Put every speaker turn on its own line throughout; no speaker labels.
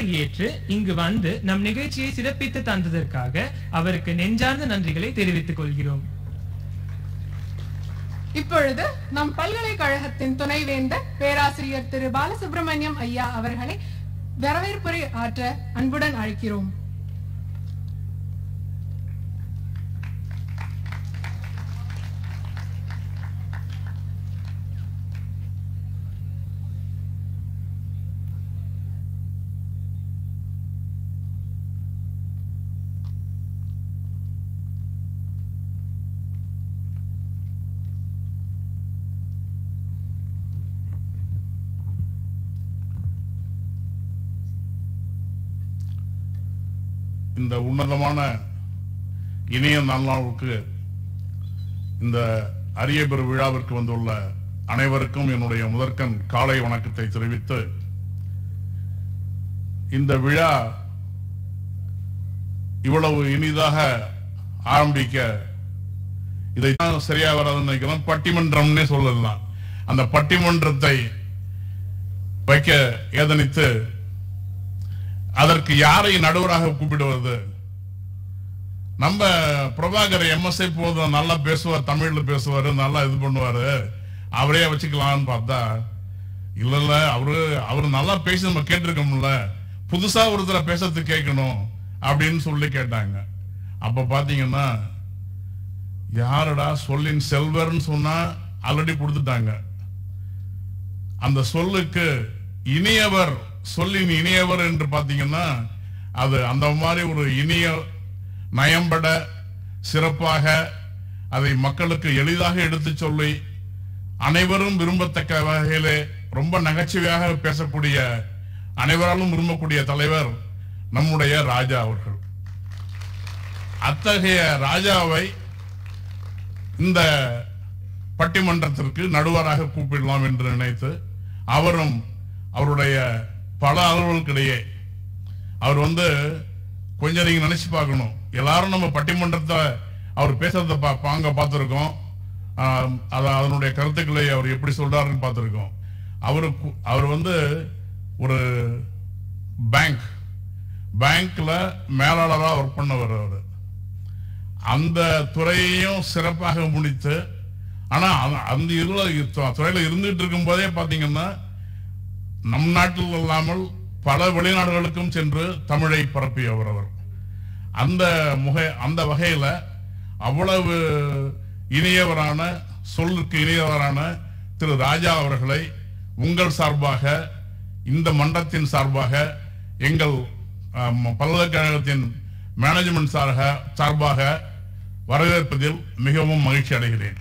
ஏற்று இங்கு வந்து நம் நிகழ்ச்சியை சிறப்பித்து தந்ததற்காக அவருக்கு நெஞ்சார்ந்த நன்றிகளை தெரிவித்துக் கொள்கிறோம்
இப்பொழுது நம் பல்கலைக்கழகத்தின் துணைவேந்தர் பேராசிரியர் திரு பாலசுப்ரமணியம் ஐயா அவர்களை வரவேற்புரை ஆற்ற அன்புடன் அழைக்கிறோம்
இந்த உன்னதமான இணைய நல்நாளுக்கு இந்த அரிய பெரு விழாவிற்கு வந்துள்ள அனைவருக்கும் என்னுடைய முதற்கண் காலை வணக்கத்தை தெரிவித்து இந்த விழா இவ்வளவு இனிதாக ஆரம்பிக்க இதை சரியா வராதுன்னு நினைக்கிறேன் பட்டிமன்றம்னே சொல்லலாம் அந்த பட்டிமன்றத்தை வைக்க ஏதனித்து அதற்கு யாரை நடுவராக கூப்பிடுவது நம்ம பிரபாகர் எம்எஸ்ஐ போதும் நல்லா பேசுவார் தமிழ்ல பேசுவாரு நல்லா இது பண்ணுவாரு அவரே வச்சுக்கலாம்னு பார்த்தா இல்ல இல்ல அவரு அவரு நல்லா பேசி நம்ம கேட்டிருக்கோம்ல புதுசா ஒருத்தர பேசுறது கேட்கணும் அப்படின்னு சொல்லி கேட்டாங்க அப்ப பாத்தீங்கன்னா யாருடா சொல்லின் செல்வர்னு சொன்னா ஆல்ரெடி கொடுத்துட்டாங்க அந்த சொல்லுக்கு இனியவர் சொல்லின் இனியவர் என்று பாத்தீங்கன்னா அது அந்த மாதிரி ஒரு இனிய நயம்பட சிறப்பாக அதை மக்களுக்கு எளிதாக எடுத்து சொல்லி அனைவரும் விரும்பத்தக்க வகையிலே ரொம்ப நகைச்சுவையாக பேசக்கூடிய அனைவராலும் விரும்பக்கூடிய தலைவர் நம்முடைய ராஜா அவர்கள் அத்தகைய ராஜாவை இந்த பட்டிமன்றத்திற்கு நடுவராக கூப்பிடலாம் என்று நினைத்து அவரும் அவருடைய பல அலுவல்களுக்கிடையே அவர் வந்து கொஞ்சம் நீங்க நினைச்சு பார்க்கணும் எல்லாரும் நம்ம பட்டிமன்றத்தை அவர் பேசுறத பா- பாங்க பார்த்திருக்கோம் ஆம், அத அதனுடைய கருத்துக்களை அவர் எப்படி சொல்றாருன்னு பார்த்திருக்கோம் அவரு கு- அவர் வந்து ஒரு பேங்க் பேங்க்ல மேலாளரா ஒர்க் பண்ணவர் அவர் அந்த துறையையும் சிறப்பாக முடித்து ஆனா அந்த- அந்த இதுல இரு- துறையில இருந்துட்டு இருக்கும் போதே பாத்தீங்கன்னா நம் நாட்டில் இல்லாமல் பல வெளிநாடுகளுக்கும் சென்று தமிழை பரப்பியவர் அவர் அந்த முக அந்த வகையில அவ்வளவு இனியவரான சொல்லுக்கு இனியவரான திரு ராஜா அவர்களை உங்கள் சார்பாக இந்த மன்றத்தின் சார்பாக எங்கள் ஆம், பல்கலைக்கழகத்தின் மேனேஜ்மெண்ட் சார்பாக சார்பாக வரவேற்பதில் மிகவும் மகிழ்ச்சி அடைகிறேன்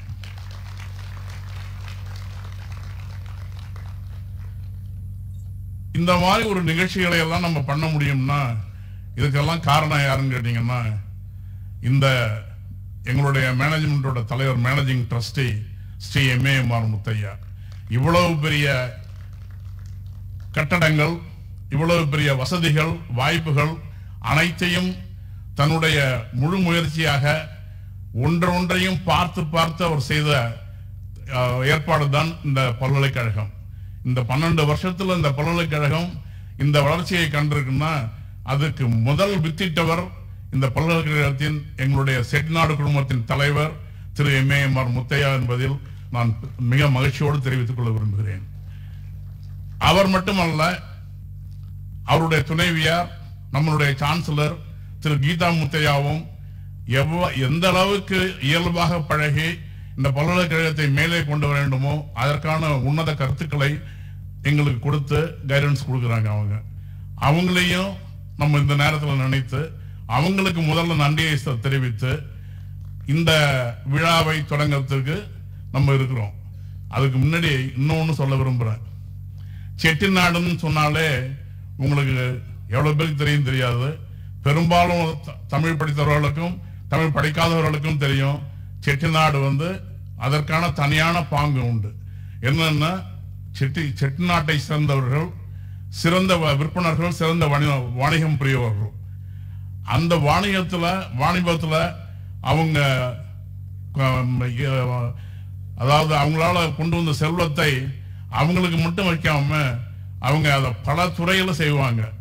இந்த மாதிரி ஒரு நிகழ்ச்சிகளை எல்லாம் நம்ம பண்ண முடியும்னா இதுக்கெல்லாம் காரணம் யாருன்னு கேட்டீங்கன்னா இந்த எங்களுடைய மேனேஜ்மெண்டோட தலைவர் managing trustee Shri MAMR Muthiah இவ்வளவு பெரிய கட்டடங்கள் இவ்வளவு பெரிய வசதிகள் வாய்ப்புகள் அனைத்தையும் தன்னுடைய முழு முயற்சியாக ஒன்றொன்றையும் பார்த்து பார்த்து அவர் செய்த ஏற்பாடு தான் இந்த பல்கலைக்கழகம் இந்த பன்னெண்டு வருஷத்துல இந்த பல்கலைக்கழகம் இந்த வளர்ச்சியை கண்டிருக்குன்னா அதுக்கு முதல் வித்திட்டவர் இந்த பல்கலைக்கழகத்தின் எங்களுடைய செட்டிநாடு குழுமத்தின் தலைவர் திரு எம்ஏஎம்ஆர் முத்தையா என்பதில் நான் மிக மகிழ்ச்சியோடு தெரிவித்துக் கொள்ள விரும்புகிறேன் அவர் மட்டுமல்ல அவருடைய துணைவியார் நம்மளுடைய சான்சலர் திரு கீதா முத்தையாவும் எவ்வ எந்த அளவுக்கு இயல்பாக பழகி இந்த பல்கலைக்கழகத்தை மேலே கொண்டு வர வேண்டுமோ அதற்கான உன்னத கருத்துக்களை எங்களுக்கு கொடுத்து கைடன்ஸ் கொடுக்குறாங்க அவங்க அவங்களையும் நம்ம இந்த நேரத்தில் நினைத்து அவங்களுக்கு முதல்ல நன்றியை ச- தெரிவித்து இந்த விழாவை தொடங்குறதுக்கு நம்ம இருக்கிறோம் அதுக்கு முன்னாடி இன்னொன்னு சொல்ல விரும்புறேன் செட்டிநாடுன்னு சொன்னாலே உங்களுக்கு எவ்வளவு பேருக்கு தெரியும் தெரியாது பெரும்பாலும் த- தமிழ் படித்தவர்களுக்கும் தமிழ் படிக்காதவர்களுக்கும் தெரியும் செட்டிநாடு வந்து அதற்கான தனியான பாங்கு உண்டு என்னன்னா செட்டி செட்டிநாட்டை சேர்ந்தவர்கள் சிறந்த வ- விற்பனர்கள் சிறந்த வணி- வாணிகம் புரியவர்கள் அந்த வாணிகத்துல வாணிபத்துல அவங்க அஹ், அஹ், அதாவது அவங்களால கொண்டு வந்த செல்வத்தை அவங்களுக்கு மட்டும் வைக்காம அவங்க அதை பல துறையில செய்வாங்க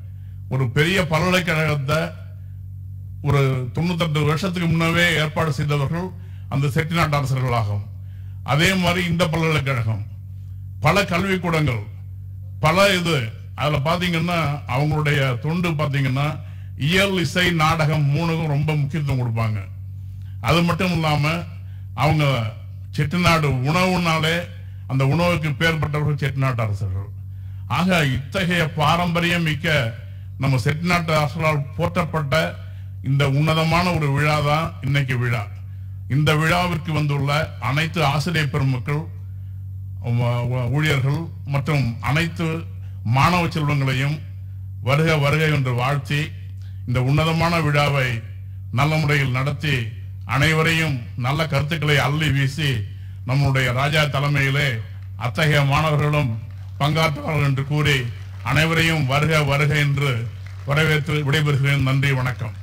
ஒரு பெரிய பல்கலைக்கழகத்தை ஒரு தொண்ணூத்தெட்டு வருஷத்துக்கு முன்னவே ஏற்பாடு செய்தவர்கள் அந்த செட்டிநாட்டு அரசர்களாகும் அதே மாதிரி இந்த பல்கலைக்கழகம் பல கல்விக்கூடங்கள் பல இது அதுல பாத்தீங்கன்னா அவங்களுடைய தொண்டு பாத்தீங்கன்னா இயல் இசை நாடகம் மூணுக்கும் ரொம்ப முக்கியத்துவம் கொடுப்பாங்க அது மட்டும் இல்லாம அவங்க செட்டிநாடு உணவுனாலே அந்த உணவுக்கு பேர் பெற்றவர்கள் செட்டிநாட்டு அரசர்கள் ஆக இத்தகைய பாரம்பரியம் மிக்க நம்ம செட்டிநாட்டு அரசர்களால் போற்றப்பட்ட இந்த உன்னதமான ஒரு விழா தான் இன்னைக்கு விழா இந்த விழாவிற்கு வந்துள்ள அனைத்து ஆசிரியர் பெருமக்கள் வ- வ- ஊழியர்கள் மற்றும் அனைத்து மாணவ செல்வங்களையும் வருக வருக என்று வாழ்த்தி இந்த உன்னதமான விழாவை நல்ல முறையில் நடத்தி அனைவரையும் நல்ல கருத்துக்களை அள்ளி வீசி நம்முடைய ராஜா தலைமையிலே அத்தகைய மாணவர்களும் பங்காற்றுவார்கள் என்று கூறி அனைவரையும் வருக வருக என்று வரவேற்று விடைபெறுகிறேன் நன்றி வணக்கம்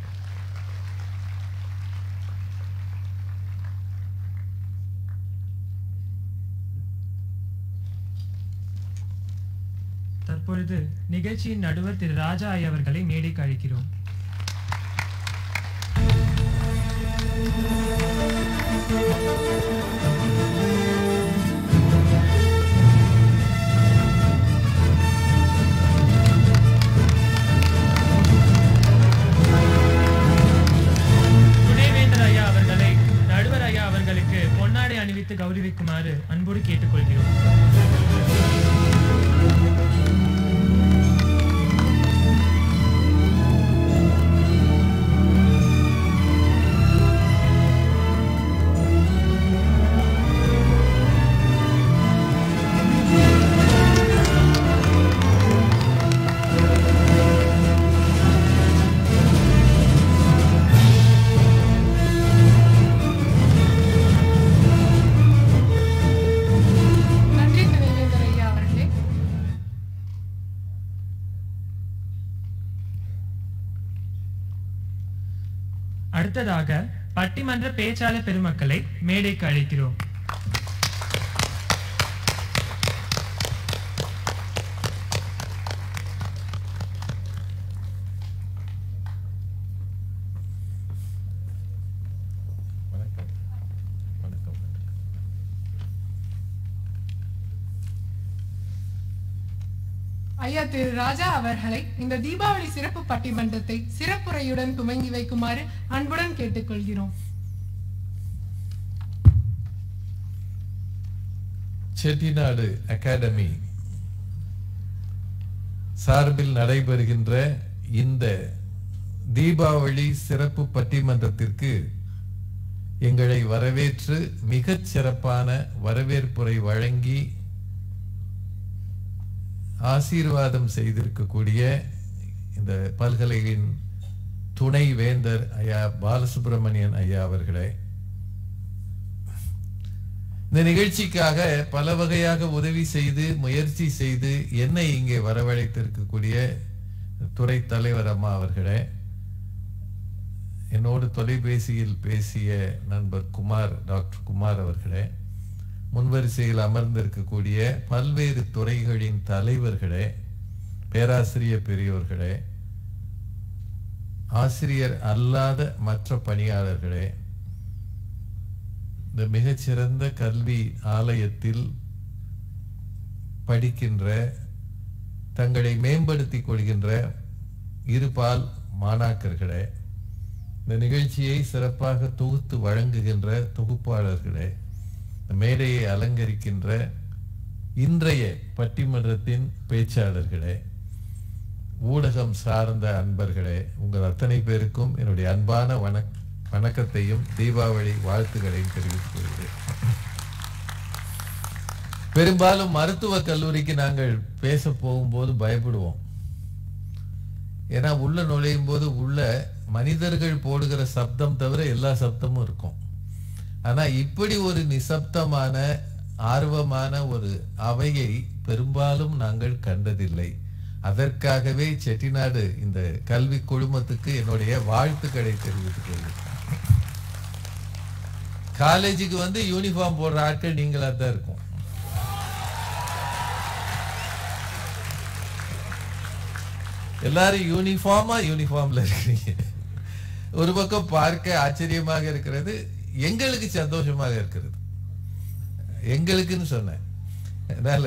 தற்பொழுது நிகழ்ச்சியின் நடுவர் திரு ராஜா ஐயா அவர்களை மேடைக்கு அழைக்கிறோம் துணைவேந்தர் ஐயா அவர்களை நடுவர் ஐயா அவர்களுக்கு பொன்னாடை அணிவித்து கௌரவிக்குமாறு அன்போடு கேட்டுக்கொள்கிறோம்
நன்றி துணைவேந்தர் ஐயா அவர்களே
அடுத்ததாக பட்டிமன்ற பேச்சாளர் பெருமக்களை மேடைக்கு அழைக்கிறோம்
வணக்கம் வணக்கம் வணக்கம்
ஐயா திரு ராஜா அவர்களை இந்த தீபாவளி சிறப்பு பட்டிமன்றத்தை சிறப்புரையுடன் துவங்கி வைக்குமாறு அன்புடன் கேட்டுக்கொள்கிறோம்
செட்டிநாடு அகாடமி சார்பில் நடைபெறுகின்ற இந்த தீபாவளி சிறப்பு பட்டிமன்றத்திற்கு எங்களை வரவேற்று மிகச் சிறப்பான வரவேற்புரை வழங்கி ஆசீர்வாதம் செய்திருக்கக்கூடிய இந்த பல்கலையின் துணை வேந்தர் ஐயா பாலசுப்ரமணியன் ஐயா அவர்களே இந்த நிகழ்ச்சிக்காக பல வகையாக உதவி செய்து முயற்சி செய்து என்னை இங்கே வரவழைத்திருக்கக்கூடிய துறை தலைவர் அம்மா அவர்களே என்னோடு தொலைபேசியில் பேசிய நண்பர் குமார் டாக்டர் குமார் அவர்களே முன்வரிசையில் அமர்ந்திருக்கக்கூடிய பல்வேறு துறைகளின் தலைவர்களே பேராசிரியர் பெரியோர்களே ஆசிரியர் அல்லாத மற்ற பணியாளர்களே இந்த மிகச்சிறந்த கல்வி ஆலயத்தில் படிக்கின்ற தங்களை மேம்படுத்திக் கொள்கின்ற இருபால் மாணாக்கர்களே இந்த நிகழ்ச்சியை சிறப்பாக தொகுத்து வழங்குகின்ற தொகுப்பாளர்களே இந்த மேடையை அலங்கரிக்கின்ற இன்றைய பட்டிமன்றத்தின் பேச்சாளர்களே ஊடகம் சார்ந்த அன்பர்களே உங்கள் அத்தனை பேருக்கும் என்னுடைய அன்பான வணக் வணக்கத்தையும் தீபாவளி வாழ்த்துக்களையும் தெரிவித்துக் கொள்கிறேன் பெரும்பாலும் மருத்துவ கல்லூரிக்கு நாங்கள் பேச போகும்போது பயப்படுவோம் ஏன்னா உள்ள நுழையும் போது உள்ள மனிதர்கள் போடுகிற சப்தம் தவிர எல்லா சப்தமும் இருக்கும் ஆனா இப்படி ஒரு நிசப்தமான ஆர்வமான ஒரு அவையை பெரும்பாலும் நாங்கள் கண்டதில்லை அதற்காகவே செட்டிநாடு இந்த கல்வி குழுமத்துக்கு என்னுடைய வாழ்த்துக்களை தெரிவித்துக் கொள்கிறேன் காலேஜுக்கு வந்து யூனிஃபார்ம் போடுற ஆட்கள் நீங்களா தான் இருக்கும் எல்லாரும் யூனிஃபார்மா யூனிஃபார்ம்ல இருக்கிறீங்க ஒரு பக்கம் பார்க்க ஆச்சரியமாக இருக்கிறது எங்களுக்கு சந்தோஷமாக இருக்கிறது எங்களுக்குன்னு சொன்னேன் அதனால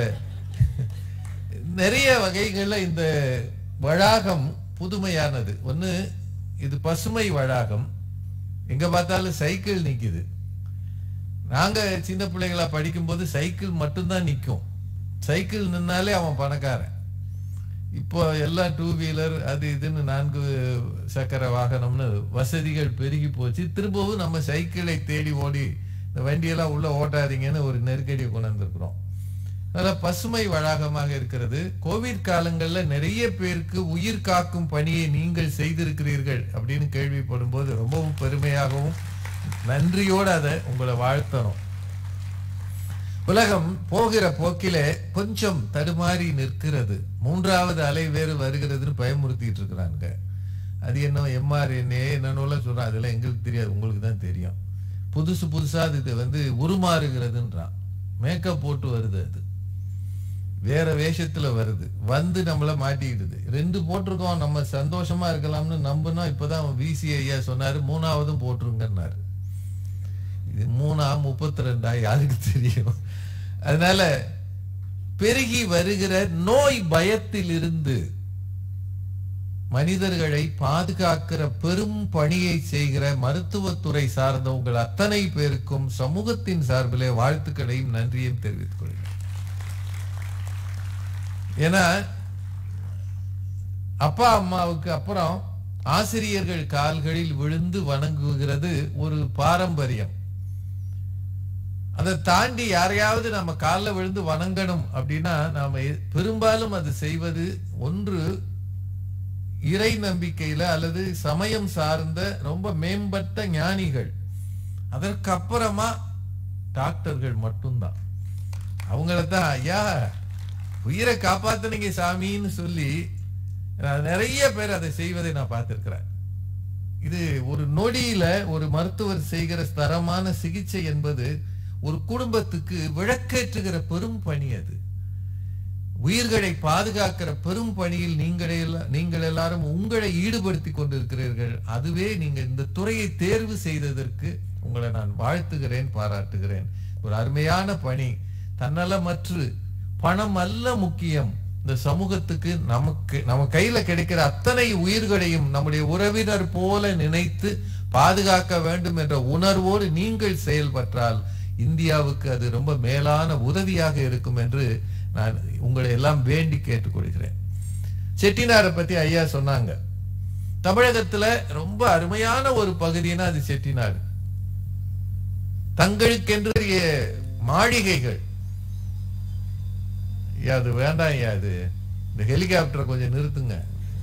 நிறைய வகைகள்ல இந்த வளாகம் புதுமையானது ஒண்ணு இது பசுமை வளாகம் எங்க பார்த்தாலும் சைக்கிள் நிக்குது நாங்க சின்ன பிள்ளைங்களா படிக்கும்போது சைக்கிள் மட்டும்தான் நிக்கும் சைக்கிள் நின்னாலே அவன் பணக்காரன் இப்போ எல்லாம் டூ வீலர் அது இதுன்னு நான்கு சக்கர வாகனம்னு வசதிகள் பெருகி போச்சு திரும்பவும் நம்ம சைக்கிளை தேடி ஓடி இந்த வண்டியெல்லாம் உள்ள ஓட்டாதீங்கன்னு ஒரு நெருக்கடியை கொண்டு வந்திருக்கிறோம் அதனால பசுமை வளாகமாக இருக்கிறது கோவிட் காலங்கள்ல நிறைய பேருக்கு உயிர் காக்கும் பணியை நீங்கள் செய்திருக்கிறீர்கள் அப்படின்னு கேள்விப்படும் போது ரொம்பவும் பெருமையாகவும் நன்றியோடு அதை உங்களை வாழ்த்தணும் உலகம் போகிற போக்கிலே கொஞ்சம் தடுமாறி நிற்கிறது மூன்றாவது அலை வேறு வருகிறதுன்னு பயமுறுத்திட்டு இருக்கிறாங்க அது என்ன எம்ஆர்என்ஏ என்னென்னலாம் சொல்றான் அதெல்லாம் எங்களுக்கு தெரியாது உங்களுக்கு தான் தெரியும் புதுசு புதுசா அது இது வந்து உருமாறுகிறதுன்றான் மேக்கப் போட்டு வருது அது வேற வேஷத்துல வருது வந்து நம்மள மாட்டிக்கிடுது ரெண்டு போட்டிருக்கோம் நம்ம சந்தோஷமா இருக்கலாம்னு நம்பினா இப்பதான் விசி ஐயா சொன்னாரு மூணாவதும் போட்டுருங்கன்னாரு இது மூணா முப்பத்தி ரெண்டா யாருக்கு தெரியும் அதனால பெருகி வருகிற நோய் பயத்தில் இருந்து மனிதர்களை பாதுகாக்கிற பெரும் பணியை செய்கிற மருத்துவத்துறை சார்ந்த உங்கள் அத்தனை பேருக்கும் சமூகத்தின் சார்பிலே வாழ்த்துக்களையும் நன்றியும் தெரிவித்துக் கொள்கிறேன் ஏன்னா அப்பா அம்மாவுக்கு அப்புறம் ஆசிரியர்கள் கால்களில் விழுந்து வணங்குகிறது ஒரு பாரம்பரியம் அதை தாண்டி யாரையாவது நம்ம காலில் விழுந்து வணங்கணும் அப்படின்னா நாம எ- பெரும்பாலும் அது செய்வது ஒன்று இறை நம்பிக்கையில அல்லது சமயம் சார்ந்த ரொம்ப மேம்பட்ட ஞானிகள் அதற்கு அப்புறமா டாக்டர்கள் மட்டும்தான் அவங்கள தான் ஐயா உயிரை காப்பாத்துனீங்க சாமின்னு சொல்லி நான் நிறைய பேர் அதை செய்வதை நான் பார்த்திருக்கிறேன் இது ஒரு நொடியில ஒரு மருத்துவர் செய்கிற தரமான சிகிச்சை என்பது ஒரு குடும்பத்துக்கு விளக்கேற்றுகிற பெரும் பணி அது உயிர்களை பாதுகாக்கிற பெரும் பணியில் நீங்களே எல்லா- நீங்கள் எல்லாரும் உங்களை ஈடுபடுத்தி கொண்டிருக்கிறீர்கள் அதுவே நீங்க இந்த துறையை தேர்வு செய்ததற்கு உங்களை நான் வாழ்த்துகிறேன் பாராட்டுகிறேன் ஒரு அருமையான பணி தன்னலமற்று பணம் அல்ல முக்கியம் இந்த சமூகத்துக்கு நமக்கு நம்ம கையில கிடைக்கிற அத்தனை உயிர்களையும் நம்முடைய உறவினர் போல நினைத்து பாதுகாக்க வேண்டும் என்ற உணர்வோடு நீங்கள் செயல்பட்டால் இந்தியாவுக்கு அது ரொம்ப மேலான உதவியாக இருக்கும் என்று நான் உங்களை எல்லாம் வேண்டி கேட்டுக்கொள்கிறேன் செட்டிநாரை பத்தி ஐயா சொன்னாங்க தமிழகத்துல ரொம்ப அருமையான ஒரு பகுதினா அது செட்டிநாடு தங்களுக்கென்று மாளிகைகள் ஐயா அது வேண்டாம் ஐயா அது இந்த ஹெலிகாப்டரை கொஞ்சம் நிறுத்துங்க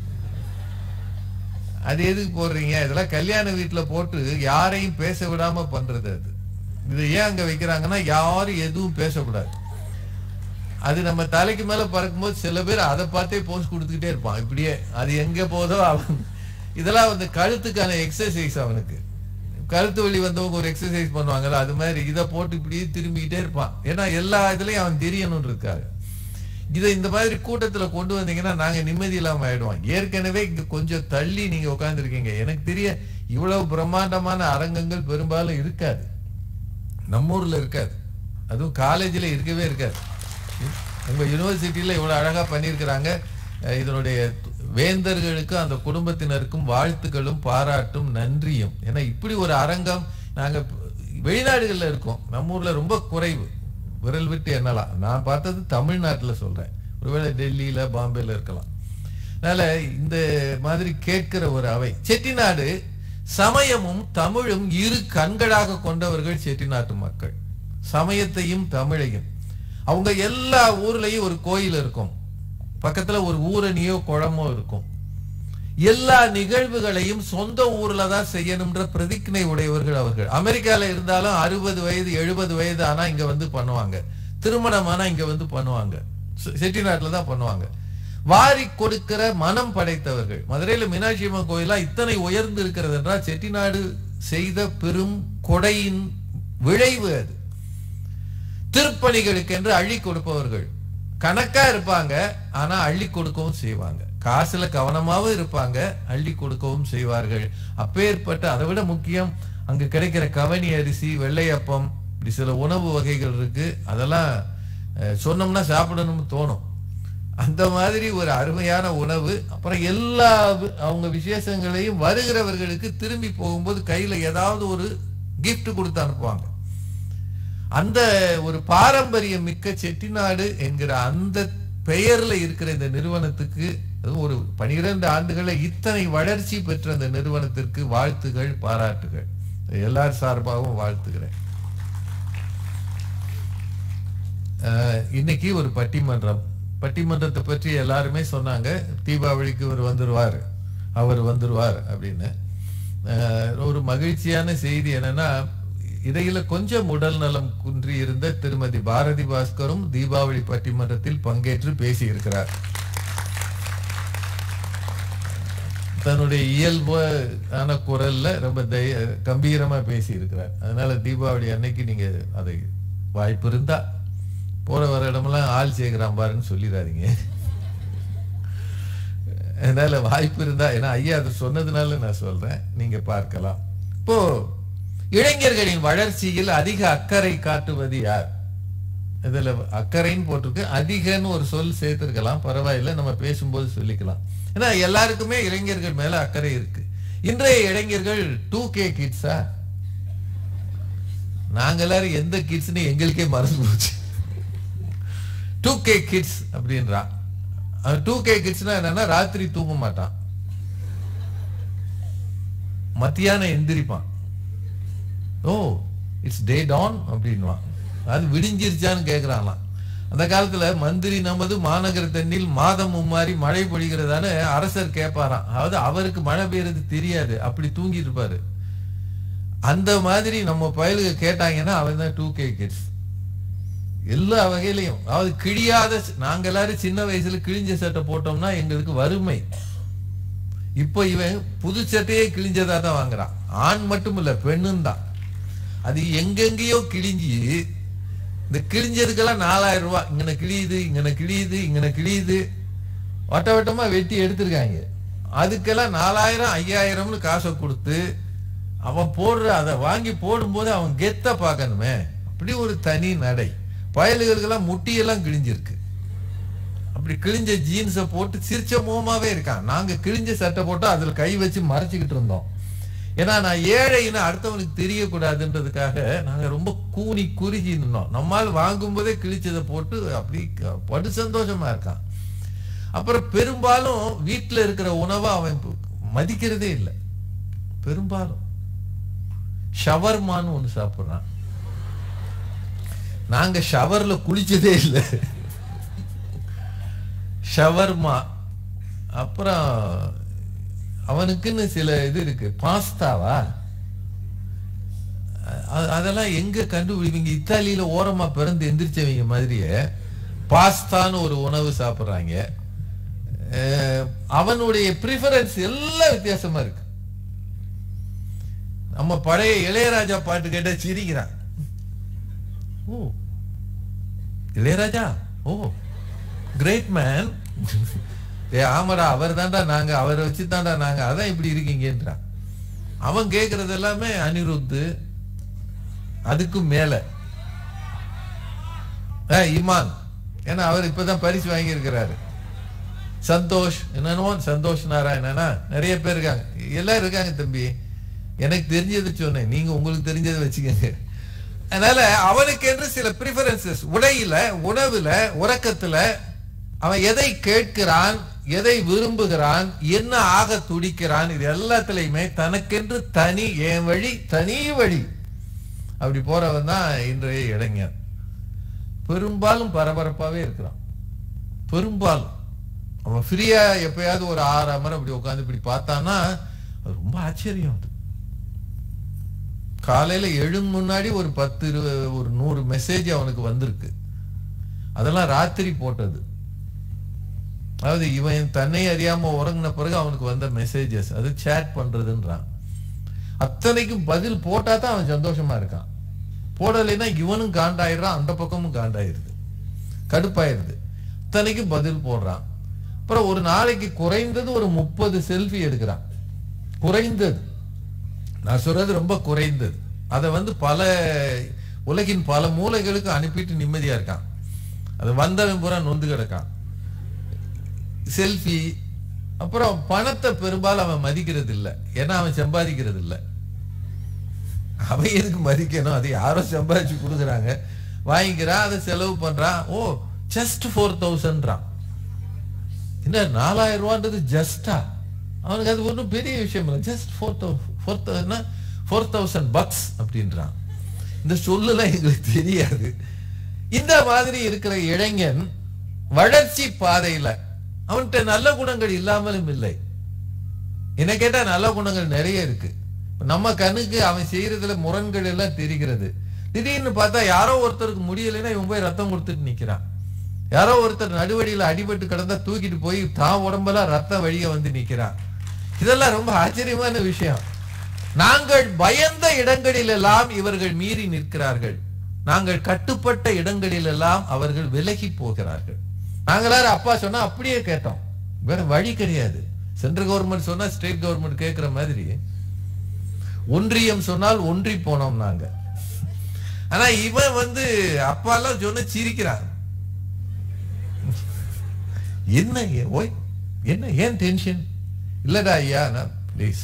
அது எதுக்கு போடுறீங்க இதெல்லாம் கல்யாண வீட்டுல போட்டு யாரையும் பேச விடாம பண்றது அது இது ஏன் அங்க வைக்கிறாங்கன்னா யாரும் எதுவும் பேசக்கூடாது அது நம்ம தலைக்கு மேல பறக்கும்போது சில பேர் அதை பார்த்தே போஸ் கொடுத்துக்கிட்டே இருப்பான் இப்படியே அது எங்க போதோ அவன் இதெல்லாம் வந்து கழுத்துக்கான எக்ஸசைஸ் அவனுக்கு கழுத்து வலி வந்தவங்க ஒரு எக்ஸசைஸ் பண்ணுவாங்கல்ல அது மாதிரி இதை போட்டு இப்படியே திரும்பிக்கிட்டே இருப்பான் ஏன்னா எல்லா இதுலயும் அவன் தெரியணும்னு இருக்காரு இதை இந்த மாதிரி கூட்டத்துல கொண்டு வந்தீங்கன்னா நாங்க நிம்மதி இல்லாம ஆயிடுவோம் ஏற்கனவே இங்க கொஞ்சம் தள்ளி நீங்க உட்கார்ந்துருக்கீங்க எனக்கு தெரிய இவ்வளவு பிரம்மாண்டமான அரங்கங்கள் பெரும்பாலும் இருக்காது நம்ம ஊர்ல இருக்காது அதுவும் காலேஜ்ல இருக்கவே இருக்காது உங்க யூனிவர்சிட்டியில இவ்வளவு அழகா பண்ணியிருக்கிறாங்க அஹ் இதனுடைய வேந்தர்களுக்கும் அந்த குடும்பத்தினருக்கும் வாழ்த்துக்களும் பாராட்டும் நன்றியும் ஏன்னா இப்படி ஒரு அரங்கம் நாங்க வெளிநாடுகள்ல இருக்கோம் நம்ம ஊர்ல ரொம்ப குறைவு விரல் விட்டு எண்ணலாம் நான் பார்த்தது தமிழ்நாட்டுல சொல்றேன் ஒருவேளை டெல்லியில பாம்பேல இருக்கலாம் அதனால இந்த மாதிரி கேட்கிற ஒரு அவை செட்டிநாடு சமயமும் தமிழும் இரு கண்களாக கொண்டவர்கள் செட்டிநாட்டு மக்கள் சமயத்தையும் தமிழையும் அவங்க எல்லா ஊர்லயும் ஒரு கோயில் இருக்கும் பக்கத்துல ஒரு ஊரணியோ குளமோ இருக்கும் எல்லா நிகழ்வுகளையும் சொந்த ஊர்ல தான் செய்யணும்ன்ற பிரதிஜ்ஞை உடையவர்கள் அவர்கள் அமெரிக்கால இருந்தாலும் அறுபது வயது எழுபது வயது ஆனா இங்க வந்து பண்ணுவாங்க திருமணம் ஆனா இங்க வந்து பண்ணுவாங்க செ- செட்டிநாட்டுல தான் பண்ணுவாங்க வாரி கொடுக்கிற மனம் படைத்தவர்கள் மதுரையில மீனாட்சி அம்மன் கோயிலா இத்தனை உயர்ந்து இருக்கிறது என்றால் செட்டிநாடு செய்த பெரும் கொடையின் விளைவு அது திருப்பணிகளுக்கு என்று அள்ளி கொடுப்பவர்கள் கணக்கா இருப்பாங்க ஆனா அள்ளி கொடுக்கவும் செய்வாங்க காசுல கவனமாவும் இருப்பாங்க அள்ளி கொடுக்கவும் செய்வார்கள் அப்பேற்பட்ட அதை விட முக்கியம் அங்க கிடைக்கிற கவனி அரிசி வெள்ளையப்பம் இப்படி சில உணவு வகைகள் இருக்கு அதெல்லாம் அஹ், சொன்னோம்னா சாப்பிடணும்னு தோணும் அந்த மாதிரி ஒரு அருமையான உணவு அப்புறம் எல்லா வி- அவங்க விசேஷங்களையும் வருகிறவர்களுக்கு திரும்பி போகும்போது கையில ஏதாவது ஒரு gift கொடுத்து அனுப்புவாங்க அந்த ஒரு பாரம்பரியம் மிக்க செட்டிநாடு என்கிற அந்த பெயர்ல இருக்கிற இந்த நிறுவனத்துக்கு அதுவும் ஒரு பனிரெண்டு ஆண்டுகள இத்தனை வளர்ச்சி பெற்ற அந்த நிறுவனத்திற்கு வாழ்த்துகள் பாராட்டுகள் எல்லார் சார்பாகவும் வாழ்த்துகிறேன் அஹ், இன்னைக்கு ஒரு பட்டிமன்றம் பட்டிமன்றத்தை பற்றி எல்லாருமே சொன்னாங்க தீபாவளிக்கு இவர் வந்துருவார் அவர் வந்துருவார் அப்படின்னு அஹ், ஒரு மகிழ்ச்சியான செய்தி என்னன்னா இடையில கொஞ்சம் உடல் நலம் குன்றி இருந்த திருமதி பாரதி பாஸ்கரும் தீபாவளி பட்டிமன்றத்தில் பங்கேற்று பேசியிருக்கிறார் தன்னுடைய இயல்பான குரல்ல ரொம்ப தைய கம்பீரமா பேசி இருக்கிறார் அதனால தீபாவளி அன்னைக்கு நீங்க அதை வாய்ப்பு இருந்தா போற வர இடமெல்லாம் ஆள் சேர்க்கிறான் பாருன்னு சொல்லிடாதீங்க அதனால வாய்ப்பு இருந்தா ஏன்னா ஐயா அதை சொன்னதுனால நான் சொல்றேன் நீங்க பார்க்கலாம் இப்போ இளைஞர்களின் வளர்ச்சியில் அதிக அக்கறை காட்டுவது யார் இதுல அக்கறைன்னு போட்டிருக்கு அதிகன்னு ஒரு சொல் சேர்த்திருக்கலாம் பரவாயில்லை நம்ம பேசும்போது சொல்லிக்கலாம் ஏன்னா எல்லாருக்குமே இளைஞர்கள் மேல அக்கறை இருக்கு இன்றைய இளைஞர்கள் டூ கே கிட்ஸா நாங்க எல்லாரும் எந்த கிட்ஸ்னு எங்களுக்கே மறந்து போச்சு டூ கே கிட்ஸ் அப்படின்றான் டூ கே கிட்ஸ்னா என்னன்னா ராத்திரி தூங்க மாட்டான் மத்தியானம் எந்திரிப்பான் ஓ இட்ஸ் டே டான் அப்படின்வான் அது விடிஞ்சிருச்சான்னு கேக்குறாங்களாம் அந்த காலத்துல மந்திரி நமது மாநகர தண்ணில் மாதம் மும்மாரி மழை பொழிகிறதான்னு அரசர் கேட்பாராம் அதாவது அவருக்கு மழை பெய்யறது தெரியாது அப்படி தூங்கிட்டு இருப்பாரு அந்த மாதிரி நம்ம பயலுக கேட்டாங்கன்னா அவன் தான் டூ கே கிட்ஸ் எல்லா வகையிலையும் அதாவது கிழியாத நாங்க எல்லாரும் சின்ன வயசுல கிழிஞ்ச சட்டை போட்டோம்னா எங்களுக்கு வறுமை இப்போ இவன் புது சட்டையே கிழிஞ்சதா தான் வாங்குறான் ஆண் மட்டும் இல்ல பெண்ணும் தான் அது எங்கெங்கேயோ கிழிஞ்சி இந்த கிழிஞ்சதுக்கெல்லாம் நாலாயிரம் ரூபாய் இங்கன கிழியுது இங்கன கிழியுது இங்கன கிழியுது வட்ட வட்டமா வெட்டி எடுத்திருக்காங்க அதுக்கெல்லாம் நாலாயிரம் ஐயாயிரம்னு காசை கொடுத்து அவன் போடுற அதை வாங்கி போடும்போது அவன் கெத்த பார்க்கணுமே அப்படி ஒரு தனி நடை பயலுகளுக்கெல்லாம் முட்டியெல்லாம் கிழிஞ்சிருக்கு அப்படி கிழிஞ்ச ஜீன்ஸை போட்டு சிரிச்ச முகமாவே இருக்கான் நாங்க கிழிஞ்ச சட்டை போட்டு அதுல கை வச்சு மறைச்சுக்கிட்டு இருந்தோம் ஏன்னா நான் ஏழைன்னு அடுத்தவனுக்கு தெரியக்கூடாதுன்றதுக்காக நாங்க ரொம்ப கூனி குறுகி நின்னோம் நம்மால் வாங்கும் போதே கிழிச்சதை போட்டு அப்படி க- படு சந்தோஷமா இருக்கான் அப்புறம் பெரும்பாலும் வீட்டுல இருக்கிற உணவை அவன் பு- மதிக்கிறதே இல்லை பெரும்பாலும் ஷவர்மான்னு ஒண்ணு சாப்பிடுறான் நாங்க ஷவர்ல குளிச்சதே இல்லை ஷவர்மா அப்புறம் அவனுக்குன்னு சில இது இருக்கு பாஸ்தாவா அ- அதெல்லாம் எங்க கண்டுபிடிப்பீங்க இத்தாலியில ஓரமா பிறந்து எந்திரிச்சவங்க மாதிரியே பாஸ்தான்னு ஒரு உணவு சாப்பிடுறாங்க அஹ், அவனுடைய ப்ரிஃபரன்ஸ் எல்லாம் வித்தியாசமா இருக்கு நம்ம பழைய இளையராஜா பாட்டு கேட்டா சிரிக்கிறான் oh Ilaiyaraaja oh great man ஏ ஆமாடா அவர் தான்டா நாங்க அவரை வச்சு தான்டா நாங்க அதான் இப்படி இருக்கீங்கன்றான் அவன் கேக்குறது எல்லாமே அனிருத்து அதுக்கும் மேல ஆ, இமான் ஏன்னா அவர் இப்பதான் பரிசு வாங்கி இருக்கிறாரு சந்தோஷ் என்னன்னு சந்தோஷ் நாராயணனா நிறைய பேர் இருக்காங்க எல்லாரும் இருக்காங்க தம்பி எனக்கு தெரிஞ்சது சொன்னேன் நீங்க உங்களுக்கு தெரிஞ்சதை வச்சுக்கோங்க அதனால அவனுக்கு என்று சில ப்ரிஃபரன்சஸ் உடையில உணவுல உறக்கத்துல அவன் எதை கேட்கிறான் எதை விரும்புகிறான் என்ன ஆக துடிக்கிறான் இது எல்லாத்துலயுமே தனக்கென்று தனி என் வழி தனி வழி அப்படி போறவன் தான் இன்றைய இளைஞர் பெரும்பாலும் பரபரப்பாவே இருக்கிறான் பெரும்பாலும் அவன் ஃப்ரீயா எப்பயாவது ஒரு ஆறு மணி அப்படி உட்காந்து இப்படி பார்த்தான்னா அது ரொம்ப ஆச்சரியம் அது காலையில எழும் முன்னாடி ஒரு பத்து இரு- ஒரு நூறு மெசேஜ் அவனுக்கு வந்திருக்கு அதெல்லாம் ராத்திரி போட்டது அதாவது இவன் தன்னை அறியாம உறங்கின பிறகு அவனுக்கு வந்த மெசேஜஸ் அது சேட் பண்றதுன்றான் அத்தனைக்கும் பதில் போட்டா தான் அவன் சந்தோஷமா இருக்கான் போடலைன்னா இவனும் காண்டாயிடுறான் அந்த பக்கமும் காண்டாயிருது கடுப்பாயிருது அத்தனைக்கும் பதில் போடுறான் அப்புறம் ஒரு நாளைக்கு குறைந்தது ஒரு முப்பது செல்ஃபி எடுக்கிறான் குறைந்தது நான் சொல்றது ரொம்ப குறைந்தது அதை வந்து பல உலகின் பல மூலைகளுக்கு அனுப்பிட்டு நிம்மதியா இருக்கான் அது வந்தவன் பூரா நொந்து கிடக்கான் செல்ஃபி அப்புறம் பணத்தை பெரும்பாலும் அவன் மதிக்கிறது இல்ல ஏன்னா அவன் சம்பாதிக்கிறது இல்ல அவன் எதுக்கு மதிக்கணும் அது யாரோ சம்பாதிச்சு கொடுக்குறாங்க வாங்கிக்கிறான் அதை செலவு பண்றான் ஓ ஜஸ்ட் ஃபோர் தௌசண்ட்றான் என்ன நாலாயிரம் ரூபான்றது ஜஸ்டா அவனுக்கு அது ஒன்றும் பெரிய விஷயம் இல்லை just four thou four thousand four thousand bucks அப்படின்றான் இந்த சொல்லுலாம் எங்களுக்கு தெரியாது இந்த மாதிரி இருக்கிற இளைஞன் வளர்ச்சி பாதையில அவன்கிட்ட நல்ல குணங்கள் இல்லாமலும் இல்லை என்ன கேட்டா நல்ல குணங்கள் நிறைய இருக்கு நம்ம கண்ணுக்கு அவன் செய்யறதுல முரண்கள் எல்லாம் தெரிகிறது திடீர்னு பார்த்தா யாரோ ஒருத்தருக்கு முடியலைன்னா இவன் போய் ரத்தம் கொடுத்துட்டு நிக்கிறான் யாரோ ஒருத்தர் நடுவழியில அடிபட்டு கிடந்தா தூக்கிட்டு போய் தான் உடம்பெல்லாம் ரத்தம் வழிய வந்து நிக்கிறான் இதெல்லாம் ரொம்ப ஆச்சரியமான விஷயம் நாங்கள் பயந்த இடங்களில் எல்லாம் இவர்கள் மீறி நிற்கிறார்கள் நாங்கள் கட்டுப்பட்ட இடங்களில் எல்லாம் அவர்கள் விலகி போகிறார்கள் நாங்களாரும் அப்பா சொன்னா அப்படியே கேட்டோம் வேற வழி கிடையாது சென்ட்ரல் கவர்மெண்ட் சொன்னா ஸ்டேட் கவர்மெண்ட் கேட்கிற மாதிரி ஒன்றியம் சொன்னால் ஒன்றி போனோம் நாங்க ஆனா இவன் வந்து அப்பா எல்லாம் சொன்ன சிரிக்கிறான் என்ன ஏ- ஓய் என்ன ஏன் டென்ஷன் இல்லடா ஐயா நான் ப்ளீஸ்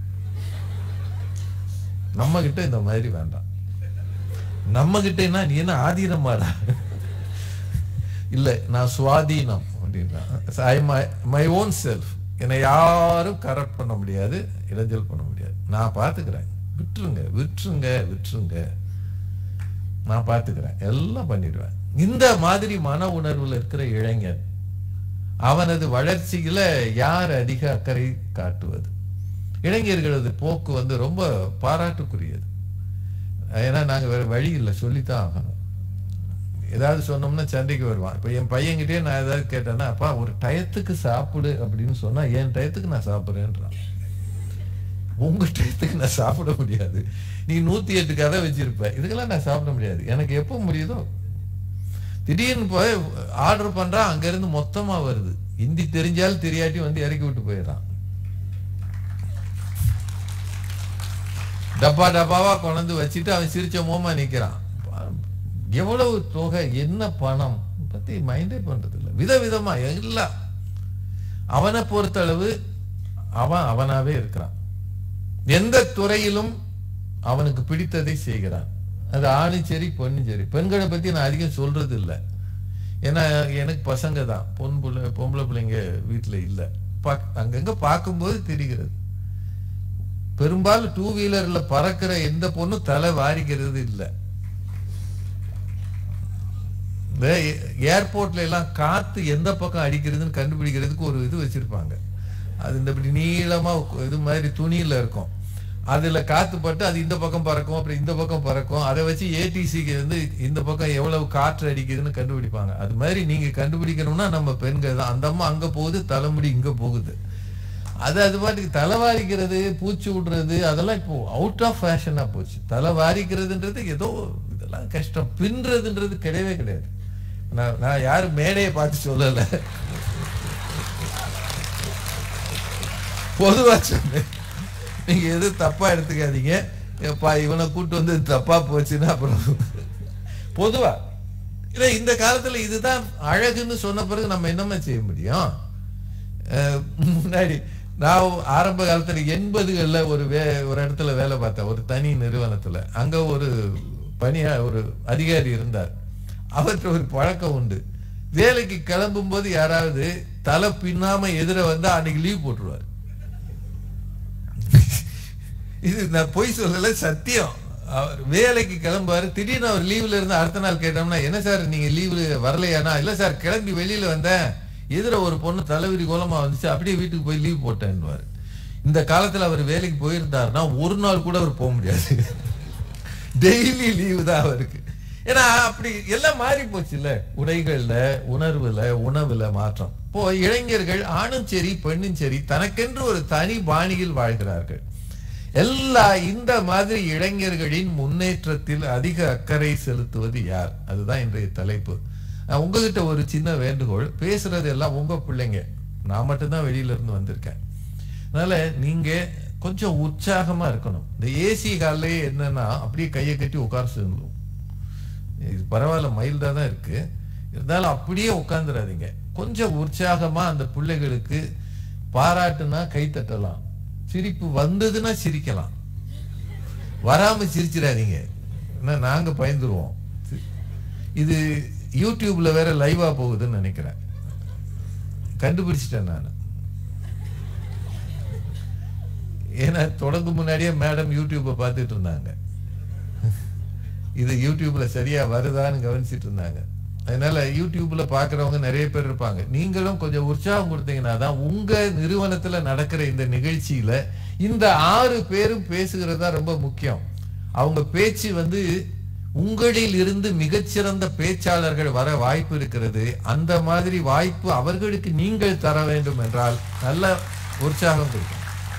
நம்ம கிட்ட இந்த மாதிரி வேண்டாம் நம்ம கிட்டனா நீ என்ன ஆதீனமாடா இல்ல நான் சுவாதீனம் அப்படின்னா மை ஓன் செல்ஃப் என்னை யாரும் கரெக்ட் பண்ண முடியாது இடைஞ்சல் பண்ண முடியாது நான் பார்த்துக்கிறேன் விட்டுருங்க விட்டுருங்க விட்டுருங்க நான் பார்த்துக்கிறேன் எல்லாம் பண்ணிடுவேன் இந்த மாதிரி மன உணர்வுல இருக்கிற இளைஞன் அவனது வளர்ச்சியில யார் அதிக அக்கறை காட்டுவது இளைஞர்களது போக்கு வந்து ரொம்ப பாராட்டுக்குரியது ஏன்னா நாங்க வேற வழி இல்லை சொல்லித்தான் ஆகணும் ஏதாவது சொன்னோம்னா சண்டைக்கு வருவான் இப்ப என் பையன்கிட்டயே நான் ஏதாவது கேட்டேன்னா அப்பா ஒரு டயத்துக்கு சாப்பிடு அப்படின்னு சொன்னா என் டயத்துக்கு நான் சாப்பிடுறேன்றான் உங்க டயத்துக்கு நான் சாப்பிட முடியாது நீ நூத்தி எட்டு கதை வச்சிருப்ப இதுக்கெல்லாம் நான் சாப்பிட முடியாது எனக்கு எப்போ முடியுதோ திடீர்னு போய் ஆர்டர் பண்றான் அங்க இருந்து மொத்தமா வருது ஹிந்தி தெரிஞ்சாலும் தெரியாட்டி வந்து இறக்கி விட்டு போயிடுறான் டப்பா டப்பாவா கொண்டாந்து வச்சுட்டு அவன் சிரிச்ச மோமா நிக்கிறான் எவ்வளவு தொகை என்ன பணம் பத்தி மைண்டே பண்றது இல்ல விதவிதமா எல்லாம் அவனை பொறுத்தளவு அவன் அவனாவே இருக்கிறான் எந்த துறையிலும் அவனுக்கு பிடித்ததை செய்கிறான் அது ஆணும் சரி பொண்ணும் சரி பெண்களை பத்தி நான் அதிகம் சொல்றது இல்லை ஏன்னா எனக்கு பசங்க தான் பொன் பிள்ளை பொம்பளை பிள்ளைங்க வீட்டுல இல்ல பாக்- அங்கங்க பார்க்கும்போது தெரிகிறது பெரும்பாலும் டூ வீலர்ல பறக்கிற எந்த பொண்ணும் தலை வாரிக்கிறது இல்லை இந்த ஏர்போர்ட்ல எல்லாம் காத்து எந்த பக்கம் அடிக்கிறதுன்னு கண்டுபிடிக்கிறதுக்கு ஒரு இது வச்சிருப்பாங்க அது இந்த இப்படி நீளமா இது மாதிரி துணியில இருக்கும் அதுல காத்து பட்டு அது இந்த பக்கம் பறக்கும் அப்புறம் இந்த பக்கம் பறக்கும் அதை வச்சு ஏடிசிக்கு வந்து இந்த பக்கம் எவ்வளவு காற்று அடிக்குதுன்னு கண்டுபிடிப்பாங்க அது மாதிரி நீங்க கண்டுபிடிக்கணும்னா நம்ம பெண்கள் தான் அந்த அம்மா அங்க போகுது தலைமுடி இங்க போகுது அது அது பாட்டுக்கு தலை வாரிக்கிறது பூச்சி விடுறது அதெல்லாம் இப்போ அவுட் ஆஃப் ஃபேஷனா போச்சு தலை வாரிக்கிறதுன்றது ஏதோ இதெல்லாம் கஷ்டம் பின்றதுன்றது கிடையவே கிடையாது நான் நான் யாரும் மேடையை பார்த்து சொல்லல பொதுவா சொன்னேன் நீங்க எதுவும் தப்பா எடுத்துக்காதீங்க எப்பா இவனை கூட்டு வந்து தப்பா போச்சுன்னா அப்புறம் பொதுவா இல்ல இந்த காலத்துல இதுதான் அழகுன்னு சொன்ன பிறகு நம்ம என்னமா செய்ய முடியும் அஹ் முன்னாடி நான் ஆரம்ப காலத்துல எண்பதுகள்ல ஒரு வே ஒரு இடத்துல வேலை பார்த்தேன் ஒரு தனி நிறுவனத்துல அங்க ஒரு பணியா ஒரு அதிகாரி இருந்தார் அவர்கிட்ட ஒரு பழக்கம் உண்டு வேலைக்கு கிளம்பும் போது யாராவது தலை பின்னாம எதிர வந்தா அன்னைக்கு லீவ் போட்டுருவார் இது நான் பொய் சொல்லல சத்தியம் அவர் வேலைக்கு கிளம்புவாரு திடீர்னு அவர் லீவ்ல இருந்து அடுத்த நாள் கேட்டோம்னா என்ன சார் நீங்க லீவ்ல வரலையானா இல்ல சார் கிளம்பி வெளியில வந்தேன் எதிர ஒரு பொண்ணு தலைவிரி கோலமா வந்துச்சு அப்படியே வீட்டுக்கு போய் லீவ் போட்டேன்னுவாரு இந்த காலத்துல அவர் வேலைக்கு போயிருந்தாருன்னா ஒரு நாள் கூட அவர் போக முடியாது டெய்லி லீவு தான் அவருக்கு ஏன்னா அப்படி எல்லாம் மாறி போச்சுல்ல உடைகள்ல உணர்வுல உணவுல மாற்றம் இப்போ இளைஞர்கள் ஆணும் சரி பெண்ணும் சரி தனக்கென்று ஒரு தனி பாணியில் வாழ்கிறார்கள் எல்லா இந்த மாதிரி இளைஞர்களின் முன்னேற்றத்தில் அதிக அக்கறை செலுத்துவது யார் அதுதான் இன்றைய தலைப்பு நான் உங்ககிட்ட ஒரு சின்ன வேண்டுகோள் பேசுறது எல்லாம் உங்க பிள்ளைங்க நான் மட்டும்தான் வெளியில இருந்து வந்திருக்கேன் அதனால நீங்க கொஞ்சம் உற்சாகமா இருக்கணும் இந்த ஏசி காலையே என்னன்னா அப்படியே கையை கட்டி உட்கார சொல்லும் இது பரவாயில்ல மைல்டா தான் இருக்கு இருந்தாலும் அப்படியே உட்காந்துடாதீங்க கொஞ்சம் உற்சாகமா அந்த பிள்ளைகளுக்கு பாராட்டுனா கை தட்டலாம் சிரிப்பு வந்ததுன்னா சிரிக்கலாம் வராம சிரிச்சிடாதீங்க ஏன்னா நாங்க பயந்துருவோம் இது யூடியூப்ல வேற லைவா போகுதுன்னு நினைக்கிறேன் கண்டுபிடிச்சிட்டேன் நான் ஏன்னா தொடங்கும் முன்னாடியே மேடம் யூடியூப்பை பார்த்துட்டு இருந்தாங்க இது யூடியூப்ல சரியா வருதான்னு கவனிச்சிட்டு இருந்தாங்க அதனால யூடியூப்ல பாக்குறவங்க நிறைய பேர் இருப்பாங்க நீங்களும் கொஞ்சம் உற்சாகம் கொடுத்தீங்கன்னா தான் உங்க நிறுவனத்துல நடக்கிற இந்த நிகழ்ச்சியில இந்த ஆறு பேரும் பேசுகிறதா ரொம்ப முக்கியம் அவங்க பேச்சு வந்து உங்களில் இருந்து மிகச்சிறந்த பேச்சாளர்கள் வர வாய்ப்பு இருக்கிறது அந்த மாதிரி வாய்ப்பு அவர்களுக்கு நீங்கள் தர வேண்டும் என்றால் நல்ல உற்சாகம் கொடுக்கும்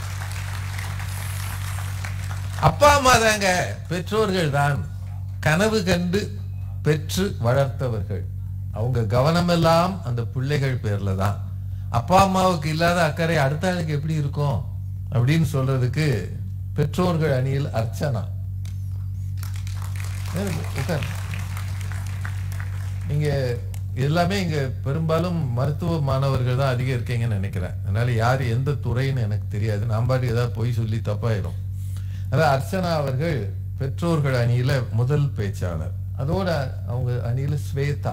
அப்பா அம்மா தாங்க பெற்றோர்கள் தான் கனவு கண்டு பெற்று வளர்த்தவர்கள் அவங்க கவனமெல்லாம் அந்த பிள்ளைகள் பேர்ல தான் அப்பா அம்மாவுக்கு இல்லாத அக்கறை அடுத்த ஆளுக்கு எப்படி இருக்கும் அப்படின்னு சொல்றதுக்கு பெற்றோர்கள் அணியில் அர்ச்சனா ஏய், உட்காரு. நீங்க எல்லாமே இங்க பெரும்பாலும் மருத்துவ மாணவர்கள் தான் அதிகம் இருக்கீங்கன்னு நினைக்கிறேன் அதனால யார் எந்த துறைன்னு எனக்கு தெரியாது நான் பாட்டு ஏதாவது பொய் சொல்லி தப்பாயிரும் அதான் அர்ச்சனா அவர்கள் பெற்றோர்கள் அணியில முதல் பேச்சாளர் அதோட அவங்க அணியில ஸ்வேதா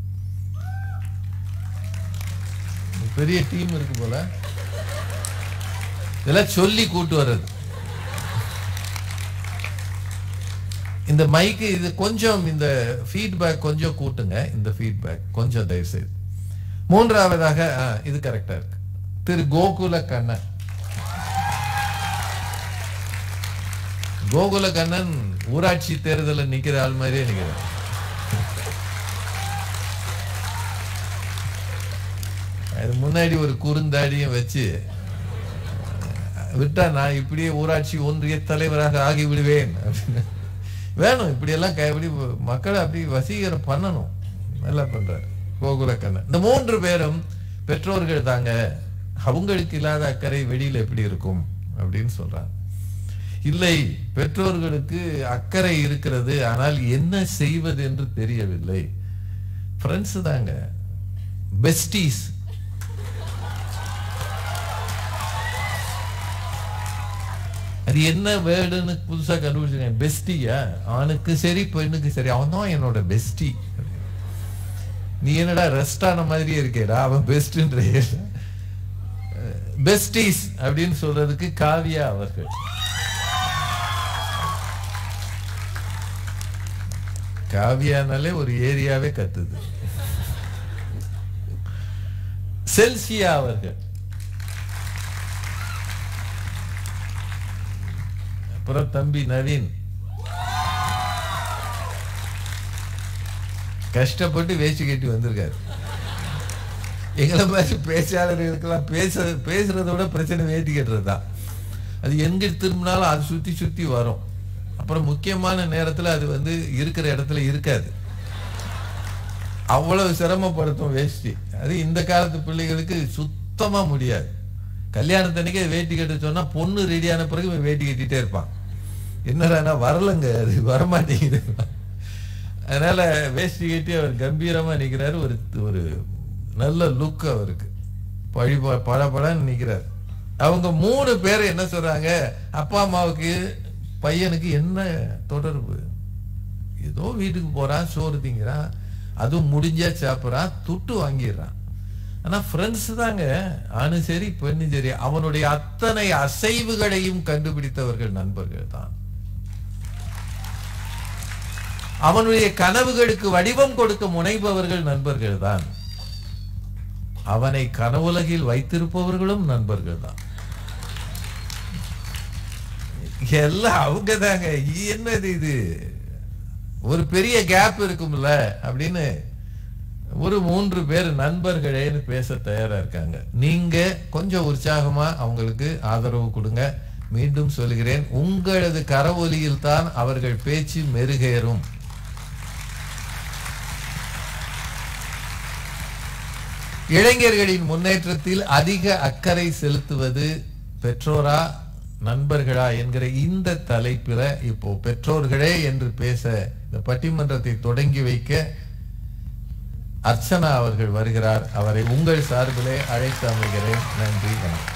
பெரிய டீம் இருக்கு போல இதெல்லாம் சொல்லி கூட்டு வர்றது இந்த மைக்கு இது கொஞ்சம் இந்த ஃபீட்பேக் கொஞ்சம் கூட்டுங்க இந்த ஃபீட்பேக் கொஞ்சம் தயவு செய்து மூன்றாவதாக ஆ, இது கரெக்டா இருக்கு திரு கோகுல கண்ணன் கோகுல கண்ணன் ஊராட்சி தேர்தலில் நிக்கிற ஆள் மாதிரியே நிக்கிறார் அது முன்னாடி ஒரு குறுந்தாடியும் வச்சு விட்டா நான் இப்படியே ஊராட்சி ஒன்றிய தலைவராக ஆகி விடுவேன் அப்படின்னு வேணும் இப்படியெல்லாம் க- இப்படி மக்களை அப்படி வசீகரம் பண்ணணும் நல்லா பண்றாரு கோகுலக்கண்ணன் இந்த மூன்று பேரும் பெற்றோர்கள் தாங்க அவங்களுக்கு இல்லாத அக்கறை வெளியில எப்படி இருக்கும் அப்படின்னு சொல்றாங்க இல்லை பெற்றோர்களுக்கு அக்கறை இருக்கிறது ஆனால் என்ன செய்வது என்று தெரியவில்லை ஃப்ரெண்ட்ஸ் தாங்க பெஸ்டீஸ் அது என்ன வேர்டுன்னு புதுசா கண்டுபிடிச்சிருக்கேன் பெஸ்டியா அவனுக்கு சரி பெண்ணுக்கு சரி அவன் தான் என்னோட பெஸ்டி நீ என்னடா ரெஸ்ட் ஆன மாதிரியே இருக்கேடா அவன் பெஸ்ட்ன்ற பெஸ்டீஸ் அப்படின்னு சொல்றதுக்கு காவியா அவர்கள் காவியானாலே ஒரு ஏரியாவே கத்துது செல்சியா அவர்கள் அப்புறம் தம்பி நவீன் கஷ்டப்பட்டு வேஷ்டி கட்டி வந்திருக்காரு எங்களை மாதிரி பேச்சாளர்களுக்கெல்லாம் பேச பேசுறத விட பிரச்சனை வேட்டி கட்டுறது தான் அது எங்க திரும்பினாலும் அது சுத்தி சுத்தி வரும் அப்புறம் முக்கியமான நேரத்துல அது வந்து இருக்கிற இடத்துல இருக்காது அவ்வளவு சிரமப்படுத்தும் வேஷ்டி அது இந்த காலத்து பிள்ளைகளுக்கு சுத்தமா முடியாது கல்யாணத்தன்னைக்கு வேட்டி கட்ட சொன்னா பொண்ணு ரெடியான பிறகு இவன் வேட்டி கட்டிட்டே இருப்பான் என்னடா வரலங்க அது வரமாட்டேங்குது அதனால வேஷ்டி கட்டி அவர் கம்பீரமா நிக்கிறாரு ஒரு ஒரு நல்ல லுக் அவருக்கு பழி பல படன்னு நிக்கிறார் அவங்க மூணு பேர் என்ன சொல்றாங்க அப்பா அம்மாவுக்கு பையனுக்கு என்ன தொடர்பு ஏதோ வீட்டுக்கு போறான் சோறு திங்கிறான் அதுவும் முடிஞ்சா சாப்பிட்றான் துட்டு வாங்கிடுறான் ஆனா ஃப்ரெண்ட்ஸ் தாங்க ஆணு சரி பெண்ணு சரி அவனுடைய அத்தனை அசைவுகளையும் கண்டுபிடித்தவர்கள் நண்பர்கள் தான் அவனுடைய கனவுகளுக்கு வடிவம் கொடுக்க முனைபவர்கள் நண்பர்கள் தான் அவனை கனவுலகில் வைத்திருப்பவர்களும் நண்பர்கள் தான் எல்லாம் அவங்க தாங்க என்னது இது ஒரு பெரிய கேப் இருக்கும்ல அப்படின்னு ஒரு மூன்று பேர் நண்பர்களேன்னு பேச தயாரா இருக்காங்க நீங்க கொஞ்சம் உற்சாகமா அவங்களுக்கு ஆதரவு கொடுங்க மீண்டும் சொல்கிறேன் உங்களது கரவொலியில் தான் அவர்கள் பேச்சு மெருகேறும் இளைஞர்களின் முன்னேற்றத்தில் அதிக அக்கறை செலுத்துவது பெற்றோரா நண்பர்களா என்கிற இந்த தலைப்பில இப்போ பெற்றோர்களே என்று பேச இந்த பட்டிமன்றத்தை தொடங்கி வைக்க அர்ச்சனா அவர்கள் வருகிறார் அவரை உங்கள் சார்பிலே அழைத்து அமைகிறேன் நன்றி வணக்கம்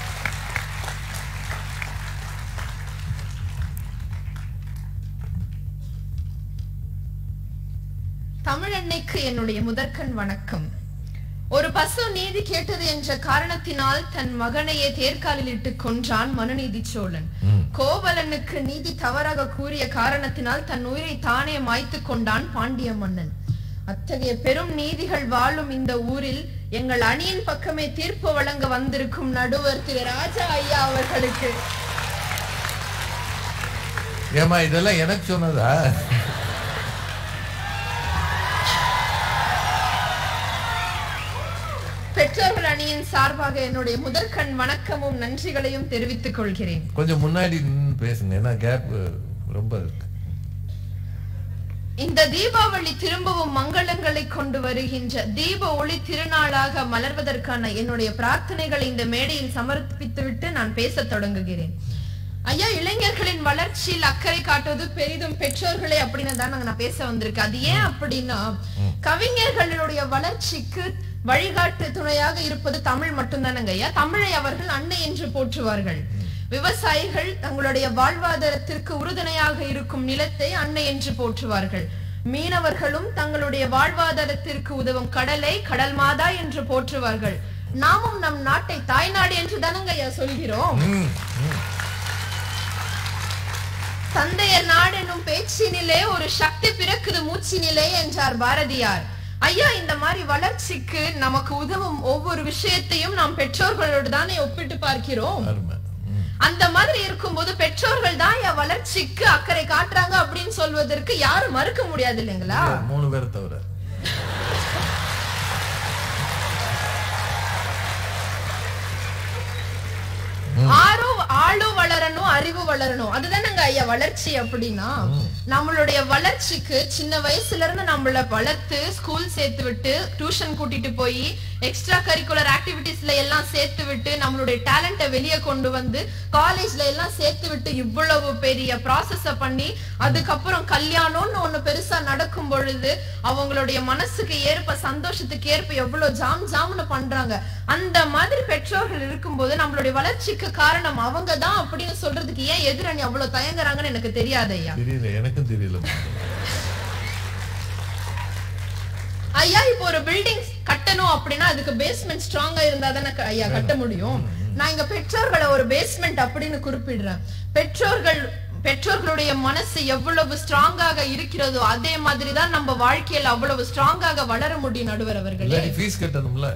தமிழன்னைக்கு என்னுடைய முதற்கண் வணக்கம் ஒரு பசு நீதி கேட்டது என்ற காரணத்தினால் தன் மகனையே தேர்காலில் இட்டு கொன்றான் மனுநீதி சோழன் கோவலனுக்கு நீதி தவறாக கூறிய காரணத்தினால் தன் உயிரை தானே மாய்த்து கொண்டான் பாண்டிய மன்னன் அத்தகைய பெரும் நீதிகள் வாழும் இந்த ஊரில் எங்கள் அணியின் பக்கமே தீர்ப்பு வழங்க வந்திருக்கும் நடுவர் திரு ராஜா ஐயா அவர்களுக்கு
ஏமா இதெல்லாம் எனக்கு சொன்னதா
பெற்றோர்கள் அணியின் சார்பாக என்னுடைய முதற்கண் வணக்கமும் நன்றிகளையும் தெரிவித்துக் கொள்கிறேன்
கொஞ்சம் முன்னாடி நின்னு பேசுங்க ஏன்னா கேப் ரொம்ப இருக்கு
இந்த தீபாவளி திரும்பவும் மங்களங்களை கொண்டு வருகின்ற தீப ஒளி திருநாளாக மலர்வதற்கான என்னுடைய பிரார்த்தனைகளை இந்த மேடையில் சமர்ப்பித்துவிட்டு நான் பேசத் தொடங்குகிறேன் ஐயா இளைஞர்களின் வளர்ச்சியில் அக்கறை காட்டுவது பெரிதும் பெற்றோர்களே அப்படின்னு தான் நாங்க நான் பேச வந்திருக்கேன் அது ஏன் அப்படின்னா கவிஞர்களுடைய வளர்ச்சிக்கு வழிகாட்டு துணையாக இருப்பது தமிழ் மட்டும்தானங்க ஐயா தமிழை அவர்கள் அன்னை என்று போற்றுவார்கள் விவசாயிகள் தங்களுடைய வாழ்வாதாரத்திற்கு உறுதுணையாக இருக்கும் நிலத்தை அன்னை என்று போற்றுவார்கள் மீனவர்களும் தங்களுடைய வாழ்வாதாரத்திற்கு உதவும் கடலை கடல் மாதா என்று போற்றுவார்கள் நாமும் நம் நாட்டை தாய்நாடு என்று தானங்க ஐயா சொல்கிறோம் தந்தையர் நாடு எனும் பேச்சினிலே ஒரு சக்தி பிறக்குது மூச்சினிலே என்றார் பாரதியார் ஐயா இந்த மாதிரி வளர்ச்சிக்கு நமக்கு உதவும் ஒவ்வொரு விஷயத்தையும் நாம் பெற்றோர்களோடு தானே ஒப்பிட்டு பார்க்கிறோம்
அருமை ம்.
அந்த மாதிரி இருக்கும்போது பெற்றோர்கள் தான் என் வளர்ச்சிக்கு அக்கறை காட்டுறாங்க அப்படின்னு சொல்வதற்கு யாரும் மறுக்க முடியாது இல்லைங்களா
மூணு பேரை தவிர
ஆறும் ஆளும் வளரணும் அறிவு வளரணும் அதுதானங்க ஐயா வளர்ச்சி அப்படின்னா நம்மளுடைய வளர்ச்சிக்கு சின்ன வயசுல இருந்து நம்மள வளர்த்து ஸ்கூல் சேர்த்து விட்டு டியூஷன் கூட்டிட்டு போய் எக்ஸ்ட்ரா கரிக்குலர் ஆக்டிவிட்டிஸ்ல எல்லாம் சேர்த்து விட்டு நம்மளுடைய டேலண்ட்டை வெளியே கொண்டு வந்து காலேஜ்ல எல்லாம் சேர்த்து விட்டு இவ்வளவு பெரிய ப்ராசஸ பண்ணி அதுக்கப்புறம் கல்யாணம்னு ஒண்ணு பெருசா நடக்கும் பொழுது அவங்களுடைய மனசுக்கு ஏற்ப சந்தோஷத்துக்கு ஏற்ப எவ்வளவு ஜாம் ஜாம்னு பண்றாங்க அந்த மாதிரி பெற்றோர்கள் இருக்கும்போது நம்மளுடைய வளர்ச்சிக்கு காரணம் அவங்க தான் அப்படின்னு சொல்றதுக்கு ஏன் எதிரணி அவ்வளவு தயங்குறாங்கன்னு எனக்கு தெரியாது ஐயா
தெரியல எனக்கும் தெரியல
ஐயா இப்போ ஒரு பில்டிங் கட்டணும் அப்படின்னா அதுக்கு பேஸ்மெண்ட் ஸ்ட்ராங்கா இருந்தா தானே க- ஐயா கட்ட முடியும் நான் இங்க பெற்றோர்களை ஒரு பேஸ்மெண்ட் அப்படின்னு குறிப்பிடுறேன் பெற்றோர்கள் பெற்றோர்களுடைய மனசு எவ்வளவு ஸ்ட்ராங்காக இருக்கிறதோ அதே மாதிரி தான் நம்ம வாழ்க்கையில அவ்வளவு ஸ்ட்ராங்காக வளர முடியும் நடுவர் அவர்களே
இல்லாட்டி ஃபீஸ் கட்டணும்ல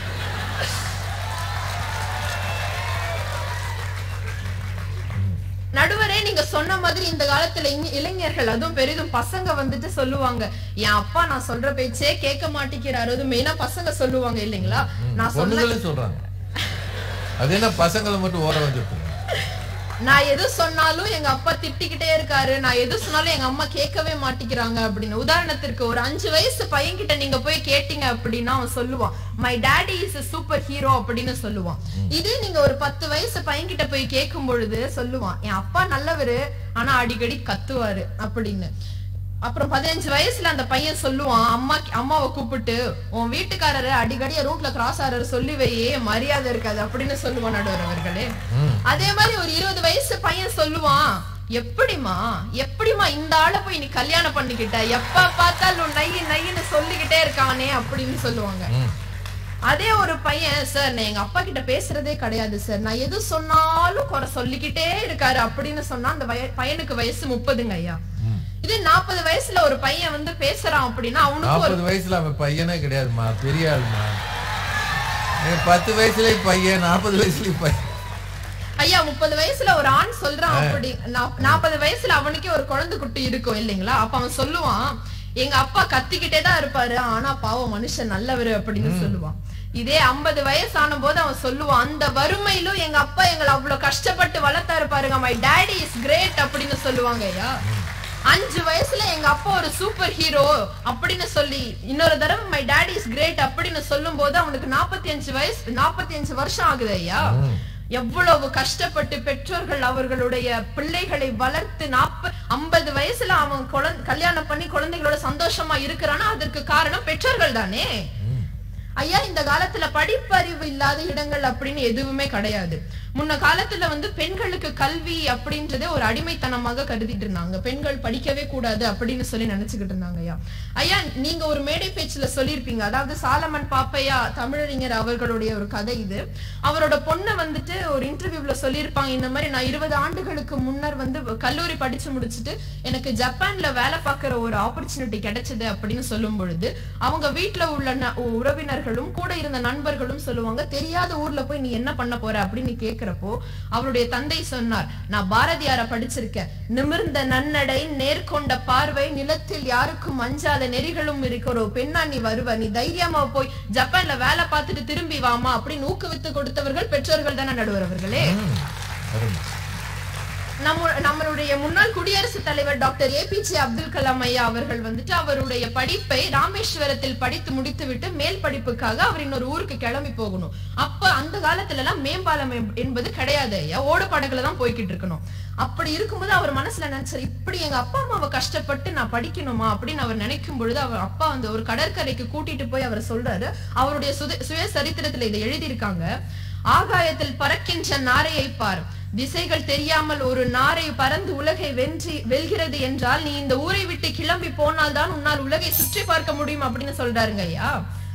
நடுவரே நீங்க சொன்ன மாதிரி இந்த காலத்துல இங்க- இளைஞர்கள் அதுவும் பெரிதும் பசங்க வந்துட்டு சொல்லுவாங்க என் அப்பா நான் சொல்ற பேச்சே கேட்க மாட்டேங்கிறாரு அது மெயினா பசங்க சொல்லுவாங்க இல்லைங்களா நான் சொன்ன
பொண்ணுங்களே சொல்றாங்க அது என்ன பசங்களை மட்டும் ஓர வச்சிருக்கோம்
நான் எது சொன்னாலும் எங்க அப்பா திட்டிக்கிட்டே இருக்காரு நான் எது சொன்னாலும் எங்க அம்மா கேட்கவே மாட்டேங்கிறாங்க அப்படின்னு உதாரணத்திற்கு ஒரு அஞ்சு வயசு பையன்கிட்ட நீங்க போய் கேட்டீங்க அப்படின்னா அவன் சொல்லுவான் my daddy is a superhero அப்படின்னு சொல்லுவான் இது நீங்க ஒரு பத்து வயசு பையன்கிட்ட போய் கேட்கும் பொழுது சொல்லுவான் என் அப்பா நல்லவரு ஆனா அடிக்கடி கத்துவாரு அப்படின்னு அப்புறம் பதினஞ்சு வயசுல அந்த பையன் சொல்லுவான் அம்மா அம்மாவை கூப்பிட்டு உன் வீட்டுக்காரரு அடிக்கடி ரூட்ல கிராஸ் ஆறாரு சொல்லி வையே மரியாதை இருக்காது அப்படின்னு சொல்லுவான் நடுவர் அவர்களே அதே மாதிரி ஒரு இருபது வயசு பையன் சொல்லுவான் எப்படிமா எப்படிமா இந்த ஆளை போய் நீ கல்யாணம் பண்ணிக்கிட்ட எப்ப பார்த்தாலும் நை நைன்னு சொல்லிக்கிட்டே இருக்கானே அப்படின்னு சொல்லுவாங்க அதே ஒரு பையன் சார் நான் எங்க அப்பா கிட்ட பேசுறதே கிடையாது சார் நான் எது சொன்னாலும் குறை சொல்லிக்கிட்டே இருக்காரு அப்படின்னு சொன்னா அந்த வய- பையனுக்கு வயசு முப்பதுங்க ஐயா இது நாற்பது வயசுல ஒரு பையன் வந்து பேசுறான் அப்படின்னா அவனுக்கு ஒரு
நாற்பது வயசுல அவன் பையனே கிடையாதுமா பெரிய ஆளுமா ஏன் பத்து வயசுல பையன் நாற்பது வயசுல பையன்
ஐயா முப்பது வயசுல ஒரு ஆண் சொல்றான் அப்படி நா- நாற்பது வயசுல அவனுக்கே ஒரு குழந்தை குட்டி இருக்கும் இல்லைங்களா அப்ப அவன் சொல்லுவான் எங்க அப்பா கத்திக்கிட்டே தான் இருப்பாரு ஆனா பாவம் மனுஷன் நல்லவரு அப்படின்னு சொல்லுவான் இதே ஐம்பது வயசான போது அவன் சொல்லுவான் அந்த வறுமையிலும் எங்க அப்பா எங்களை அவ்வளவு கஷ்டப்பட்டு வளர்த்தாரு பாருங்க மை டாடி இஸ் கிரேட் அப்படின்னு சொல்லுவாங்க ஐயா அஞ்சு வயசுல எங்க அப்பா ஒரு சூப்பர் ஹீரோ அப்படின்னு சொல்லி இன்னொரு தடவை மை டேடி இஸ் கிரேட் அப்படின்னு சொல்லும் போது அவனுக்கு நாற்பத்தி அஞ்சு வயசு நாற்பத்தி அஞ்சு வருஷம் ஆகுது ஐயா எவ்வளவு கஷ்டப்பட்டு பெற்றோர்கள் அவர்களுடைய பிள்ளைகளை வளர்த்து நாற்ப ஐம்பது வயசுல அவன் குழந்தை கல்யாணம் பண்ணி குழந்தைகளோட சந்தோஷமா இருக்கிறான்னா அதற்கு காரணம் பெற்றோர்கள் தானே ஐயா இந்த காலத்துல படிப்பறிவு இல்லாத இடங்கள் அப்படின்னு எதுவுமே கிடையாது முன்ன காலத்துல வந்து பெண்களுக்கு கல்வி அப்படின்றதே ஒரு அடிமைத்தனமாக கருதிட்டு இருந்தாங்க பெண்கள் படிக்கவே கூடாது அப்படின்னு சொல்லி நினைச்சுக்கிட்டு இருந்தாங்க ஐயா ஐயா நீங்க ஒரு மேடை பேச்சுல சொல்லியிருப்பீங்க அதாவது சாலமன் பாப்பையா தமிழறிஞர் அவர்களுடைய ஒரு கதை இது அவரோட பொண்ணை வந்துட்டு ஒரு இன்டர்வியூல சொல்லியிருப்பாங்க இந்த மாதிரி நான் இருபது ஆண்டுகளுக்கு முன்னர் வந்து கல்லூரி படிச்சு முடிச்சுட்டு எனக்கு ஜப்பான்ல வேலை பார்க்கிற ஒரு ஆப்பர்ச்சுனிட்டி கிடைச்சது அப்படின்னு சொல்லும் பொழுது அவங்க வீட்டுல உள்ள ந- உறவினர்களும் கூட இருந்த நண்பர்களும் சொல்லுவாங்க தெரியாத ஊர்ல போய் நீ என்ன பண்ண போற அப்படின்னு கேக்குறப்போ அவருடைய தந்தை சொன்னார் நான் பாரதியார படிச்சிருக்கேன் நிமிர்ந்த நன்னடை நேர்கொண்ட பார்வை நிலத்தில் யாருக்கும் அஞ்சாத நெறிகளும் இருக்கிற ஒரு பெண்ணா நீ வருவ நீ தைரியமா போய் ஜப்பான்ல வேலை பார்த்துட்டு திரும்பி வாமா அப்படின்னு ஊக்குவித்து கொடுத்தவர்கள் பெற்றோர்கள் தானே நடுவர் அவர்களே
அருமை.
நம்ம நம்மளுடைய முன்னாள் குடியரசுத் தலைவர் டாக்டர் ஏபிஜே அப்துல் கலாம் ஐயா அவர்கள் வந்துட்டு அவருடைய படிப்பை ராமேஸ்வரத்தில் படித்து முடித்துவிட்டு மேல் படிப்புக்காக அவர் இன்னொரு ஊருக்கு கிளம்பி போகணும் அப்ப அந்த காலத்துல எல்லாம் மேம்பாலம் எம்- என்பது கிடையாது ஐயா ஓடு படகுல தான் போய்கிட்டு இருக்கணும் அப்படி இருக்கும்போது அவர் மனசுல நினைச்சார் இப்படி எங்க அப்பா அம்மாவை கஷ்டப்பட்டு நான் படிக்கணுமா அப்படின்னு அவர் நினைக்கும் பொழுது அவர் அப்பா வந்து ஒரு கடற்கரைக்கு கூட்டிட்டு போய் அவர் சொல்றாரு அவருடைய சுத- சுய சரித்திரத்துல இதை எழுதியிருக்காங்க ஆகாயத்தில் பறக்கின்ற நாரையை பார் திசைகள் தெரியாமல் ஒரு நாரை பறந்து உலகை வென்றி வெல்கிறது என்றால் நீ இந்த ஊரை விட்டு கிளம்பி போனால்தான் உன்னால் உலகை சுற்றி பார்க்க முடியும் அப்படின்னு சொல்றாருங்க ஐயா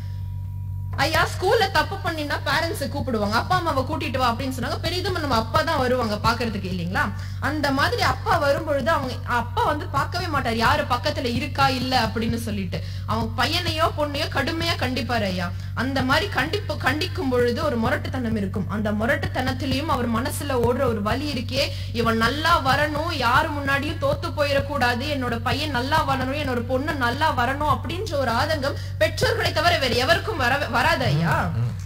ஐயா ஸ்கூல்ல தப்பு பண்ணினா பேரண்ட்ஸ் கூப்பிடுவாங்க அப்பா அம்மாவை கூட்டிட்டு வா அப்படின்னு சொன்னாங்க பெரிதும் நம்ம அப்பா தான் வருவாங்க பாக்குறதுக்கு இல்லைங்களா அந்த மாதிரி அப்பா வரும்பொழுது அவங்க அப்பா வந்து பார்க்கவே மாட்டார் யாரு பக்கத்துல இருக்கா இல்ல அப்படின்னு சொல்லிட்டு அவங்க பையனையோ பொண்ணையோ கடுமையா கண்டிப்பாரு ஐயா அந்த மாதிரி கண்டிப்பு கண்டிக்கும் பொழுது ஒரு முரட்டுத்தனம் இருக்கும் அந்த முரட்டுத்தனத்திலையும் அவர் மனசுல ஓடுற ஒரு வலி இருக்கே இவன் நல்லா வரணும் யாரு முன்னாடியும் தோத்து போயிடக்கூடாது என்னோட பையன் நல்லா வரணும் என்னோட பொண்ணு நல்லா வரணும் அப்படின்ற ஒரு ஆதங்கம் பெற்றோர்களை தவிர வேற எவருக்கும் வர வராது ஐயா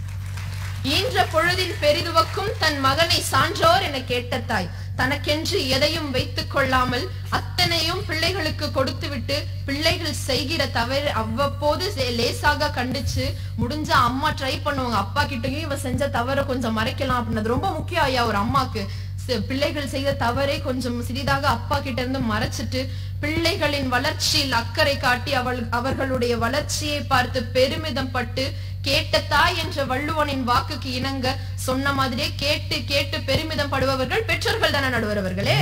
ஈன்ற பொழுதின் பெரிதுவக்கும் தன் மகனை சான்றோர் என கேட்ட தாய் தனக்கென்று எதையும் வைத்துக் கொள்ளாமல் அத்தனையும் பிள்ளைகளுக்கு கொடுத்துவிட்டு பிள்ளைகள் செய்கிற தவறு அவ்வப்போது சே- லேசாக கண்டிச்சு முடிஞ்ச அம்மா ட்ரை பண்ணுவாங்க அப்பா கிட்டயும் இவ செஞ்ச தவற கொஞ்சம் மறைக்கலாம் அப்படின்னது ரொம்ப முக்கியம் ஐயா ஒரு அம்மாக்கு சி- பிள்ளைகள் செய்த தவறை கொஞ்சம் சிறிதாக அப்பா கிட்ட இருந்து மறைச்சிட்டு பிள்ளைகளின் வளர்ச்சியில் அக்கறை காட்டி அவள் அவர்களுடைய வளர்ச்சியை பார்த்து பெருமிதம் பட்டு கேட்ட தாய் என்ற வள்ளுவனின் வாக்குக்கு இணங்க சொன்ன மாதிரியே கேட்டு கேட்டு பெருமிதம் படுபவர்கள் பெற்றோர்கள் தானே நடுவரவர்களே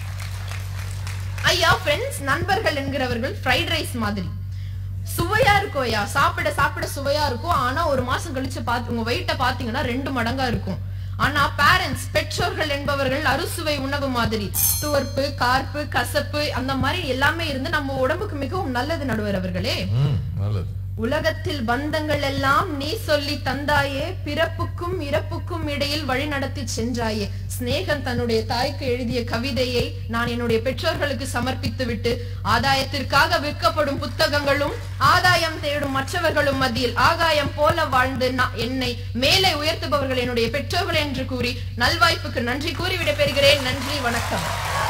ஐயா ஃப்ரெண்ட்ஸ் நண்பர்கள் என்கிறவர்கள் ஃப்ரைட் ரைஸ் மாதிரி சுவையா இருக்கும் ஐயா சாப்பிட சாப்பிட சுவையா இருக்கும் ஆனா ஒரு மாசம் கழிச்சு பாத்து உங்க வெயிட்ட பாத்தீங்கன்னா ரெண்டு மடங்கா இருக்கும் ஆனா பேரண்ட்ஸ் பெற்றோர்கள் என்பவர்கள் அறுசுவை உணவு மாதிரி துவர்ப்பு கார்ப்பு கசப்பு அந்த மாதிரி எல்லாமே இருந்து நம்ம உடம்புக்கு மிகவும் நல்லது நடுவர் அவர்களே
ம், நல்லது
உலகத்தில் பந்தங்கள் எல்லாம் நீ சொல்லி தந்தாயே பிறப்புக்கும் இறப்புக்கும் இடையில் வழி நடத்தி சென்றாயே சிநேகன் தன்னுடைய தாய்க்கு எழுதிய கவிதையை நான் என்னுடைய பெற்றோர்களுக்கு சமர்ப்பித்து விட்டு ஆதாயத்திற்காக விற்கப்படும் புத்தகங்களும் ஆதாயம் தேடும் மற்றவர்களும் மத்தியில் ஆகாயம் போல வாழ்ந்து நான் என்னை மேலே உயர்த்துபவர்கள் என்னுடைய பெற்றோர்கள் என்று கூறி நல்வாய்ப்புக்கு நன்றி கூறி விடைபெறுகிறேன் நன்றி வணக்கம்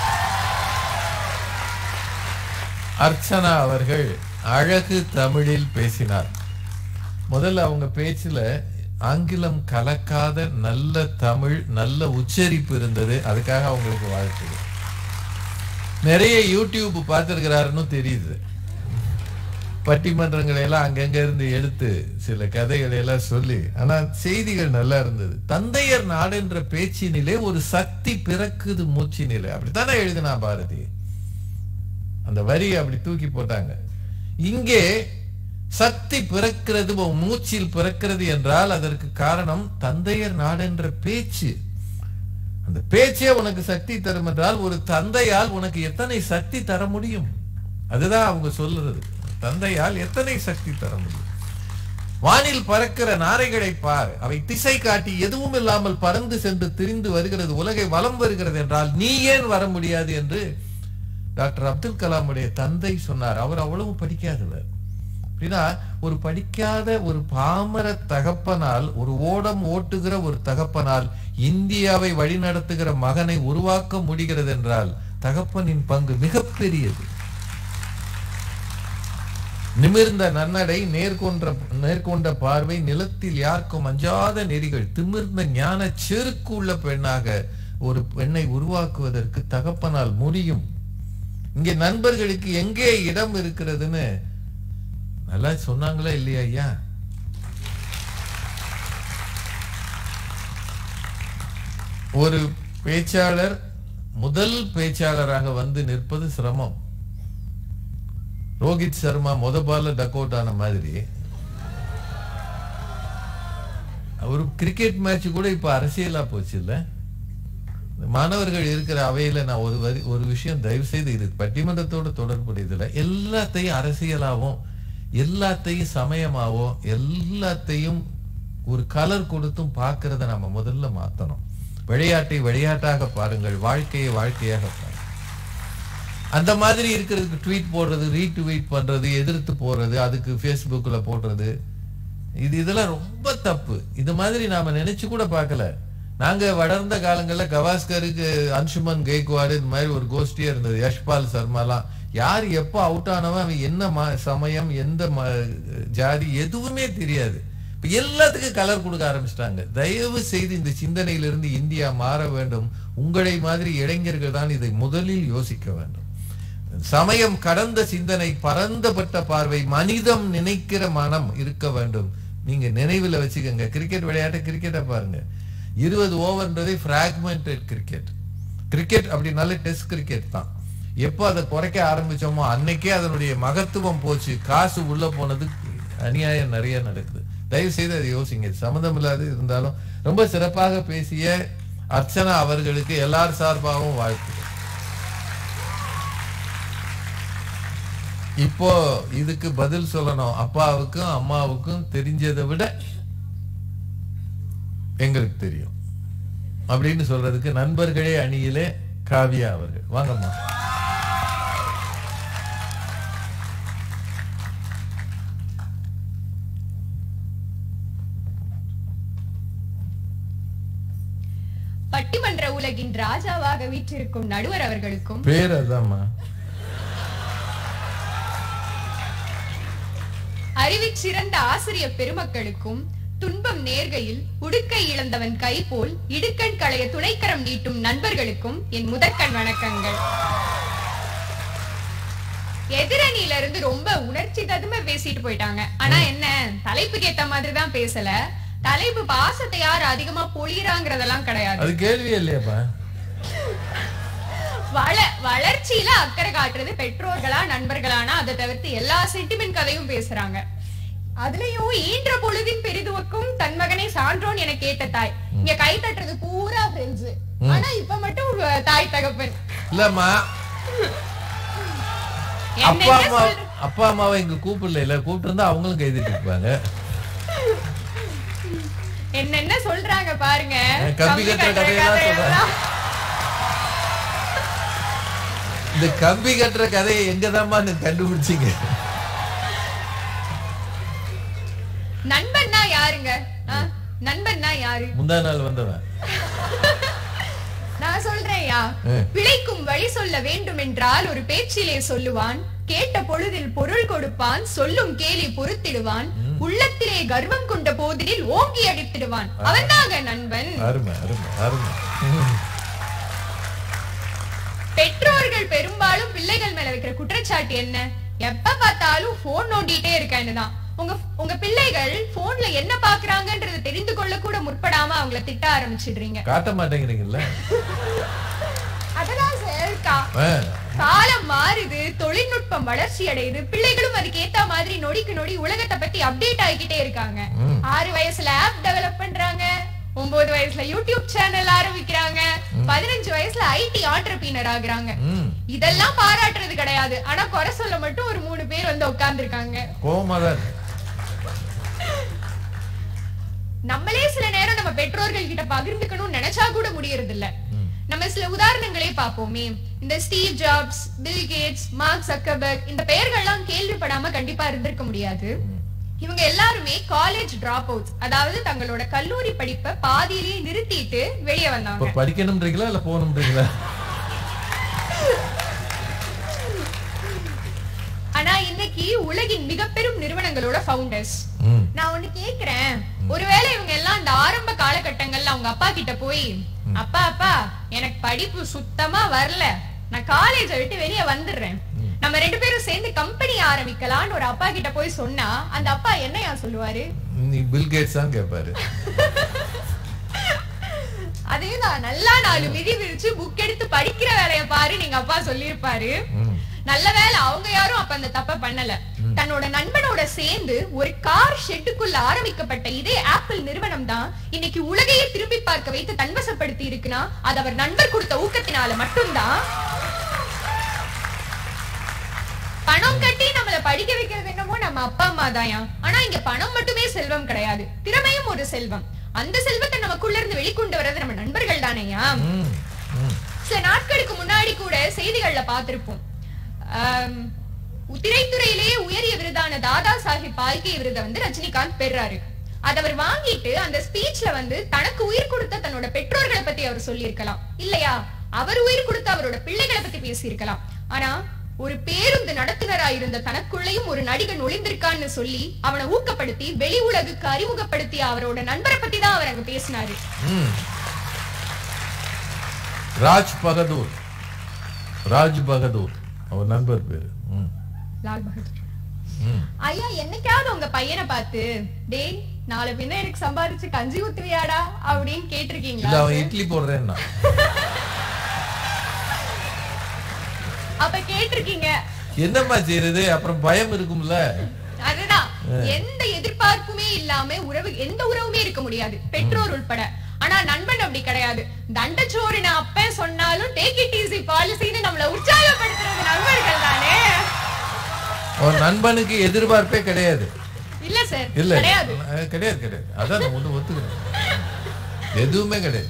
அர்ச்சனா அவர்கள் அழகு தமிழில் பேசினார் முதல்ல அவங்க பேச்சுல ஆங்கிலம் கலக்காத நல்ல தமிழ் நல்ல உச்சரிப்பு இருந்தது அதுக்காக அவங்களுக்கு வாழ்த்துது நிறைய யூடியூப் பார்த்திருக்கிறாருன்னு தெரியுது பட்டிமன்றங்களை எல்லாம் அங்கங்க இருந்து எடுத்து சில கதைகளை எல்லாம் சொல்லி ஆனா செய்திகள் நல்லா இருந்தது தந்தையர் நாடுன்ற பேச்சினிலே ஒரு சக்தி பிறக்குது மூச்சினிலே அப்படித்தானே எழுதினா பாரதி அந்த வரியை அப்படி தூக்கி போட்டாங்க இங்கே சக்தி பிறக்கிறது உன் மூச்சில் பிறக்கிறது என்றால் அதற்கு காரணம் தந்தையர் நாடென்ற பேச்சு அந்த பேச்சே உனக்கு சக்தி தரும் என்றால் ஒரு தந்தையால் உனக்கு எத்தனை சக்தி தர முடியும் அதுதான் அவங்க சொல்லுறது தந்தையால் எத்தனை சக்தி தர முடியும் வானில் பறக்கிற நாரைகளை பார் அவை திசை காட்டி எதுவும் இல்லாமல் பறந்து சென்று திரிந்து வருகிறது உலகை வலம் வருகிறது என்றால் நீ ஏன் வர முடியாது என்று டாக்டர் அப்துல் கலாமுடைய தந்தை சொன்னார் அவர் அவ்வளவு படிக்காதவர் அப்படின்னா ஒரு படிக்காத ஒரு பாமர தகப்பனால் ஒரு ஓடம் ஓட்டுகிற ஒரு தகப்பனால் இந்தியாவை வழிநடத்துகிற மகனை உருவாக்க முடிகிறது என்றால் தகப்பனின் பங்கு மிகப்பெரியது நிமிர்ந்த நன்னடை நேர்கொன்ற நேர்கொண்ட பார்வை நிலத்தில் யாருக்கும் அஞ்சாத நெறிகள் திமிர்ந்த ஞான செருக்கு உள்ள பெண்ணாக ஒரு பெண்ணை உருவாக்குவதற்கு தகப்பனால் முடியும் இங்கே நண்பர்களுக்கு எங்கே இடம் இருக்கிறதுன்னு நல்லா சொன்னாங்களா இல்லையா ஐயா ஒரு பேச்சாளர் முதல் பேச்சாளராக வந்து நிற்பது சிரமம் ரோஹித் சர்மா முத பால்ல டக் அவுட் ஆன மாதிரி ஒரு கிரிக்கெட் மேட்ச் கூட இப்ப அரசியலா போச்சு இல்ல மாணவர்கள் இருக்கிற அவையில நான் ஒரு வரி ஒரு விஷயம் தயவு செய்து இது பட்டிமன்றத்தோட தொடர்புடையது இல்ல எல்லாத்தையும் அரசியலாவும் எல்லாத்தையும் சமயமாவும் எல்லாத்தையும் ஒரு கலர் கொடுத்தும் பார்க்கறத நம்ம முதல்ல மாத்தணும் விளையாட்டை விளையாட்டாக பாருங்கள் வாழ்க்கையை வாழ்க்கையாக பாருங்கள் அந்த மாதிரி இருக்கிறதுக்கு ட்வீட் போடுறது ரீட்வீட் பண்றது எதிர்த்து போடுறது அதுக்கு ஃபேஸ்புக்ல போடுறது இது இதெல்லாம் ரொம்ப தப்பு இது மாதிரி நாம நினைச்சு கூட பார்க்கல நாங்க வளர்ந்த காலங்கள்ல கவாஸ்கருக்கு அன்சுமன் கெய்க்வாடு இந்த மாதிரி ஒரு கோஷ்டியா இருந்தது யஷ்பால் சர்மாலாம் யார் எப்போ அவுட் ஆனவன் அவன் என்ன ம- சமயம் எந்த ம- ஜாதி எதுவுமே தெரியாது இப்ப எல்லாத்துக்கும் கலர் கொடுக்க ஆரம்பிச்சிட்டாங்க தயவு செய்து இந்த சிந்தனையிலிருந்து இந்தியா மாற வேண்டும் உங்களை மாதிரி இளைஞர்கள் தான் இதை முதலில் யோசிக்க வேண்டும் சமயம் கடந்த சிந்தனை பரந்தப்பட்ட பார்வை மனிதம் நினைக்கிற மனம் இருக்க வேண்டும் நீங்க நினைவுல வச்சுக்கோங்க கிரிக்கெட் விளையாட்டு கிரிக்கெட்டை பாருங்க இருபது ஓவர்ன்றதே பிராக்மெண்டட் கிரிக்கெட் கிரிக்கெட் அப்படின்னாலே டெஸ்ட் கிரிக்கெட் தான் எப்போ அதை குறைக்க ஆரம்பிச்சோமோ அன்னைக்கே அதனுடைய மகத்துவம் போச்சு காசு உள்ள போனது அநியாயம் நிறைய நடக்குது தயவு செய்து அதை யோசிங்க சம்மந்தம் இல்லாது இருந்தாலும் ரொம்ப சிறப்பாக பேசிய அர்ச்சனா அவர்களுக்கு எல்லார் சார்பாகவும் வாழ்த்துக்கள் இப்போ இதுக்கு பதில் சொல்லணும் அப்பாவுக்கும் அம்மாவுக்கும் தெரிஞ்சதை விட எங்களுக்கு தெரியும் அப்படின்னு சொல்றதுக்கு நண்பர்களே அணியிலே காவியா அவர்கள் வாங்கம்மா
பட்டிமன்ற உலகின் ராஜாவாக வீற்றிருக்கும் நடுவர் அவர்களுக்கும்
பேர் அதாம்மா
அறிவிற் சிறந்த ஆசிரிய பெருமக்களுக்கும் துன்பம் நேர்கையில் உடுக்கை இழந்தவன் கை போல் இடுக்கண் களைய துணைக்கரம் நீட்டும் நண்பர்களுக்கும் என் முதற்கண் வணக்கங்கள் எதிரணியில இருந்து ரொம்ப உணர்ச்சி ததும பேசிட்டு போயிட்டாங்க ஆனா என்ன தலைப்புக்கு ஏத்த மாதிரி தான் பேசல தலைப்பு பாசத்தை யார் அதிகமா பொழியறாங்கிறதெல்லாம் கிடையாது
அது கேள்வியே இல்லையாப்பா
வள வளர்ச்சியில அக்கறை காட்டுறது பெற்றோர்களா நண்பர்களானா அதை தவிர்த்து எல்லா சென்டிமெண்ட் கதையும் பேசுறாங்க அதுலயும் ஈன்ற பொழுதின் பெரிதுவக்கும் தன் மகனை சான்றோன் என கேட்ட தாய் இங்க கை தட்டுறது பூரா ஃப்ரெண்ட்ஸ் ஆனா இப்ப மட்டும் உங்க தாய் தகப்பன்
இல்லம்மா அப்பா
என்னென்ன
அம்மா
சொல்ற-
அப்பா அம்மாவை இங்க கூப்பிடல இல்ல கூப்பிட்டு இருந்தா அவங்களும் கைதிட்டு இருப்பாங்க
என்னென்ன சொல்றாங்க பாருங்க
கம்பி கட்டுற கதையெல்லாம்
கதையெல்லாம்.
இந்த கம்பி கட்டுற கதையை எங்கதாம்மா நீ கண்டுபிடிச்சீங்க
நண்பன்னா யாருங்க ஆ? நண்பன்னா யாரு
முந்தா நாள் வந்தவன்
நான் சொல்றேன்யா
ஆ.
பிழைக்கும் வழி சொல்ல வேண்டும் என்றால் ஒரு பேச்சிலே சொல்லுவான் கேட்ட பொழுதில் பொருள் கொடுப்பான் சொல்லும் கேலி பொறுத்திடுவான் உள்ளத்திலே கர்வம் கொண்ட போதினில் ஓங்கி அடித்திடுவான் அவன்தாங்க நண்பன்
அருமை அருமை அருமை
பெற்றோர்கள் பெரும்பாலும் பிள்ளைகள் மேல வைக்கிற குற்றச்சாட்டு என்ன எப்ப பார்த்தாலும் போன் நோண்டிட்டே இருக்கேன்னு தான் உங்க உங்க பிள்ளைகள் போன்ல என்ன பாக்குறாங்கன்றது தெரிந்து கொள்ள கூட முற்படாம அவங்கள திட்ட ஆரம்பிச்சிடுறீங்க
காட்ட மாட்டேங்கிறீங்கல்ல
அதெல்லாம் செயல்கா
ஆ,
காலம் மாறுது தொழில்நுட்பம் வளர்ச்சி அடையுது பிள்ளைகளும் அதுக்கு ஏத்த மாதிரி நொடிக்கு நொடி உலகத்தை பத்தி அப்டேட் ஆகிக்கிட்டே இருக்காங்க
ம்.
ஆறு வயசுல ஆப் டெவலப் பண்றாங்க ஒன்பது வயசுல யூடியூப் சேனல் ஆரம்பிக்கிறாங்க பதினஞ்சு வயசுல ஐடி ஆண்டர்பீனர் ஆகுறாங்க
ம்
இதெல்லாம் பாராட்டுறது கிடையாது ஆனா குறை சொல்ல மட்டும் ஒரு மூணு பேர் வந்து உட்கார்ந்து இருக்காங்க
கோவமா தான் இருக்கு.
நம்மளே சில நேரம் நம்ம பெற்றோர்கள் கிட்ட பகிர்ந்துக்கணும்னு நினைச்சா கூட முடியறது இல்ல நம்ம சில உதாரணங்களே பார்ப்போமே இந்த Steve Jobs Bill Gates Mark Zuckerberg இந்த பெயர்கள்லாம் கேள்விப்படாம கண்டிப்பா இருந்திருக்க முடியாது இவங்க எல்லாருமே காலேஜ் டிராப் அவுட்ஸ் அதாவது தங்களோட கல்லூரி படிப்பை பாதியிலேயே நிறுத்திட்டு வெளியே வந்தாங்க
இப்ப படிக்கணும்ன்றீங்களா இல்ல போகணும்ன்றீங்களா
ஆனா இன்னைக்கு உலகின் மிக பெரும் நிறுவனங்களோட ஃபவுண்டர்ஸ்
ம்.
நான் ஒண்ணு கேக்குறேன் ஒருவேளை இவங்க எல்லாம் இந்த ஆரம்ப காலகட்டங்கள்ல அவங்க அப்பா கிட்ட போய் அப்பா அப்பா எனக்கு படிப்பு சுத்தமா வரல நான் காலேஜ விட்டு வெளியே வந்துடுறேன் நம்ம ரெண்டு பேரும் சேர்ந்து கம்பெனி ஆரம்பிக்கலாம்னு ஒரு அப்பா கிட்ட போய் சொன்னா அந்த அப்பா என்னையா சொல்லுவாரு
நீ பில் கேட்ஸ் தான் கேட்பாரு
அதேதான் நல்லா நாலு விதி விரிச்சு புக் எடுத்து படிக்கிற வேலைய பாரு நீங்க அப்பா சொல்லியிருப்பாரு
ம்.
நல்ல வேளை அவங்க யாரும் அப்ப அந்த தப்ப பண்ணல தன்னோட நண்பனோட சேர்ந்து ஒரு கார் ஷெட்டுக்குள்ள ஆரம்பிக்கப்பட்ட இதே ஆப்பிள் நிறுவனம் தான் இன்னைக்கு உலகையே திரும்பி பார்க்க வைத்து தன்வசப்படுத்தி இருக்குன்னா அது அவர் நண்பர் கொடுத்த ஊக்கத்தினால மட்டும்தான் பணம் கட்டி நம்மள படிக்க வைக்கிறது என்னமோ நம்ம அப்பா அம்மா தாயா ஆனா இங்க பணம் மட்டுமே செல்வம் கிடையாது திறமையும் ஒரு செல்வம் அந்த செல்வத்தை நமக்குள்ள இருந்து வெளிக்கொண்டு வர்றது நம்ம நண்பர்கள் தானேயா
ம். ம்.
சில நாட்களுக்கு முன்னாடி கூட செய்திகள்ல பார்த்திருப்போம் ஆம், திரைத்துறையிலேயே உயரிய விருதான தாதா சாஹிப் பால்கே விருதை வந்து ரஜினிகாந்த் பெறாரு அத அவர் வாங்கிட்டு அந்த ஸ்பீச்ல வந்து தனக்கு உயிர் கொடுத்த தன்னோட பெற்றோர்களை பத்தி அவர் சொல்லியிருக்கலாம் இல்லையா அவர் உயிர் கொடுத்த அவரோட பிள்ளைகளை பத்தி பேசியிருக்கலாம் ஆனா ஒரு பேருந்து நடத்துனரா இருந்த தனக்குள்ளேயும் ஒரு நடிகன் ஒளிந்திருக்கான்னு சொல்லி அவனை ஊக்கப்படுத்தி வெளி உலகுக்கு அறிமுகப்படுத்திய அவரோட நண்பரை பத்தி தான் அவர் அங்க பேசினாரு
ம். ராஜ் பகதூர் ராஜ் பகதூர் அவர் நண்பர் பேரு ம்.
லால் பகதூர்
ம்.
ஐயா என்னைக்காவது உங்க பையனை பார்த்து டேய் நாளை பின்ன எனக்கு சம்பாதிச்சு கஞ்சி ஊத்துவியாடா அப்படின்னு
இல்ல
கேட்டிருக்கீங்களா
அவன் இட்லி போடுறேன்னா
அப்ப கேட்டிருக்கீங்க
என்னம்மா செய்யறது அப்புறம் பயம் இருக்கும்ல
அதுதான் எந்த எதிர்பார்ப்புமே இல்லாம உறவு எந்த உறவுமே இருக்க முடியாது பெற்றோர் உட்பட ஆனா நண்பன் அப்படி கிடையாது தண்டச்சோறுன்னு அப்ப சொன்னாலும் டேக் இட் ஈஸி பாலிசின்னு நம்மள உற்சாகப்படுத்துறது நண்பர்கள் தானே
அவன் நண்பனுக்கு எதிர்பார்ப்பே கிடையாது
இல்ல சார்
இல்ல
கிடையாது
அஹ் கிடையாது கிடையாது அதான் நான் ஒண்ணு ஒத்துக்கிறேன் எதுவுமே கிடையாது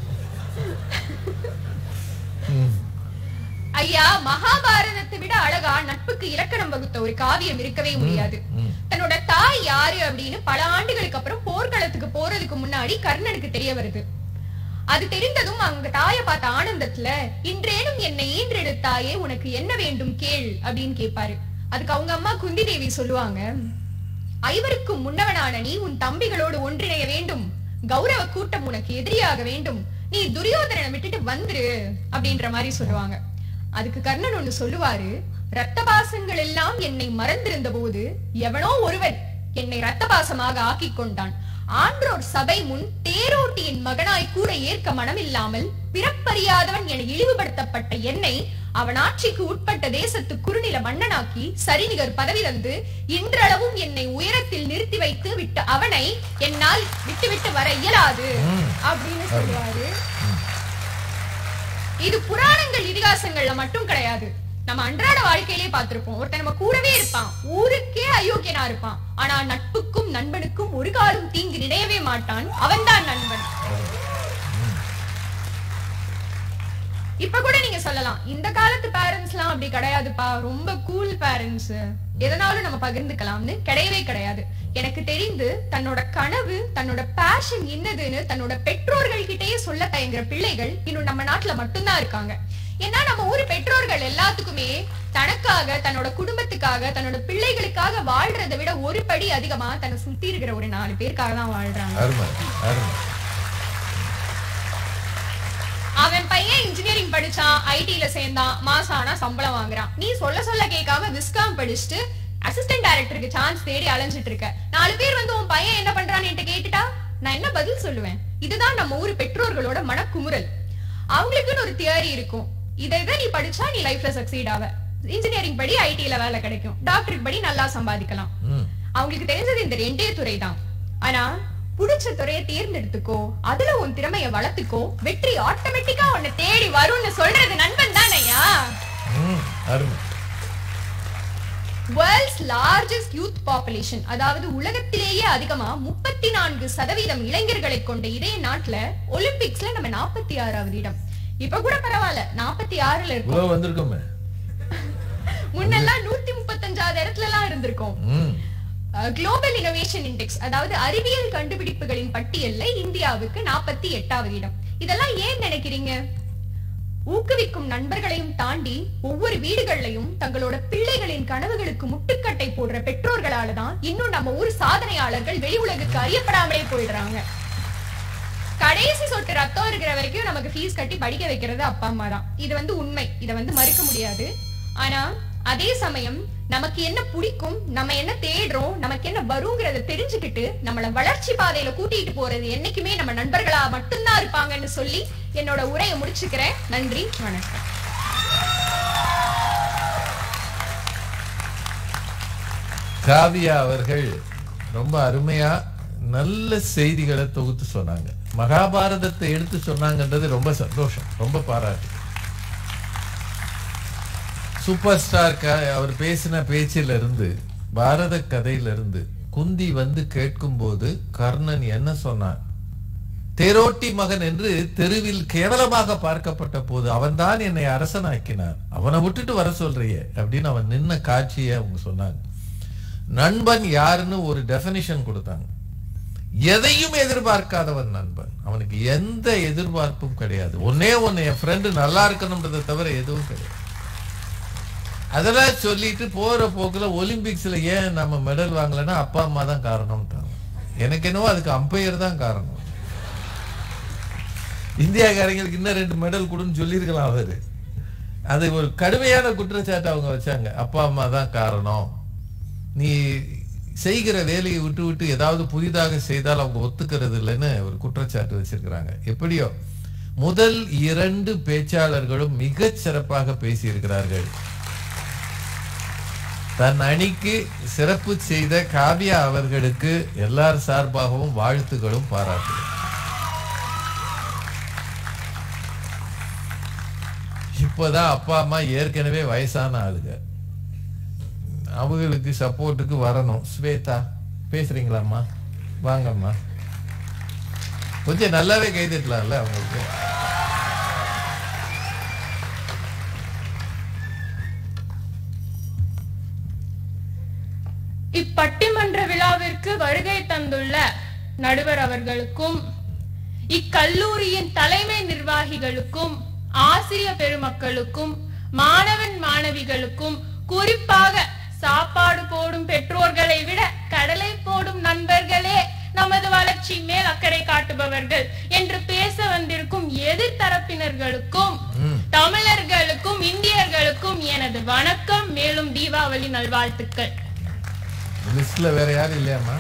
ம்.
ஐயா மகாபாரதத்தை விட அழகா நட்புக்கு இலக்கணம் வகுத்த ஒரு காவியம் இருக்கவே முடியாது
ம்.
தன்னோட தாய் யாரு அப்படின்னு பல ஆண்டுகளுக்கு அப்புறம் போர்க்களத்துக்கு போறதுக்கு முன்னாடி கர்ணனுக்கு தெரிய வருது அது தெரிந்ததும் அவங்க தாயை பார்த்த ஆனந்தத்துல இன்றேனும் என்னை ஈன்றெடுத்தாயே உனக்கு என்ன வேண்டும் கேள் அப்படின்னு கேட்பாரு அதுக்கு அவங்க அம்மா குந்தி தேவி சொல்லுவாங்க ஐவருக்கும் முன்னவனான நீ உன் தம்பிகளோடு ஒன்றிணைய வேண்டும் கௌரவ கூட்டம் உனக்கு எதிரியாக வேண்டும் நீ துரியோதனனை விட்டுட்டு வந்துரு அப்படின்ற மாதிரி சொல்லுவாங்க அதுக்கு கர்ணன் ஒண்ணு சொல்லுவாரு ரத்த பாசங்கள் எல்லாம் என்னை மறந்திருந்த போது எவனோ ஒருவன் என்னை ரத்த பாசமாக ஆக்கிக் கொண்டான் ஆன்றோர் சபை முன் தேரோட்டியின் மகனாய் கூட ஏற்க மனமில்லாமல் பிறப்பறியாதவன் என இழிவுபடுத்தப்பட்ட என்னை அவன் ஆட்சிக்கு உட்பட்ட தேசத்து குறுநில மன்னனாக்கி சரிநிகர் பதவி தந்து இன்றளவும் என்னை உயரத்தில் நிறுத்தி வைத்து விட்ட அவனை என்னால் விட்டுவிட்டு வர இயலாது அப்படின்னு சொல்லுவாரு இது புராணங்கள் இதிகாசங்கள்ல மட்டும் கிடையாது நம்ம அன்றாட வாழ்க்கையிலே பார்த்திருப்போம் ஒருத்தன் நம்ம கூடவே இருப்பான் ஊருக்கே அயோக்கியனா இருப்பான் ஆனா நட்புக்கும் நண்பனுக்கும் ஒரு காலம் தீங்கு நினையவே மாட்டான் அவன்தான் நண்பன் இப்ப கூட நீங்க சொல்லலாம் இந்த காலத்து பேரண்ட்ஸ் எல்லாம் அப்படி கிடையாதுப்பா ரொம்ப கூல் பேரண்ட்ஸ் எதனாலும் நம்ம பகிர்ந்துக்கலாம்னு கிடையவே கிடையாது எனக்கு தெரிந்து தன்னோட கனவு தன்னோட பேஷன் என்னதுன்னு தன்னோட பெற்றோர்கள் கிட்டயே சொல்ல தயங்குற பிள்ளைகள் இன்னும் நம்ம நாட்டுல மட்டும்தான் இருக்காங்க ஏன்னா நம்ம ஊர் பெற்றோர்கள் எல்லாத்துக்குமே தனக்காக தன்னோட குடும்பத்துக்காக தன்னோட பிள்ளைகளுக்காக வாழ்றதை விட ஒரு படி அதிகமா தன்னை சுத்தி இருக்கிற ஒரு நாலு பேருக்காக தான் வாழ்றாங்க
அருமை அருமை
அவன் பையன் இன்ஜினியரிங் படிச்சான் ஐடில சேர்ந்தான் மாசம் ஆனா சம்பளம் வாங்குறான் நீ சொல்ல சொல்ல கேட்காம விஸ்காம் படிச்சுட்டு அசிஸ்டன்ட் டைரக்டருக்கு சான்ஸ் தேடி அலைஞ்சிட்டு இருக்க நாலு பேர் வந்து உன் பையன் என்ன பண்றான்னு என்கிட்ட கேட்டுட்டா நான் என்ன பதில் சொல்லுவேன் இதுதான் நம்ம ஊர் பெற்றோர்களோட மனக்குமுறல் அவங்களுக்குன்னு ஒரு தியரி இருக்கும் இதை இதை நீ படிச்சா நீ லைஃப்ல சக்சீட் ஆவ இன்ஜினியரிங் படி ஐடில வேலை கிடைக்கும் டாக்டருக்கு படி நல்லா சம்பாதிக்கலாம்
ம்.
அவங்களுக்கு தெரிஞ்சது இந்த ரெண்டே துறை தான் ஆனா புடிச்ச துறையை தேர்ந்தெடுத்துக்கோ அதுல உன் திறமைய வளர்த்துக்கோ வெற்றி ஆட்டோமேட்டிக்கா உன்னை தேடி வரும்னு சொல்றது நண்பன் தானையா
ம். அருமை
வேர்ல்ட்ஸ் லார்ஜஸ்ட் யூத் பாப்புலேஷன் அதாவது உலகத்திலேயே அதிகமா முப்பத்தி நான்கு சதவீதம் இளைஞர்களை கொண்ட இதே நாட்டுல ஒலிம்பிக்ஸ்ல நம்ம நாற்பத்தி ஆறாவது இடம் இப்ப கூட பரவாயில்ல நாற்பத்தி ஆறுல இருக்கோம்
இவ்வளவு வந்திருக்கோமே
முன்னெல்லாம் நூத்தி முப்பத்தஞ்சாவது இடத்துல எல்லாம் இருந்திருக்கோம்
ம்.
குளோபல் இனோவேஷன் இண்டெக்ஸ் அதாவது அறிவியல் கண்டுபிடிப்புகளின் பட்டியல்ல இந்தியாவுக்கு நாற்பத்தி எட்டாவது இடம் இதெல்லாம் ஏன் நினைக்கிறீங்க ஊக்குவிக்கும் நண்பர்களையும் தாண்டி ஒவ்வொரு வீடுகள்லயும் தங்களோட பிள்ளைகளின் கனவுகளுக்கு முட்டுக்கட்டை போடுற பெற்றோர்களால தான் இன்னும் நம்ம ஊர் சாதனையாளர்கள் வெளி உலகுக்கு அறியப்படாமலே போயிடுறாங்க கடைசி சொட்டு ரத்தம் இருக்கிற வரைக்கும் நமக்கு ஃபீஸ் கட்டி படிக்க வைக்கிறது அப்பா அம்மா தான் இது வந்து உண்மை இதை வந்து மறுக்க முடியாது ஆனா அதே சமயம் நமக்கு என்ன பிடிக்கும் நம்ம என்ன தேடுறோம் நமக்கு என்ன வருங்கிறத தெரிஞ்சுக்கிட்டு நம்மள வளர்ச்சி பாதையில கூட்டிட்டு போறது என்னைக்குமே நம்ம நண்பர்களா மட்டும்தான் இருப்பாங்கன்னு சொல்லி என்னோட உரையை முடிச்சுக்கிறேன் நன்றி வணக்கம்
காவியா அவர்கள் ரொம்ப அருமையா நல்ல செய்திகளை தொகுத்து சொன்னாங்க மகாபாரதத்தை எடுத்து சொன்னாங்கன்றது ரொம்ப சந்தோஷம் ரொம்ப பாராட்டு சூப்பர் ஸ்டார் க- அவர் பேசின பேச்சில இருந்து பாரத கதையில இருந்து குந்தி வந்து கேட்கும்போது கர்ணன் என்ன சொன்னான் தேரோட்டி மகன் என்று தெருவில் கேவலமாக பார்க்கப்பட்ட போது அவன்தான் என்னை அரசனாக்கினான் அவனை விட்டுட்டு வர சொல்றியே அப்படின்னு அவன் நின்ன காட்சியை அவங்க சொன்னாங்க நண்பன் யாருன்னு ஒரு டெஃபினிஷன் கொடுத்தாங்க எதையும் எதிர்பார்க்காதவன் நண்பன் அவனுக்கு எந்த எதிர்பார்ப்பும் கிடையாது ஒன்னே ஒன்னு என் ஃப்ரெண்டு நல்லா இருக்கணும்ன்றதை தவிர எதுவும் கிடையாது அதெல்லாம் சொல்லிட்டு போற போக்குல ஒலிம்பிக்ஸ்ல ஏன் நம்ம மெடல் வாங்கலைன்னா அப்பா அம்மா தான் காரணம்ட்டாங்க எனக்கு என்னவோ அதுக்கு அம்பையர் தான் காரணம் இந்தியாக்காரங்களுக்கு இன்னும் ரெண்டு மெடல் கொடுன்னு சொல்லியிருக்கலாம் அவரு அது ஒரு கடுமையான குற்றச்சாட்டு அவங்க வச்சாங்க அப்பா அம்மா தான் காரணம் நீ செய்கிற வேலையை விட்டு விட்டு ஏதாவது புதிதாக செய்தால் அவங்க ஒத்துக்கிறது இல்லைன்னு ஒரு குற்றச்சாட்டு வச்சிருக்கிறாங்க எப்படியோ முதல் இரண்டு பேச்சாளர்களும் மிகச் சிறப்பாக பேசியிருக்கிறார்கள் தன் அணிக்கு சிறப்பு செய்த காவியா அவர்களுக்கு எல்லார் சார்பாகவும் வாழ்த்துகளும் பாராட்டுகள் இப்போதான் அப்பா அம்மா ஏற்கனவே வயசான ஆளுங்க அவங்களுக்கு சப்போர்ட்டுக்கு வரணும் ஸ்வேதா பேசுறீங்களாம்மா வாங்கம்மா கொஞ்சம் நல்லாவே கைதட்டலாம்ல அவங்களுக்கு
இப்பட்டிமன்ற விழாவிற்கு வருகை தந்துள்ள நடுவர் அவர்களுக்கும் இக்கல்லூரியின் தலைமை நிர்வாகிகளுக்கும் ஆசிரிய பெருமக்களுக்கும் மாணவன் மாணவிகளுக்கும் குறிப்பாக சாப்பாடு போடும் பெற்றோர்களை விட கடலை போடும் நண்பர்களே நமது வளர்ச்சி மேல் அக்கறை காட்டுபவர்கள் என்று பேச வந்திருக்கும் எதிர்த்தரப்பினர்களுக்கும் தமிழர்களுக்கும் இந்தியர்களுக்கும் எனது வணக்கம் மேலும் தீபாவளி நல்வாழ்த்துக்கள்
லிஸ்ட்ல வேற யாரும் இல்லையாம்மா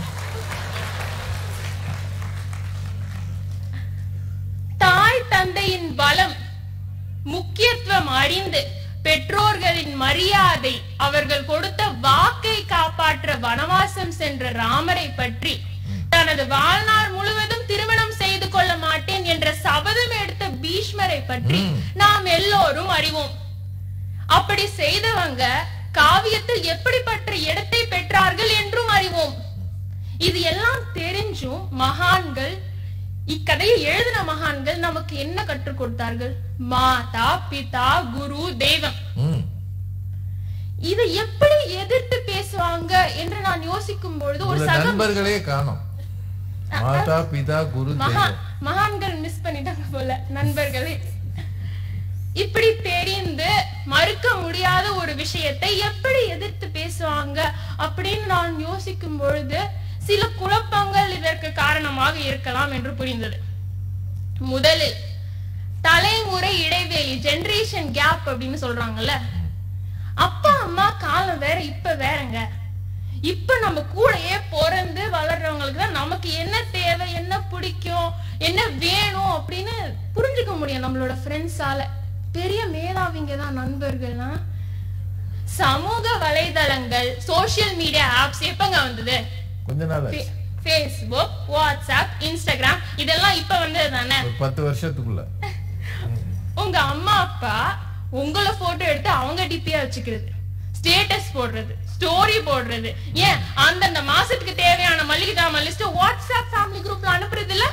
தாய் தந்தையின் பலம் முக்கியத்துவம் அறிந்து பெற்றோர்களின் மரியாதை அவர்கள் கொடுத்த வாக்கை காப்பாற்ற வனவாசம் சென்ற ராமரை பற்றி தனது வாழ்நாள் முழுவதும் திருமணம் செய்து கொள்ள மாட்டேன் என்ற சபதம் எடுத்த பீஷ்மரை பற்றி நாம் எல்லோரும் அறிவோம் அப்படி செய்தவங்க காவியத்தில் எப்படிப்பட்ட இடத்தை பெற்றார்கள் என்றும் அறிவோம் இது எல்லாம் தெரிஞ்சும் மகான்கள் இக்கதையை எழுதின மகான்கள் நமக்கு என்ன கற்றுக் கொடுத்தார்கள் மாதா பிதா குரு தெய்வம்
ம்
இதை எப்படி எதிர்த்து பேசுவாங்க என்று நான் யோசிக்கும் பொழுது ஒரு
உங்க
சக
நண்பர்களே காணோம் மாதா பிதா குரு
மகா
தெய்வம்
மகான்கள் மிஸ் பண்ணிட்டாங்க போல நண்பர்களே இப்படி தெரிந்து மறுக்க முடியாத ஒரு விஷயத்தை எப்படி எதிர்த்து பேசுவாங்க அப்படின்னு நான் யோசிக்கும் பொழுது சில குழப்பங்கள் இதற்கு காரணமாக இருக்கலாம் என்று புரிந்தது முதலில் தலைமுறை இடைவெளி ஜெனரேஷன் கேப் அப்படின்னு சொல்றாங்கல்ல அப்பா அம்மா காலம் வேற இப்ப வேறங்க இப்ப நம்ம கூடயே பிறந்து வளர்றவங்களுக்கு தான் நமக்கு என்ன தேவை என்ன பிடிக்கும் என்ன வேணும் அப்படின்னு புரிஞ்சுக்க முடியும் நம்மளோட ஃப்ரெண்ட்ஸால பெரிய மேதாவிங்க தான் நண்பர்கள்னா சமூக வலைதளங்கள் சோஷியல் மீடியா ஆப்ஸ் எப்பங்க வந்தது
கொஞ்ச நாள் ஆச்சு.
ஃபேஸ்புக் வாட்ஸ்அப் இன்ஸ்டாகிராம் இதெல்லாம் இப்ப வந்தது தானே
ஒரு பத்து வருஷத்துக்குள்ள
உங்க அம்மா அப்பா உங்கள போட்டோ எடுத்து அவங்க டிபியா வச்சுக்கிறது ஸ்டேட்டஸ் போடுறது ஸ்டோரி போடுறது ஏன் அந்தந்த மாசத்துக்கு தேவையான மல்லிகை ஜாமான் லிஸ்ட் வாட்ஸ்அப் ஃபேமிலி குரூப்ல அனுப்புறது இல்ல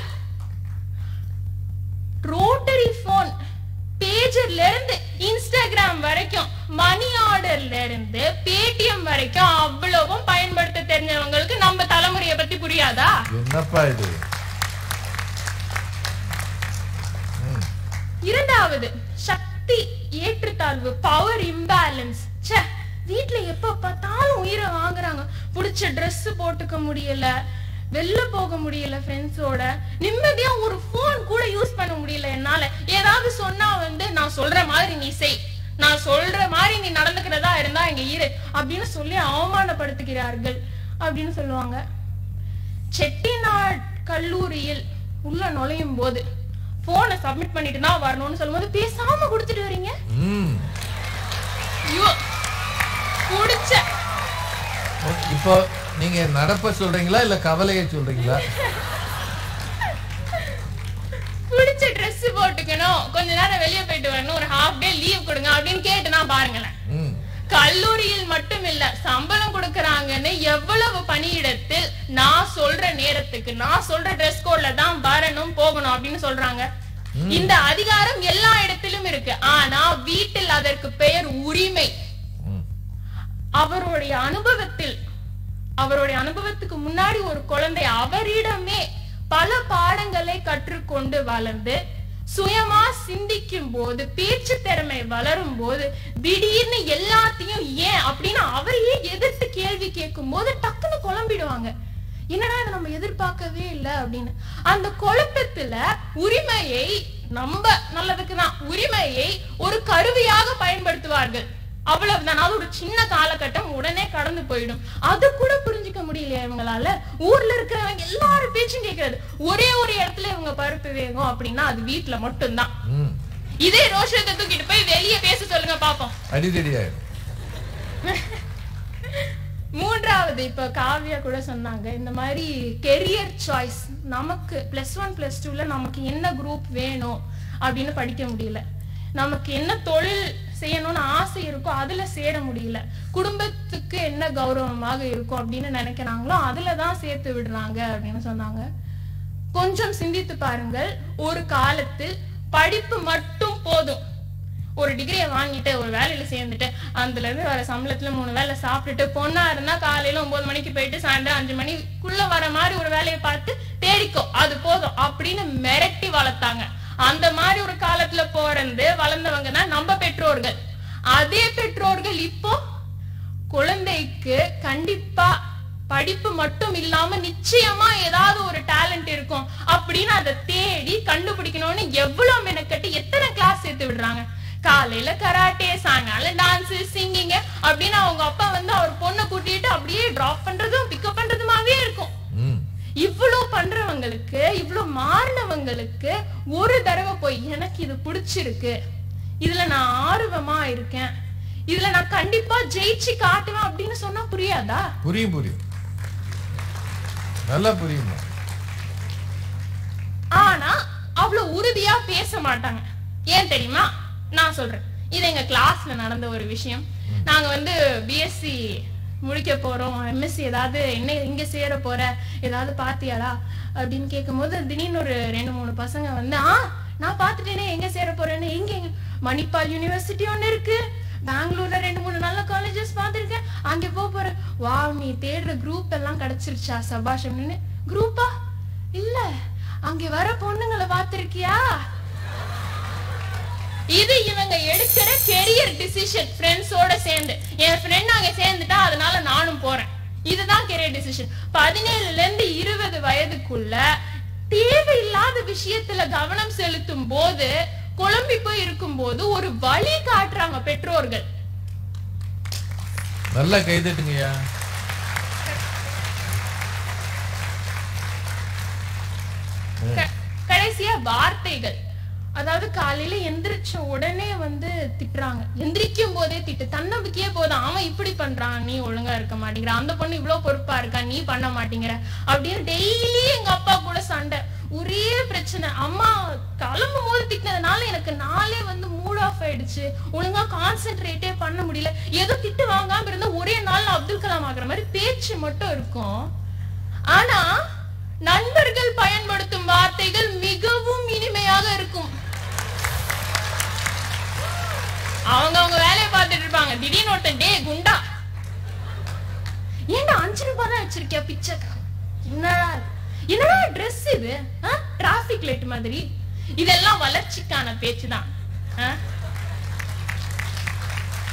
ரோட்டரி போன் பேஜர்ல இருந்து இன்ஸ்டாகிராம் வரைக்கும் மணி ஆர்டர்ல இருந்து பேடிஎம் வரைக்கும் அவ்வளவும் பயன்படுத்த தெரிஞ்சவங்களுக்கு நம்ம தலைமுறையை பத்தி புரியாதா
என்னப்பா இது
இரண்டாவது சக்தி சக்தி ஏற்றத்தாழ்வு பவர் இம்பேலன்ஸ் ச்சே வீட்ல எப்ப பார்த்தாலும் உயிரை வாங்குறாங்க புடிச்ச Dress போட்டுக்க முடியல வெளில போக முடியல ஃப்ரெண்ட்ஸோட நிம்மதியா ஒரு ஃபோன் கூட யூஸ் பண்ண முடியல என்னால ஏதாவது சொன்னா வந்து நான் சொல்ற மாதிரி நீ செய் நான் சொல்ற மாதிரி நீ நடந்துக்கிறதா இருந்தா இங்க இரு அப்படின்னு சொல்லி அவமானப்படுத்துகிறார்கள் அப்படின்னு சொல்லுவாங்க செட்டிநாட் கல்லூரியில் உள்ள நுழையும் போது போனை சப்மிட் பண்ணிட்டு தான் வரணும்னு சொல்லும்போது பேசாம கொடுத்துட்டு வரீங்க
ம்
ஐயோ குடிச்ச
இப்போ நீங்க நடப்ப சொல்றீங்களா இல்ல கவலையை சொல்றீங்களா
பிடிச்ச Dress போட்டுக்கணும் கொஞ்ச நேரம் வெளிய போயிட்டு வரணும் ஒரு ஹாஃப் டே லீவ் கொடுங்க அப்படின்னு கேட்டுனா பாருங்களேன்
ம்
கல்லூரியில் மட்டும் இல்ல சம்பளம் கொடுக்கறாங்கன்னு எவ்வளவு பணியிடத்தில் நான் சொல்ற நேரத்துக்கு நான் சொல்ற Dress கோட்ல தான் வரணும் போகணும் அப்படின்னு சொல்றாங்க இந்த அதிகாரம் எல்லா இடத்திலும் இருக்கு ஆனா வீட்டில் அதற்கு பெயர் உரிமை
ம்
அவருடைய அனுபவத்தில் அவருடைய அனுபவத்துக்கு முன்னாடி ஒரு குழந்தை அவரிடமே பல பாடங்களை கற்றுக்கொண்டு வளர்ந்து சுயமா சிந்திக்கும் போது பேச்சு திறமை வளரும் போது திடீர்னு எல்லாத்தையும் ஏன் அப்படின்னு அவரையே எதிர்த்து கேள்வி கேட்கும் போது டக்குன்னு குழம்பிடுவாங்க என்னடா இதை நம்ம எதிர்பார்க்கவே இல்லை அப்படின்னு அந்த குழப்பத்துல உரிமையை நம்ம நல்லதுக்கு தான் உரிமையை ஒரு கருவியாக பயன்படுத்துவார்கள் அவ்வளவுதான் அது ஒரு சின்ன காலகட்டம் உடனே கடந்து போயிடும் அது கூட புரிஞ்சுக்க முடியலையா இவங்களால ஊர்ல இருக்கிறவங்க எல்லாரும் பேச்சும் கேட்கறது ஒரே ஒரு இடத்துல இவங்க பருப்பு வேகும் அப்படின்னா அது வீட்டுல மட்டும்தான்
ம்
இதே ரோஷத்தை தூக்கிட்டு போய் வெளியே பேச சொல்லுங்க பாப்போம்
அடிதடி ஆயிடும்
மூன்றாவது இப்ப காவ்யா கூட சொன்னாங்க இந்த மாதிரி கெரியர் சாய்ஸ் நமக்கு பிளஸ் ஒன் பிளஸ் டூல நமக்கு என்ன குரூப் வேணும் அப்படின்னு படிக்க முடியல நமக்கு என்ன தொழில் செய்யணும்னு ஆசை இருக்கோ அதுல சேர முடியல குடும்பத்துக்கு என்ன கௌரவமாக இருக்கும் அப்படின்னு நினைக்கிறாங்களோ அதுல தான் சேர்த்து விடுறாங்க அப்படின்னு சொன்னாங்க கொஞ்சம் சிந்தித்து பாருங்கள் ஒரு காலத்தில் படிப்பு மட்டும் போதும் ஒரு டிகிரியை வாங்கிட்டு ஒரு வேலையில சேர்ந்துட்டு அதுல இருந்து வர சம்பளத்துல மூணு வேலை சாப்பிட்டுட்டு பொண்ணா இருந்தா காலையில ஒன்பது மணிக்கு போயிட்டு சாயந்தரம் அஞ்சு மணிக்குள்ள வர மாதிரி ஒரு வேலையை பார்த்து தேடிக்கோ அது போதும் அப்படின்னு மிரட்டி வளர்த்தாங்க அந்த மாதிரி ஒரு காலத்துல பிறந்து வளர்ந்தவங்க தான் நம்ம பெற்றோர்கள் அதே பெற்றோர்கள் இப்போ குழந்தைக்கு கண்டிப்பா படிப்பு மட்டும் இல்லாம நிச்சயமா ஏதாவது ஒரு டேலண்ட் இருக்கும் அப்படின்னு அதை தேடி கண்டுபிடிக்கணும்னு எவ்வளவு மெனக்கட்டு எத்தனை கிளாஸ் சேர்த்து விடுறாங்க காலையில கராட்டே சாயங்காலம் டான்ஸ் சிங்கிங் அப்படின்னு அவங்க அப்பா வந்து அவர் பொண்ணை கூட்டிட்டு அப்படியே டிராப் பண்றதும் பிக்கப் பண்றதுமாவே இருக்கும்
ம்
இவ்வளவு பண்றவங்களுக்கு இவ்வளவு மாறினவங்களுக்கு ஒரு தடவை போய் எனக்கு இது பிடிச்சிருக்கு இதுல நான் ஆர்வமா இருக்கேன் இதுல நான் கண்டிப்பா ஜெயிச்சு காட்டுவேன் அப்படின்னு சொன்னா புரியாதா
புரியும் புரியும் நல்லா புரியுமா
ஆனா அவ்வளவு உறுதியா பேச மாட்டாங்க ஏன் தெரியுமா நான் சொல்றேன் இது எங்க கிளாஸ்ல நடந்த ஒரு விஷயம் நாங்க வந்து பிஎஸ்சி முடிக்க போறோம் எம்எஸ்சி ஏதாவது என்ன இங்க சேர போற ஏதாவது பாத்தியாடா அப்படின்னு கேட்கும்போது திடீர்னு ஒரு ரெண்டு மூணு பசங்க வந்து ஆ நான் பார்த்துட்டேனே எங்க சேர போறேன்னு எங்க எங்க மணிப்பால் யூனிவர்சிட்டி ஒண்ணு இருக்கு பெங்களூர்ல ரெண்டு மூணு நல்ல காலேஜஸ் பார்த்திருக்கேன் அங்க போக போறேன் வா நீ தேடுற குரூப் எல்லாம் கிடைச்சிருச்சா சபாஷ் அப்படின்னு குரூப்பா இல்ல அங்க வர பொண்ணுங்களை பார்த்திருக்கியா இது இவங்க எடுக்கிற கெரியர் டிசிஷன் ஃப்ரெண்ட்ஸோட சேர்ந்து என் ஃப்ரெண்ட் அங்க சேர்ந்துட்டா அதனால நானும் போறேன் இதுதான் கெரியர் டிசிஷன் பதினேழுல இருந்து இருபது வயதுக்குள்ள தேவையில்லாத விஷயத்துல கவனம் செலுத்தும் போது குழம்பி போய் இருக்கும் போது ஒரு வழி காட்டுறாங்க பெற்றோர்கள்
நல்லா கைதட்டுங்கய்யா
க- கடைசியா வார்த்தைகள் அதாவது காலையில எந்திரிச்ச உடனே வந்து திட்டுறாங்க எந்திரிக்கும் போதே திட்டு தன்னம்பிக்கையே போதும் அவன் இப்படி பண்றான் நீ ஒழுங்கா இருக்க மாட்டேங்கிற அந்த பொண்ணு இவ்வளவு பொறுப்பா இருக்கா நீ பண்ண மாட்டேங்கிற அப்படின்னு டெய்லி எங்க அப்பா கூட சண்டை ஒரே பிரச்சனை அம்மா கிளம்பும் போது திட்டினதுனால எனக்கு நாளே வந்து மூட் ஆஃப் ஆயிடுச்சு ஒழுங்கா கான்சென்ட்ரேட்டே பண்ண முடியல ஏதோ திட்டு வாங்காம இருந்தா ஒரே நாள் அப்துல் கலாம் ஆகுற மாதிரி பேச்சு மட்டும் இருக்கும் ஆனா நண்பர்கள் பயன்படுத்தும் வார்த்தைகள் மிகவும் இனிமையாக இருக்கும் அவங்க அவங்க வேலையை பார்த்துட்டு இருப்பாங்க திடீர்னு ஒருத்தன் டே குண்டா ஏன்டா அஞ்சு ரூபாய் தான் வச்சிருக்கியா பிச்சைக்கா என்னடா இது? என்னடா ட்ரெஸ் இது டிராபிக் லைட் மாதிரி இதெல்லாம் வளர்ச்சிக்கான பேச்சுதான் ஆ?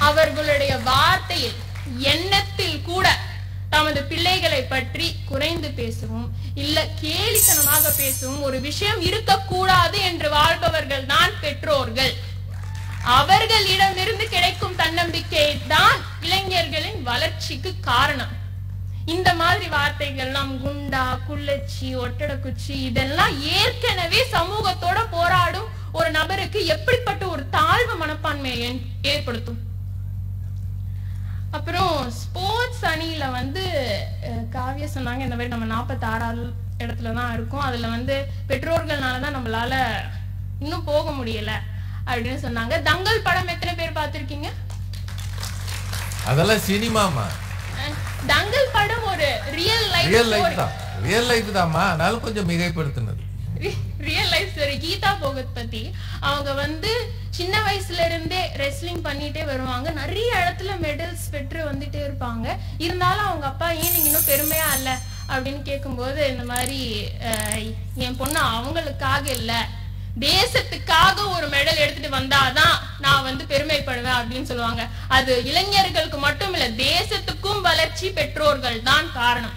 அவர்களுடைய வார்த்தையில் எண்ணத்தில் கூட தமது பிள்ளைகளை பற்றி குறைந்து பேசவும் இல்ல கேலித்தனமாக பேசவும் ஒரு விஷயம் இருக்கக்கூடாது என்று வாழ்பவர்கள் தான் பெற்றோர்கள் அவர்களிடமிருந்து கிடைக்கும் தன்னம்பிக்கை தான் இளைஞர்களின் வளர்ச்சிக்கு காரணம் இந்த மாதிரி வார்த்தைகள் நாம் குண்டா குள்ளச்சி ஒட்டட குச்சி இதெல்லாம் ஏற்கனவே சமூகத்தோட போராடும் ஒரு நபருக்கு எப்படிப்பட்ட ஒரு தாழ்வு மனப்பான்மையை ஏன்- ஏற்படுத்தும் அப்புறம் ஸ்போர்ட்ஸ் அணியில வந்து அஹ், காவ்யா சொன்னாங்க இந்த மாதிரி நம்ம நாற்பத்தி ஆறாவது இடத்துல தான் இருக்கோம் அதுல வந்து பெற்றோர்கள்னால தான் நம்மளால இன்னும் போக முடியல அப்படின்னு சொன்னாங்க தங்கல் படம் எத்தனை பேர் பார்த்திருக்கீங்க
அதெல்லாம் சினிமாமா
அஹ், தங்கல் படம் ஒரு ரியல்
ரியல் லைஃப்
லைஃப்
தான் ரியல் லைஃப் தான்மா அதனால கொஞ்சம் மிகைப்படுத்தினது
real life story Geeta Phogat பத்தி அவங்க வந்து சின்ன வயசுல இருந்தே ரெஸ்லிங் பண்ணிட்டே வருவாங்க நிறைய இடத்துல மெடல்ஸ் பெற்று வந்துட்டே இருப்பாங்க இருந்தாலும் அவங்க அப்பா ஏன் நீங்க இன்னும் பெருமையா இல்ல அப்படின்னு கேட்கும்போது இந்த மாதிரி அஹ், என் பொண்ணு அவங்களுக்காக இல்ல தேசத்துக்காக ஒரு மெடல் எடுத்துட்டு வந்தாதான் நான் வந்து பெருமைப்படுவேன் அப்படின்னு சொல்லுவாங்க அது இளைஞர்களுக்கு மட்டும் இல்ல தேசத்துக்கும் வளர்ச்சி பெற்றோர்கள் தான் காரணம்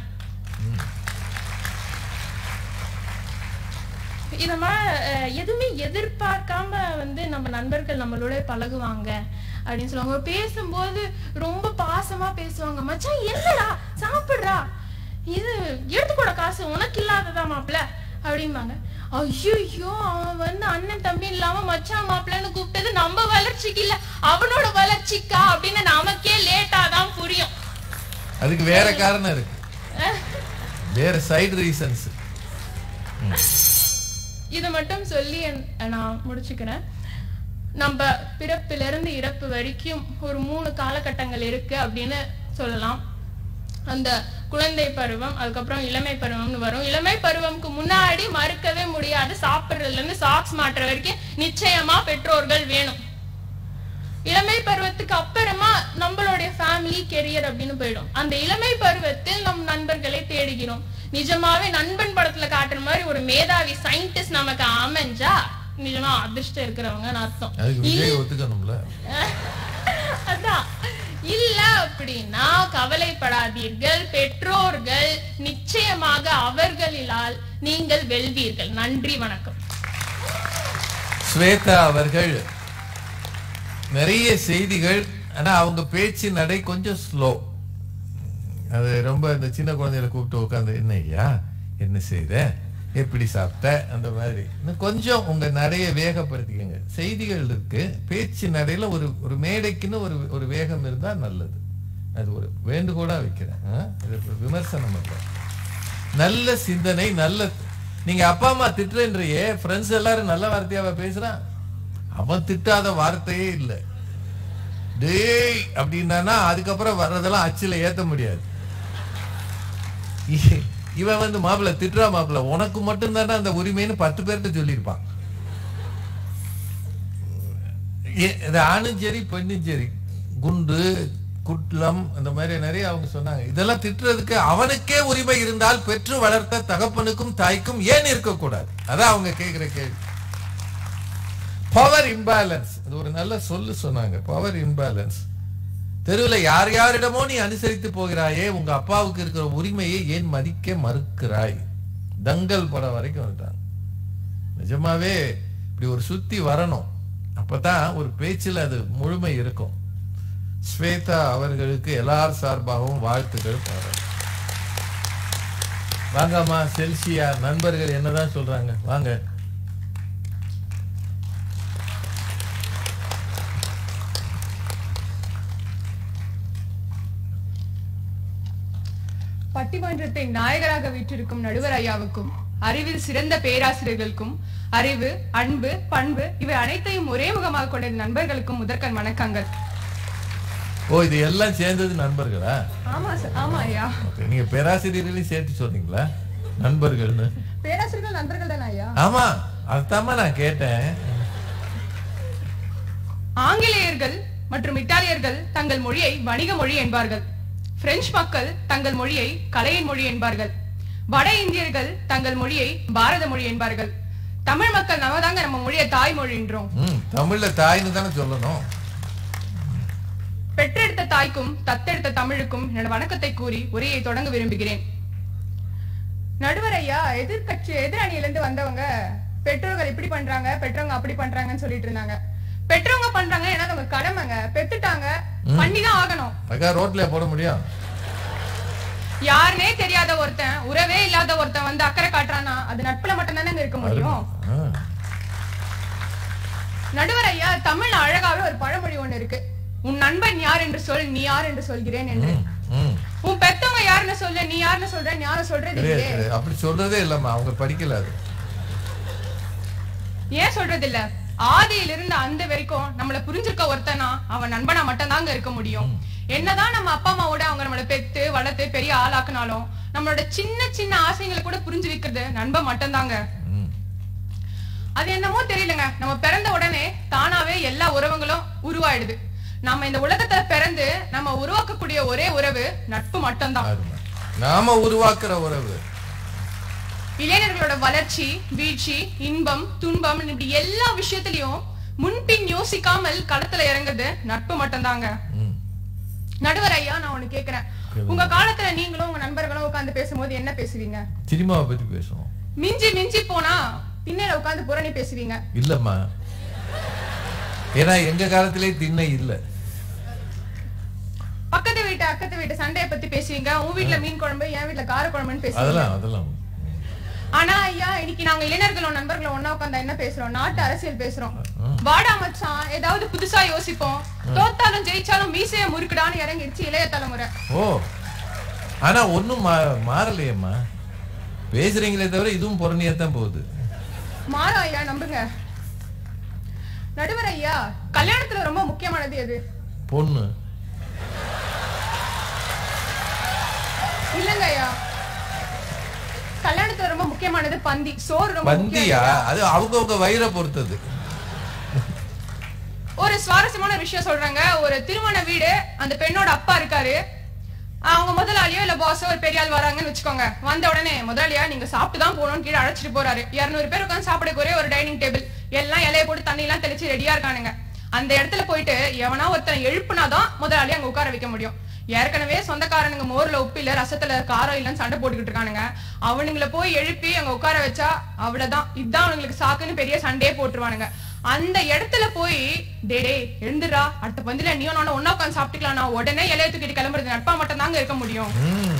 இத மாதிரி அஹ், எதுவுமே எதிர்பார்க்காம வந்து நம்ம நண்பர்கள் நம்மளோட பழகுவாங்க அப்படின்னு சொல்லுவாங்க பேசும்போது ரொம்ப பாசமா பேசுவாங்க மச்சான் என்னடா சாப்பிடுறா இது எடுத்துக்கூட காசு உனக்கு இல்லாததா மாப்பிள அப்படிம்பாங்க ஐயோ அவன் வந்து அண்ணன் தம்பி இல்லாம மச்சான் மாப்பிள்ளன்னு கூப்பிட்டது நம்ம வளர்ச்சிக்கு இல்ல அவனோட வளர்ச்சிக்கா அப்படின்னு நமக்கே லேட்டா தான் புரியும்
அதுக்கு வேற காரணம் இருக்கு வேற சைடு ரீசன்ஸ்
இதை மட்டும் சொல்லி என்- நான் முடிச்சுக்கிறேன் நம்ம பிறப்பிலிருந்து இறப்பு வரைக்கும் ஒரு மூணு காலகட்டங்கள் இருக்கு அப்படின்னு சொல்லலாம் அந்த குழந்தை பருவம் அதுக்கப்புறம் இளமை பருவம்னு வரும் இளமை பருவம்க்கு முன்னாடி மறுக்கவே முடியாது சாப்பிடுறதுல இருந்து சாக்ஸ் மாட்டுற வரைக்கும் நிச்சயமா பெற்றோர்கள் வேணும் இளமை பருவத்துக்கு அப்புறமா நம்மளுடைய ஃபேமிலி கெரியர் அப்படின்னு போயிடும் அந்த இளமை பருவத்தில் நம் நண்பர்களை தேடுகிறோம் நிஜமாவே நண்பன் படத்துல காட்டுற மாதிரி ஒரு மேதாவி சயின்டிஸ்ட் நமக்கு அமைஞ்சா நிஜமா அதிர்ஷ்டம் இருக்கிறவங்கன்னு அர்த்தம்
அதுக்கு விஜய் ஒத்துக்கணும்ல
அதான் இல்ல அப்படின்னா கவலைப்படாதீர்கள் பெற்றோர்கள் நிச்சயமாக அவர்களிலால் நீங்கள் வெல்வீர்கள் நன்றி வணக்கம்
ஸ்வேதா அவர்கள் நிறைய செய்திகள் ஆனா அவங்க பேச்சு நடை கொஞ்சம் ஸ்லோ அது ரொம்ப இந்த சின்ன குழந்தைகளை கூப்பிட்டு உட்காந்து என்ன ஐயா என்ன செய்த எப்படி சாப்பிட்ட அந்த மாதிரி இன்னும் கொஞ்சம் உங்க நடைய வேகப்படுத்திக்கங்க செய்திகள் இருக்கு பேச்சு நடையில ஒரு ஒரு மேடைக்குன்னு ஒரு ஒரு வேகம் இருந்தா நல்லது அது ஒரு வேண்டுகோளா வைக்கிறேன் ஆ? இது ஒரு விமர்சனம் இல்லை நல்ல சிந்தனை நல்ல நீங்க அப்பா அம்மா திட்டுறேன்றியே ஃப்ரெண்ட்ஸ் எல்லாரும் நல்ல வார்த்தையாவ பேசுறான் அவன் திட்டாத வார்த்தையே இல்லை டேய் அப்படின்னா அதுக்கப்புறம் வர்றதெல்லாம் அச்சில ஏத்த முடியாது இ- இவன் வந்து மாப்பிள்ள திட்டுறா மாப்பிள்ள உனக்கு மட்டும் தானே அந்த உரிமைன்னு பத்து பேர்கிட்ட சொல்லியிருப்பான் ஏ- இது ஆணும் சரி பெண்ணும் சரி குண்டு குட்லம் அந்த மாதிரி நிறைய அவங்க சொன்னாங்க இதெல்லாம் திட்டுறதுக்கு அவனுக்கே உரிமை இருந்தால் பெற்று வளர்த்த தகப்பனுக்கும் தாய்க்கும் ஏன் இருக்கக்கூடாது அதான் அவங்க கேட்கிற கேள்வி பவர் இம்பேலன்ஸ் இது ஒரு நல்ல சொல்லு சொன்னாங்க பவர் இம்பேலன்ஸ் தெருவுல யார் யாரிடமோ நீ அனுசரித்து போகிறாயே உங்க அப்பாவுக்கு இருக்கிற உரிமையை ஏன் மதிக்க மறுக்கிறாய் தங்கல் படம் வரைக்கும் வந்துட்டாங்க நிஜமாவே இப்படி ஒரு சுத்தி வரணும் அப்பதான் ஒரு பேச்சில் அது முழுமை இருக்கும் ஸ்வேதா அவர்களுக்கு எல்லார் சார்பாகவும் வாழ்த்துக்கள் பாருங்க வாங்கம்மா செல்சியா நண்பர்கள் என்னதான் சொல்றாங்க வாங்க
பட்டிமன்றத்தை நாயகராக வீற்றிருக்கும் நடுவர் ஐயாவுக்கும் அறிவில் சிறந்த பேராசிரியர்களுக்கும் அறிவு அன்பு பண்பு இவை அனைத்தையும் ஒரே முகமாக கொண்ட நண்பர்களுக்கும் முதற்கண் வணக்கங்கள்
ஓ இது எல்லாம் சேர்ந்தது நண்பர்களா
ஆமா சார் ஆமா ஐயா
Okay, நீங்க பேராசிரியர்களையும் சேர்த்து சொன்னீங்களா நண்பர்கள்னு
பேராசிரியர்கள் நண்பர்கள் தானே ஐயா
ஆமா அதுதாம்மா நான் கேட்டேன்
ஆங்கிலேயர்கள் மற்றும் இத்தாலியர்கள் தங்கள் மொழியை வணிக மொழி என்பார்கள் பிரெஞ்சு மக்கள் தங்கள் மொழியை கலையின் மொழி என்பார்கள் வட இந்தியர்கள் தங்கள் மொழியை பாரத மொழி என்பார்கள் தமிழ் மக்கள் நம்ம தாங்க நம்ம மொழியை தாய்மொழின்றோம்
ம் தமிழ்ல தாய்னு தானே சொல்லணும்
பெற்றெடுத்த தாய்க்கும் தத்தெடுத்த தமிழுக்கும் என்னோட வணக்கத்தை கூறி உரையை தொடங்க விரும்புகிறேன் நடுவர் ஐயா எதிர்கட்சி எதிரணியில இருந்து வந்தவங்க பெற்றோர்கள் இப்படி பண்றாங்க பெற்றவங்க அப்படி பண்றாங்கன்னு சொல்லிட்டு இருந்தாங்க பெற்றவங்க பண்றாங்க ஏன்னா அது அவங்க கடமைங்க பெத்துட்டாங்க பண்ணிதான் ஆகணும்
அக்கா ரோட்ல போட முடியும்
யாருனே தெரியாத ஒருத்தன் உறவே இல்லாத ஒருத்தன் வந்து அக்கறை காட்டுறானா அது நட்புல மட்டும் தானே இருக்க முடியும்
ஆ.
நடுவர் ஐயா தமிழ்ல அழகாவே ஒரு பழமொழி ஒண்ணு இருக்கு உன் நண்பன் யார் என்று சொல் நீ யார் என்று சொல்கிறேன் என்று
ம்.
உன் பெத்தவங்க யாருன்னு சொல்லு நீ யாருன்னு சொல்ற நீ யாரும் சொல்றது
கிடையாது,
இல்லையே
கிடையாது. அப்படி சொல்றதே இல்லம்மா அவங்க படிக்கல அது
ஏன் சொல்றது இல்ல ஆதியிலிருந்து அந்த வரைக்கும் நம்மள புரிஞ்சிருக்க ஒருத்தனா அவன் நண்பனா மட்டும்தாங்க இருக்க முடியும் என்னதான் நம்ம அப்பா அம்மாவோட அவங்க நம்மள பெத்து வளர்த்து பெரிய ஆளாக்குனாலும் நம்மளோட சின்ன சின்ன ஆசைகளை கூட புரிஞ்சு வைக்கிறது நண்பன் மட்டும்தாங்க
ம்.
அது என்னமோ தெரியலங்க நம்ம பிறந்த உடனே தானாவே எல்லா உறவுகளும் உருவாயிடுது நம்ம இந்த உலகத்துல பிறந்து நம்ம உருவாக்கக்கூடிய ஒரே உறவு நட்பு மட்டும்தான்
அருமை. நாம உருவாக்குற உறவு
இளைஞர்களோட வளர்ச்சி வீழ்ச்சி இன்பம் துன்பம் இப்படி எல்லா விஷயத்திலயும் முன்பின் யோசிக்காமல் களத்துல இறங்குறது நட்பு மட்டும்தாங்க
ம்.
நடுவர் ஐயா நான் ஒண்ணு கேக்குறேன் உங்க காலத்துல நீங்களும் உங்க நண்பர்களும் உட்கார்ந்து பேசும்போது என்ன பேசுவீங்க
சினிமாவை பத்தி பேசுவோம்
மிஞ்சி மிஞ்சி போனா திண்ணையில உட்கார்ந்து புரணி பேசுவீங்க
இல்லம்மா ஏன்னா எங்க காலத்திலே திண்ணை இல்ல
பக்கத்து வீட்டு அக்கத்து வீட்டு சண்டைய பத்தி பேசுவீங்க உன் வீட்ல மீன் குழம்பு என் வீட்ல கார குழம்புன்னு பேசுவீங்க
அதெல்லாம் அதெல்லாம்
ஆனா ஐயா இன்னைக்கு நாங்க இளைஞர்களும் நண்பர்களும் ஒண்ணா உட்கார்ந்தா என்ன பேசுறோம் நாட்டு அரசியல் பேசுறோம் வாடா மச்சான் ஏதாவது புதுசா யோசிப்போம் தோத்தாலும் ஜெயிச்சாலும் மீசைய முறுக்குடான்னு இறங்கிடுச்சு இளைய தலைமுறை
ஓ ஆனா ஒண்ணும் மா- மாறலையேம்மா பேசுறீங்களே தவிர இதுவும் புறணியாத்தான் போகுது
மாறும் ஐயா நம்புங்க நடுவர் ஐயா கல்யாணத்துல ரொம்ப முக்கியமானது எது
பொண்ணு
இல்லங்க ஐயா கல்யாணத்துல ரொம்ப முக்கியமானது பந்தி சோறு ரொம்ப முக்கியம்
பந்தியா
ஐயா.
அது அவங்கவங்க வயிறை பொறுத்தது
ஒரு சுவாரஸ்யமான விஷயம் சொல்றாங்க ஒரு திருமண வீடு அந்த பெண்ணோட அப்பா இருக்காரு அவங்க முதலாளியோ இல்ல பாஸோ ஒரு பெரிய ஆள் வராங்கன்னு வச்சுக்கோங்க வந்த உடனே முதலாளியா நீங்க சாப்பிட்டு தான் போகணும்னு கீழே அழைச்சிட்டு போறாரு இருநூறு பேர் உட்காந்து சாப்பிட ஒரே ஒரு டைனிங் டேபிள் எல்லாம் இலைய போட்டு தண்ணி எல்லாம் தெளிச்சு ரெடியா இருக்கானுங்க அந்த இடத்துல போயிட்டு எவனா ஒருத்தன் எழுப்புனாதான் முதலாளி அங்க உட்கார வைக்க முடியும் ஏற்கனவே சொந்தக்காரனுங்க மோர்ல உப்பு இல்ல ரசத்துல காரம் இல்லன்னு சண்டை போட்டுக்கிட்டு இருக்கானுங்க அவனுங்களை போய் எழுப்பி அங்க உட்கார வச்சா அவ்வளவுதான் இதுதான் அவனுங்களுக்கு சாக்குன்னு பெரிய சண்டையே போட்டுருவானுங்க அந்த இடத்துல போய் டே டே எழுந்துடா அடுத்த பந்தில நீயும் நானும் ஒன்னா உட்காந்து சாப்பிட்டுக்கலாம் நான் உடனே இலைய தூக்கிட்டு கிளம்புறது நட்பா மட்டும் தாங்க இருக்க முடியும்
ம்.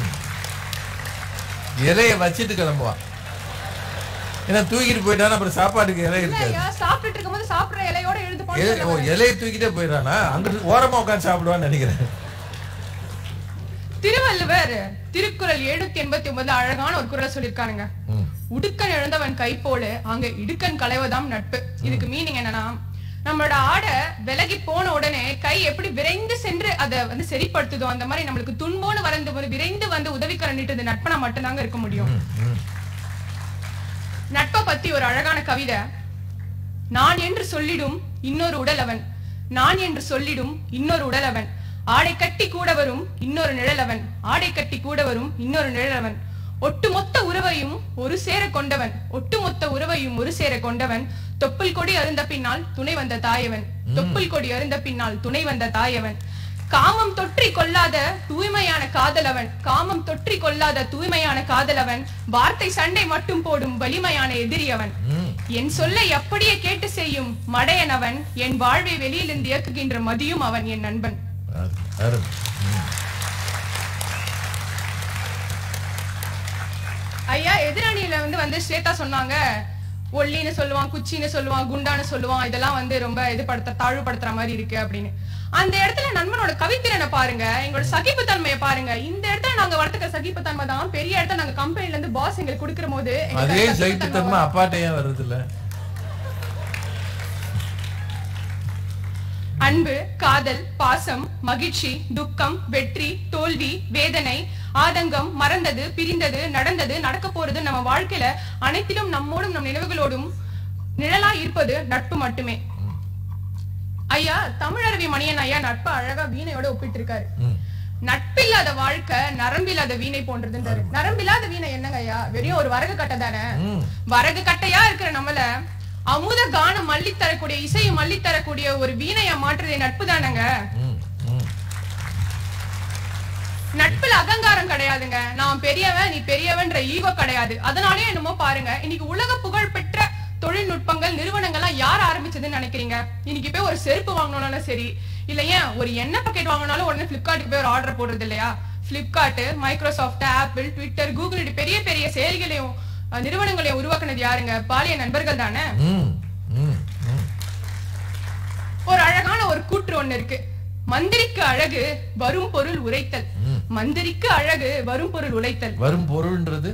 இலைய வச்சிட்டு கிளம்புவான் ஏன்னா தூக்கிட்டு போயிட்டானா அப்புறம் சாப்பாட்டுக்கு இலை
இல்ல
இருக்காது
ஐயா சாப்பிட்டுட்டு இருக்கும்போது சாப்பிடுற இலையோட எழுந்து
இலை- ஓ,
போன
இலையை தூக்கிட்டே போயிடானா அங்க ஓரமா உட்காந்து சாப்பிடுவான்னு நினைக்கிறேன்
திருவள்ளுவர் திருக்குறள் எழுநூத்தி எண்பத்தி ஒன்பதுல அழகான ஒரு குறள் சொல்லிருக்கானுங்க
ம்.
உடுக்கன் இழந்தவன் கை போல அங்க இடுக்கன் களைவதாம் நட்பு இதுக்கு மீனிங் என்னன்னா நம்மளோட ஆடை விலகி போன உடனே கை எப்படி விரைந்து சென்று அதை வந்து சரிப்படுத்துதோ அந்த மாதிரி நம்மளுக்கு துன்போன்னு வரந்து போது விரைந்து வந்து உதவிக்கர நீட்டுது நட்பனா மட்டும்தாங்க இருக்க முடியும்
ம்.
நட்பை பத்தி ஒரு அழகான கவிதை நான் என்று சொல்லிடும் இன்னொரு உடலவன் நான் என்று சொல்லிடும் இன்னொரு உடலவன் ஆடை கட்டி கூட வரும் இன்னொரு நிழலவன் ஆடை கட்டி கூட வரும் இன்னொரு நிழலவன் ஒட்டுமொத்த உறவையும் ஒரு சேர கொண்டவன் ஒட்டுமொத்த உறவையும் ஒரு சேர கொண்டவன் தொப்புள் கொடி அருந்த பின்னால் துணை வந்த தாயவன் தொப்புள் கொடி அருந்த பின்னால் துணை வந்த தாயவன் காமம் தொற்றி கொள்ளாத தூய்மையான காதலவன் காமம் தொற்றி கொள்ளாத தூய்மையான காதலவன் வார்த்தை சண்டை மட்டும் போடும் வலிமையான எதிரியவன்
ம்.
என் சொல்லை அப்படியே கேட்டு செய்யும் மடையனவன் என் வாழ்வை வெளியிலிருந்து இயக்குகின்ற மதியும் அவன் என் நண்பன்
அருமை, அருமை. ம்.
ஐயா எதிரணியில வந்து வந்து ஸ்வேதா சொன்னாங்க ஒல்லின்னு சொல்லுவான் குச்சின்னு சொல்லுவான் குண்டான்னு சொல்லுவான் இதெல்லாம் வந்து ரொம்ப இது படுத்த தாழ்வுபடுத்துற மாதிரி இருக்கு அப்படின்னு அந்த இடத்துல நண்பனோட கவித்திறனை பாருங்க எங்களோட சகிப்புத்தன்மையை பாருங்க இந்த இடத்துல நாங்க வளர்த்துக்கிற சகிப்புத்தன்மை தான் பெரிய இடத்துல நாங்க கம்பெனில இருந்து பாஸ் எங்களுக்கு கொடுக்கிற போது எங்களுக்கு
அதே
அந்த
சைத்துத்தன்மை அப்பாட்ட ஏன் வருது இல்ல
அன்பு காதல் பாசம் மகிழ்ச்சி துக்கம் வெற்றி தோல்வி வேதனை ஆதங்கம் மறந்தது பிரிந்தது நடந்தது நடக்க போறது நம்ம வாழ்க்கையில அனைத்திலும் நம்மோடும் நம் நினைவுகளோடும் நிழலா இருப்பது நட்பு மட்டுமே ஐயா தமிழருவி மணியன் ஐயா நட்பு அழகா வீணையோட ஒப்பிட்டு இருக்காரு
ம்.
நட்பில்லாத வாழ்க்கை நரம்பில்லாத வீணை போன்றதுன்றாரு நரம்பில்லாத வீணை என்னங்க ஐயா வெறும் ஒரு வரகு கட்டை தானே
ம்.
வரகு கட்டையா இருக்கிற நம்மள அமுத கானம் மல்லி தரக்கூடிய இசையை மல்லி தரக்கூடிய ஒரு வீணையா மாற்றுறதே நட்பு தானங்க
ம். ம்.
நட்புல அகங்காரம் கிடையாதுங்க நான் பெரியவன் நீ பெரியவன்ற ஈகோ கிடையாது அதனாலே என்னமோ பாருங்க இன்னைக்கு உலக புகழ் பெற்ற தொழில்நுட்பங்கள் நிறுவனங்கள்லாம் யார் ஆரம்பிச்சதுன்னு நினைக்கிறீங்க இன்னைக்கு போய் ஒரு செருப்பு வாங்கணும்னாலும் சரி இல்ல ஏன் ஒரு எண்ணெய் பாக்கெட் வாங்கினாலும் உடனே பிளிப்கார்ட்டுக்கு போய் ஒரு ஆர்டர் போடுறது இல்லையா Flipkart Microsoft Apple Twitter Google இப்படி பெரிய பெரிய செயலிகளையும் அஹ், நிறுவனங்களையும் உருவாக்குனது யாருங்க பாலிய நண்பர்கள் தானே
ம் ம் ம்
ஒரு அழகான ஒரு கூற்று ஒண்ணு இருக்கு மந்திரிக்கு அழகு வரும் பொருள் உரைத்தல் மந்திரிக்கு அழகு வரும் பொருள் உரைத்தல்
வரும் பொருள்ன்றது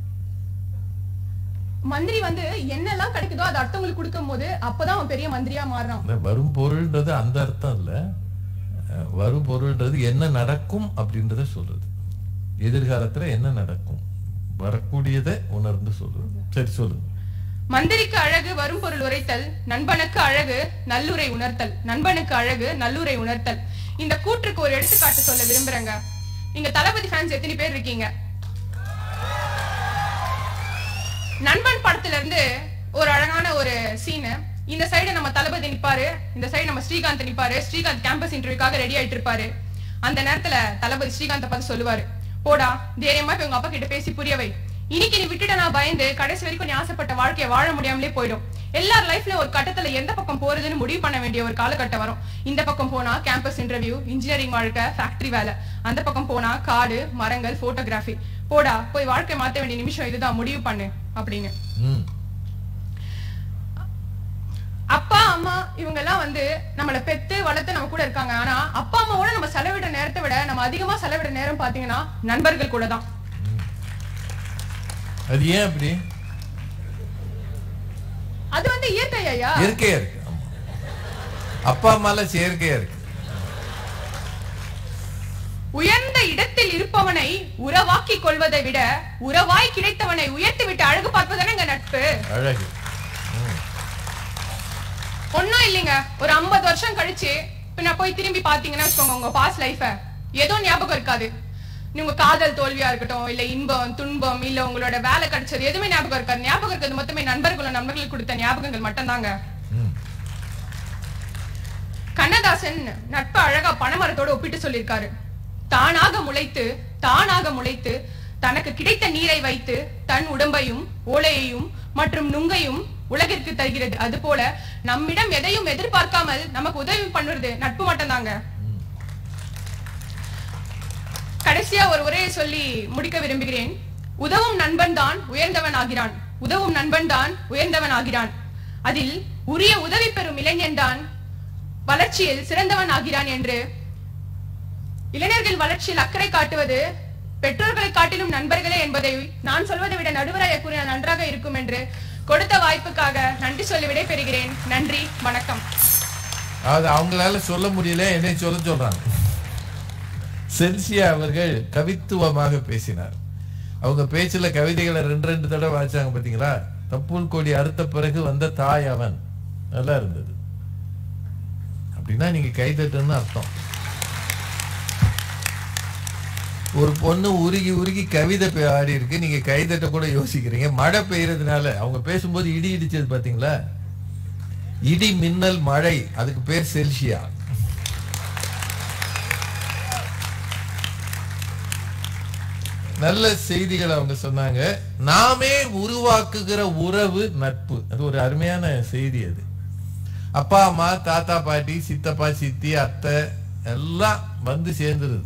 மந்திரி வந்து என்னெல்லாம் கிடைக்குதோ அதை அடுத்தவங்களுக்கு கொடுக்கும் போது அப்பதான் அவன் பெரிய மந்திரியா மாறுறான்
இந்த வரும் பொருள்ன்றது அந்த அர்த்தம் இல்ல அஹ், வரும் பொருள்ன்றது என்ன நடக்கும் அப்படின்றத சொல்றது எதிர்காலத்துல என்ன நடக்கும் வரக்கூடியதை உணர்ந்து சொல்றது சரி சொல்லுங்க
மந்திரிக்கு அழகு வரும் பொருள் உரைத்தல் நண்பனுக்கு அழகு நல்லுரை உணர்த்தல் நண்பனுக்கு அழகு நல்லுரை உணர்த்தல் இந்த கூற்றுக்கு ஒரு எடுத்துக்காட்டு சொல்ல விரும்புறேங்க நீங்க தளபதி ஃபேன்ஸ் எத்தனை பேர் இருக்கீங்க நண்பன் படத்துல இருந்து ஒரு அழகான ஒரு சீனு இந்த சைடு நம்ம தளபதி நிப்பாரு இந்த சைடு நம்ம ஸ்ரீகாந்த் நிப்பாரு ஸ்ரீகாந்த் கேம்பஸ் இன்டர்வியூக்காக ரெடி ஆயிட்டு இருப்பாரு அந்த நேரத்துல தளபதி ஸ்ரீகாந்த் பார்த்து சொல்லுவாரு போடா தைரியமா போய் உங்க அப்பா கிட்ட பேசி புரிய வை இன்னைக்கு நீ விட்டுட்ட நான் பயந்து கடைசி வரைக்கும் நீ ஆசைப்பட்ட வாழ்க்கையை வாழ முடியாமலே போயிடும் எல்லார் லைஃப்ல ஒரு கட்டத்துல எந்த பக்கம் போறதுன்னு முடிவு பண்ண வேண்டிய ஒரு காலகட்டம் வரும் இந்த பக்கம் போனா கேம்பஸ் இன்டர்வியூ இன்ஜினியரிங் வாழ்க்கை ஃபேக்டரி வேலை அந்த பக்கம் போனா காடு மரங்கள் போட்டோகிராஃபி போடா போய் வாழ்க்கை மாத்த வேண்டிய நிமிஷம் இதுதான் முடிவு பண்ணு அப்படின்னு
ம்
அப்பா அம்மா இவங்க எல்லாம் வந்து நம்மள பெத்து வளர்த்து நம்ம கூட இருக்காங்க ஆனா அப்பா அம்மாவோட நம்ம செலவிடுற நேரத்தை விட நம்ம அதிகமா செலவிடுற நேரம் பாத்தீங்கன்னா நண்பர்கள் கூட தான்
அது ஏன் அப்படி
அது வந்து இயற்கை ஐயா
இயற்கையா இருக்கு ஆமா. அப்பா அம்மால செயற்கையா இருக்கு
உயர்ந்த இடத்தில் இருப்பவனை உறவாக்கிக் கொள்வதை விட உறவாய் கிடைத்தவனை உயர்த்தி விட்டு அழகு பார்ப்பதானே இங்க நட்பு
அழகு
ஒண்ணும் இல்லைங்க ஒரு 50 வருஷம் கழிச்சு பின்ன போய் திரும்பி பாத்தீங்கன்னா வச்சுக்கோங்க உங்க பாஸ் லைஃப ஏதோ ஞாபகம் இருக்காது நீ உங்க காதல் தோல்வியா இருக்கட்டும் இல்ல இன்பம் துன்பம் இல்ல உங்களோட வேலை கிடைச்சது எதுவுமே ஞாபகம் இருக்காது ஞாபகம் இருக்கிறது மொத்தமே நண்பர்களும் நண்பர்களுக்கு கொடுத்த ஞாபகங்கள் மட்டும்தாங்க
ம்
கண்ணதாசன் நட்பு அழகா பனைமரத்தோட ஒப்பிட்டு சொல்லியிருக்காரு தானாக முளைத்து தானாக முளைத்து தனக்கு கிடைத்த நீரை வைத்து தன் உடம்பையும் ஓலையையும் மற்றும் நுங்கையும் உலகிற்கு தருகிறது அது போல நம்மிடம் எதையும் எதிர்பார்க்காமல் நமக்கு உதவி பண்ணுறது நட்பு மட்டும்தாங்க கடைசியா ஒரு உரையை சொல்லி முடிக்க விரும்புகிறேன் உதவும் நண்பன் தான் உயர்ந்தவன் ஆகிறான் உதவும் நண்பன் தான் உயர்ந்தவன் ஆகிறான் அதில் உரிய உதவி பெறும் இளைஞன் தான் வளர்ச்சியில் சிறந்தவன் ஆகிறான் என்று இளைஞர்கள் வளர்ச்சியில் அக்கறை காட்டுவது பெற்றோர்களை காட்டிலும் நண்பர்களே என்பதை நான் சொல்வதை விட நடுவராய கூறினால் நன்றாக இருக்கும் என்று கொடுத்த வாய்ப்புக்காக நன்றி சொல்லி விடைபெறுகிறேன் நன்றி வணக்கம்
அது அவங்களால சொல்ல முடியல என்னை சொல்ல சொல்றாங்க செல்சியா அவர்கள் கவித்துவமாக பேசினார் அவங்க பேச்சுல கவிதைகளை ரெண்டு ரெண்டு தடவை வாய்ச்சாங்க பாத்தீங்களா தப்புள் கொடி அறுத்த பிறகு வந்த தாய் அவன் நல்லா இருந்தது அப்படின்னா நீங்க கைதட்டுன்னு அர்த்தம் ஒரு பொண்ணு உருகி உருகி கவிதை பே- ஆடி இருக்கு நீங்க கைதட்ட கூட யோசிக்கிறீங்க மழை பெய்யறதுனால அவங்க பேசும்போது இடி இடிச்சது பாத்தீங்களா இடி மின்னல் மழை அதுக்கு பேர் செல்சியா நல்ல செய்திகள் அவங்க சொன்னாங்க நாமே உருவாக்குகிற உறவு நட்பு அது ஒரு அருமையான செய்தி அது அப்பா அம்மா தாத்தா பாட்டி சித்தப்பா சித்தி அத்தை எல்லாம் வந்து சேர்ந்துருது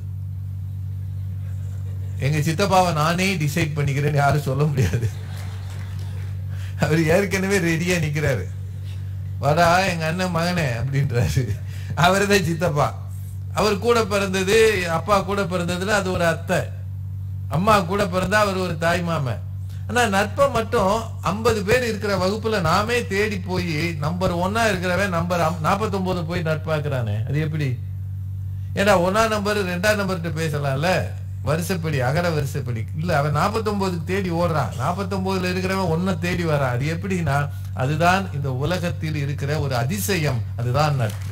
எங்க சித்தப்பாவை நானே டிசைட் பண்ணிக்கிறேன்னு யாரும் சொல்ல முடியாது அவர் ஏற்கனவே ரெடியா நிக்கிறாரு வாடா எங்க அண்ணன் மகனே அப்படின்றாரு அவர்தான் சித்தப்பா அவர் கூட பிறந்தது அப்பா கூட பிறந்ததுல அது ஒரு அத்தை அம்மா கூட பிறந்தா அவர் ஒரு தாய் மாமன் ஆனா நட்பை மட்டும் ஐம்பது பேர் இருக்கிற வகுப்புல நாமே தேடி போய் நம்பர் ஒன்னா இருக்கிறவன் நம்பர் நாற்பத்தொன்பது போய் நட்பாக்குறானே அது எப்படி ஏன்னா ஒன்னா நம்பர் ரெண்டாம் நம்பர்கிட்ட பேசலாம்ல வரிசைப்படி அகர வரிசைப்படி இல்ல அவன் 49 தேடி ஓடுறான் 49 இருக்கிறவன் ஒன்ன தேடி வரான் அது எப்படின்னா அதுதான் இந்த உலகத்தில் இருக்கிற ஒரு அதிசயம் அதுதான் நட்பு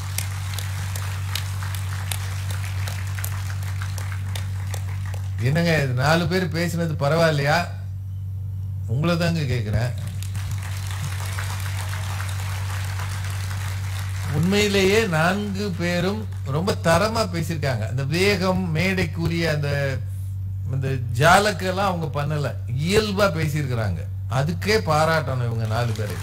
என்னங்க இது நாலு பேர் பேசினது பரவாயில்லையா உங்களை தாங்க கேக்குறேன் உண்மையிலேயே நான்கு பேரும் ரொம்ப தரமா பேசியிருக்காங்க அந்த வேகம் மேடைக்குரிய அந்த அந்த ஜாலக்கெல்லாம் அவங்க பண்ணல இயல்பா பேசியிருக்கிறாங்க அதுக்கே பாராட்டணும் இவங்க நாலு பேரை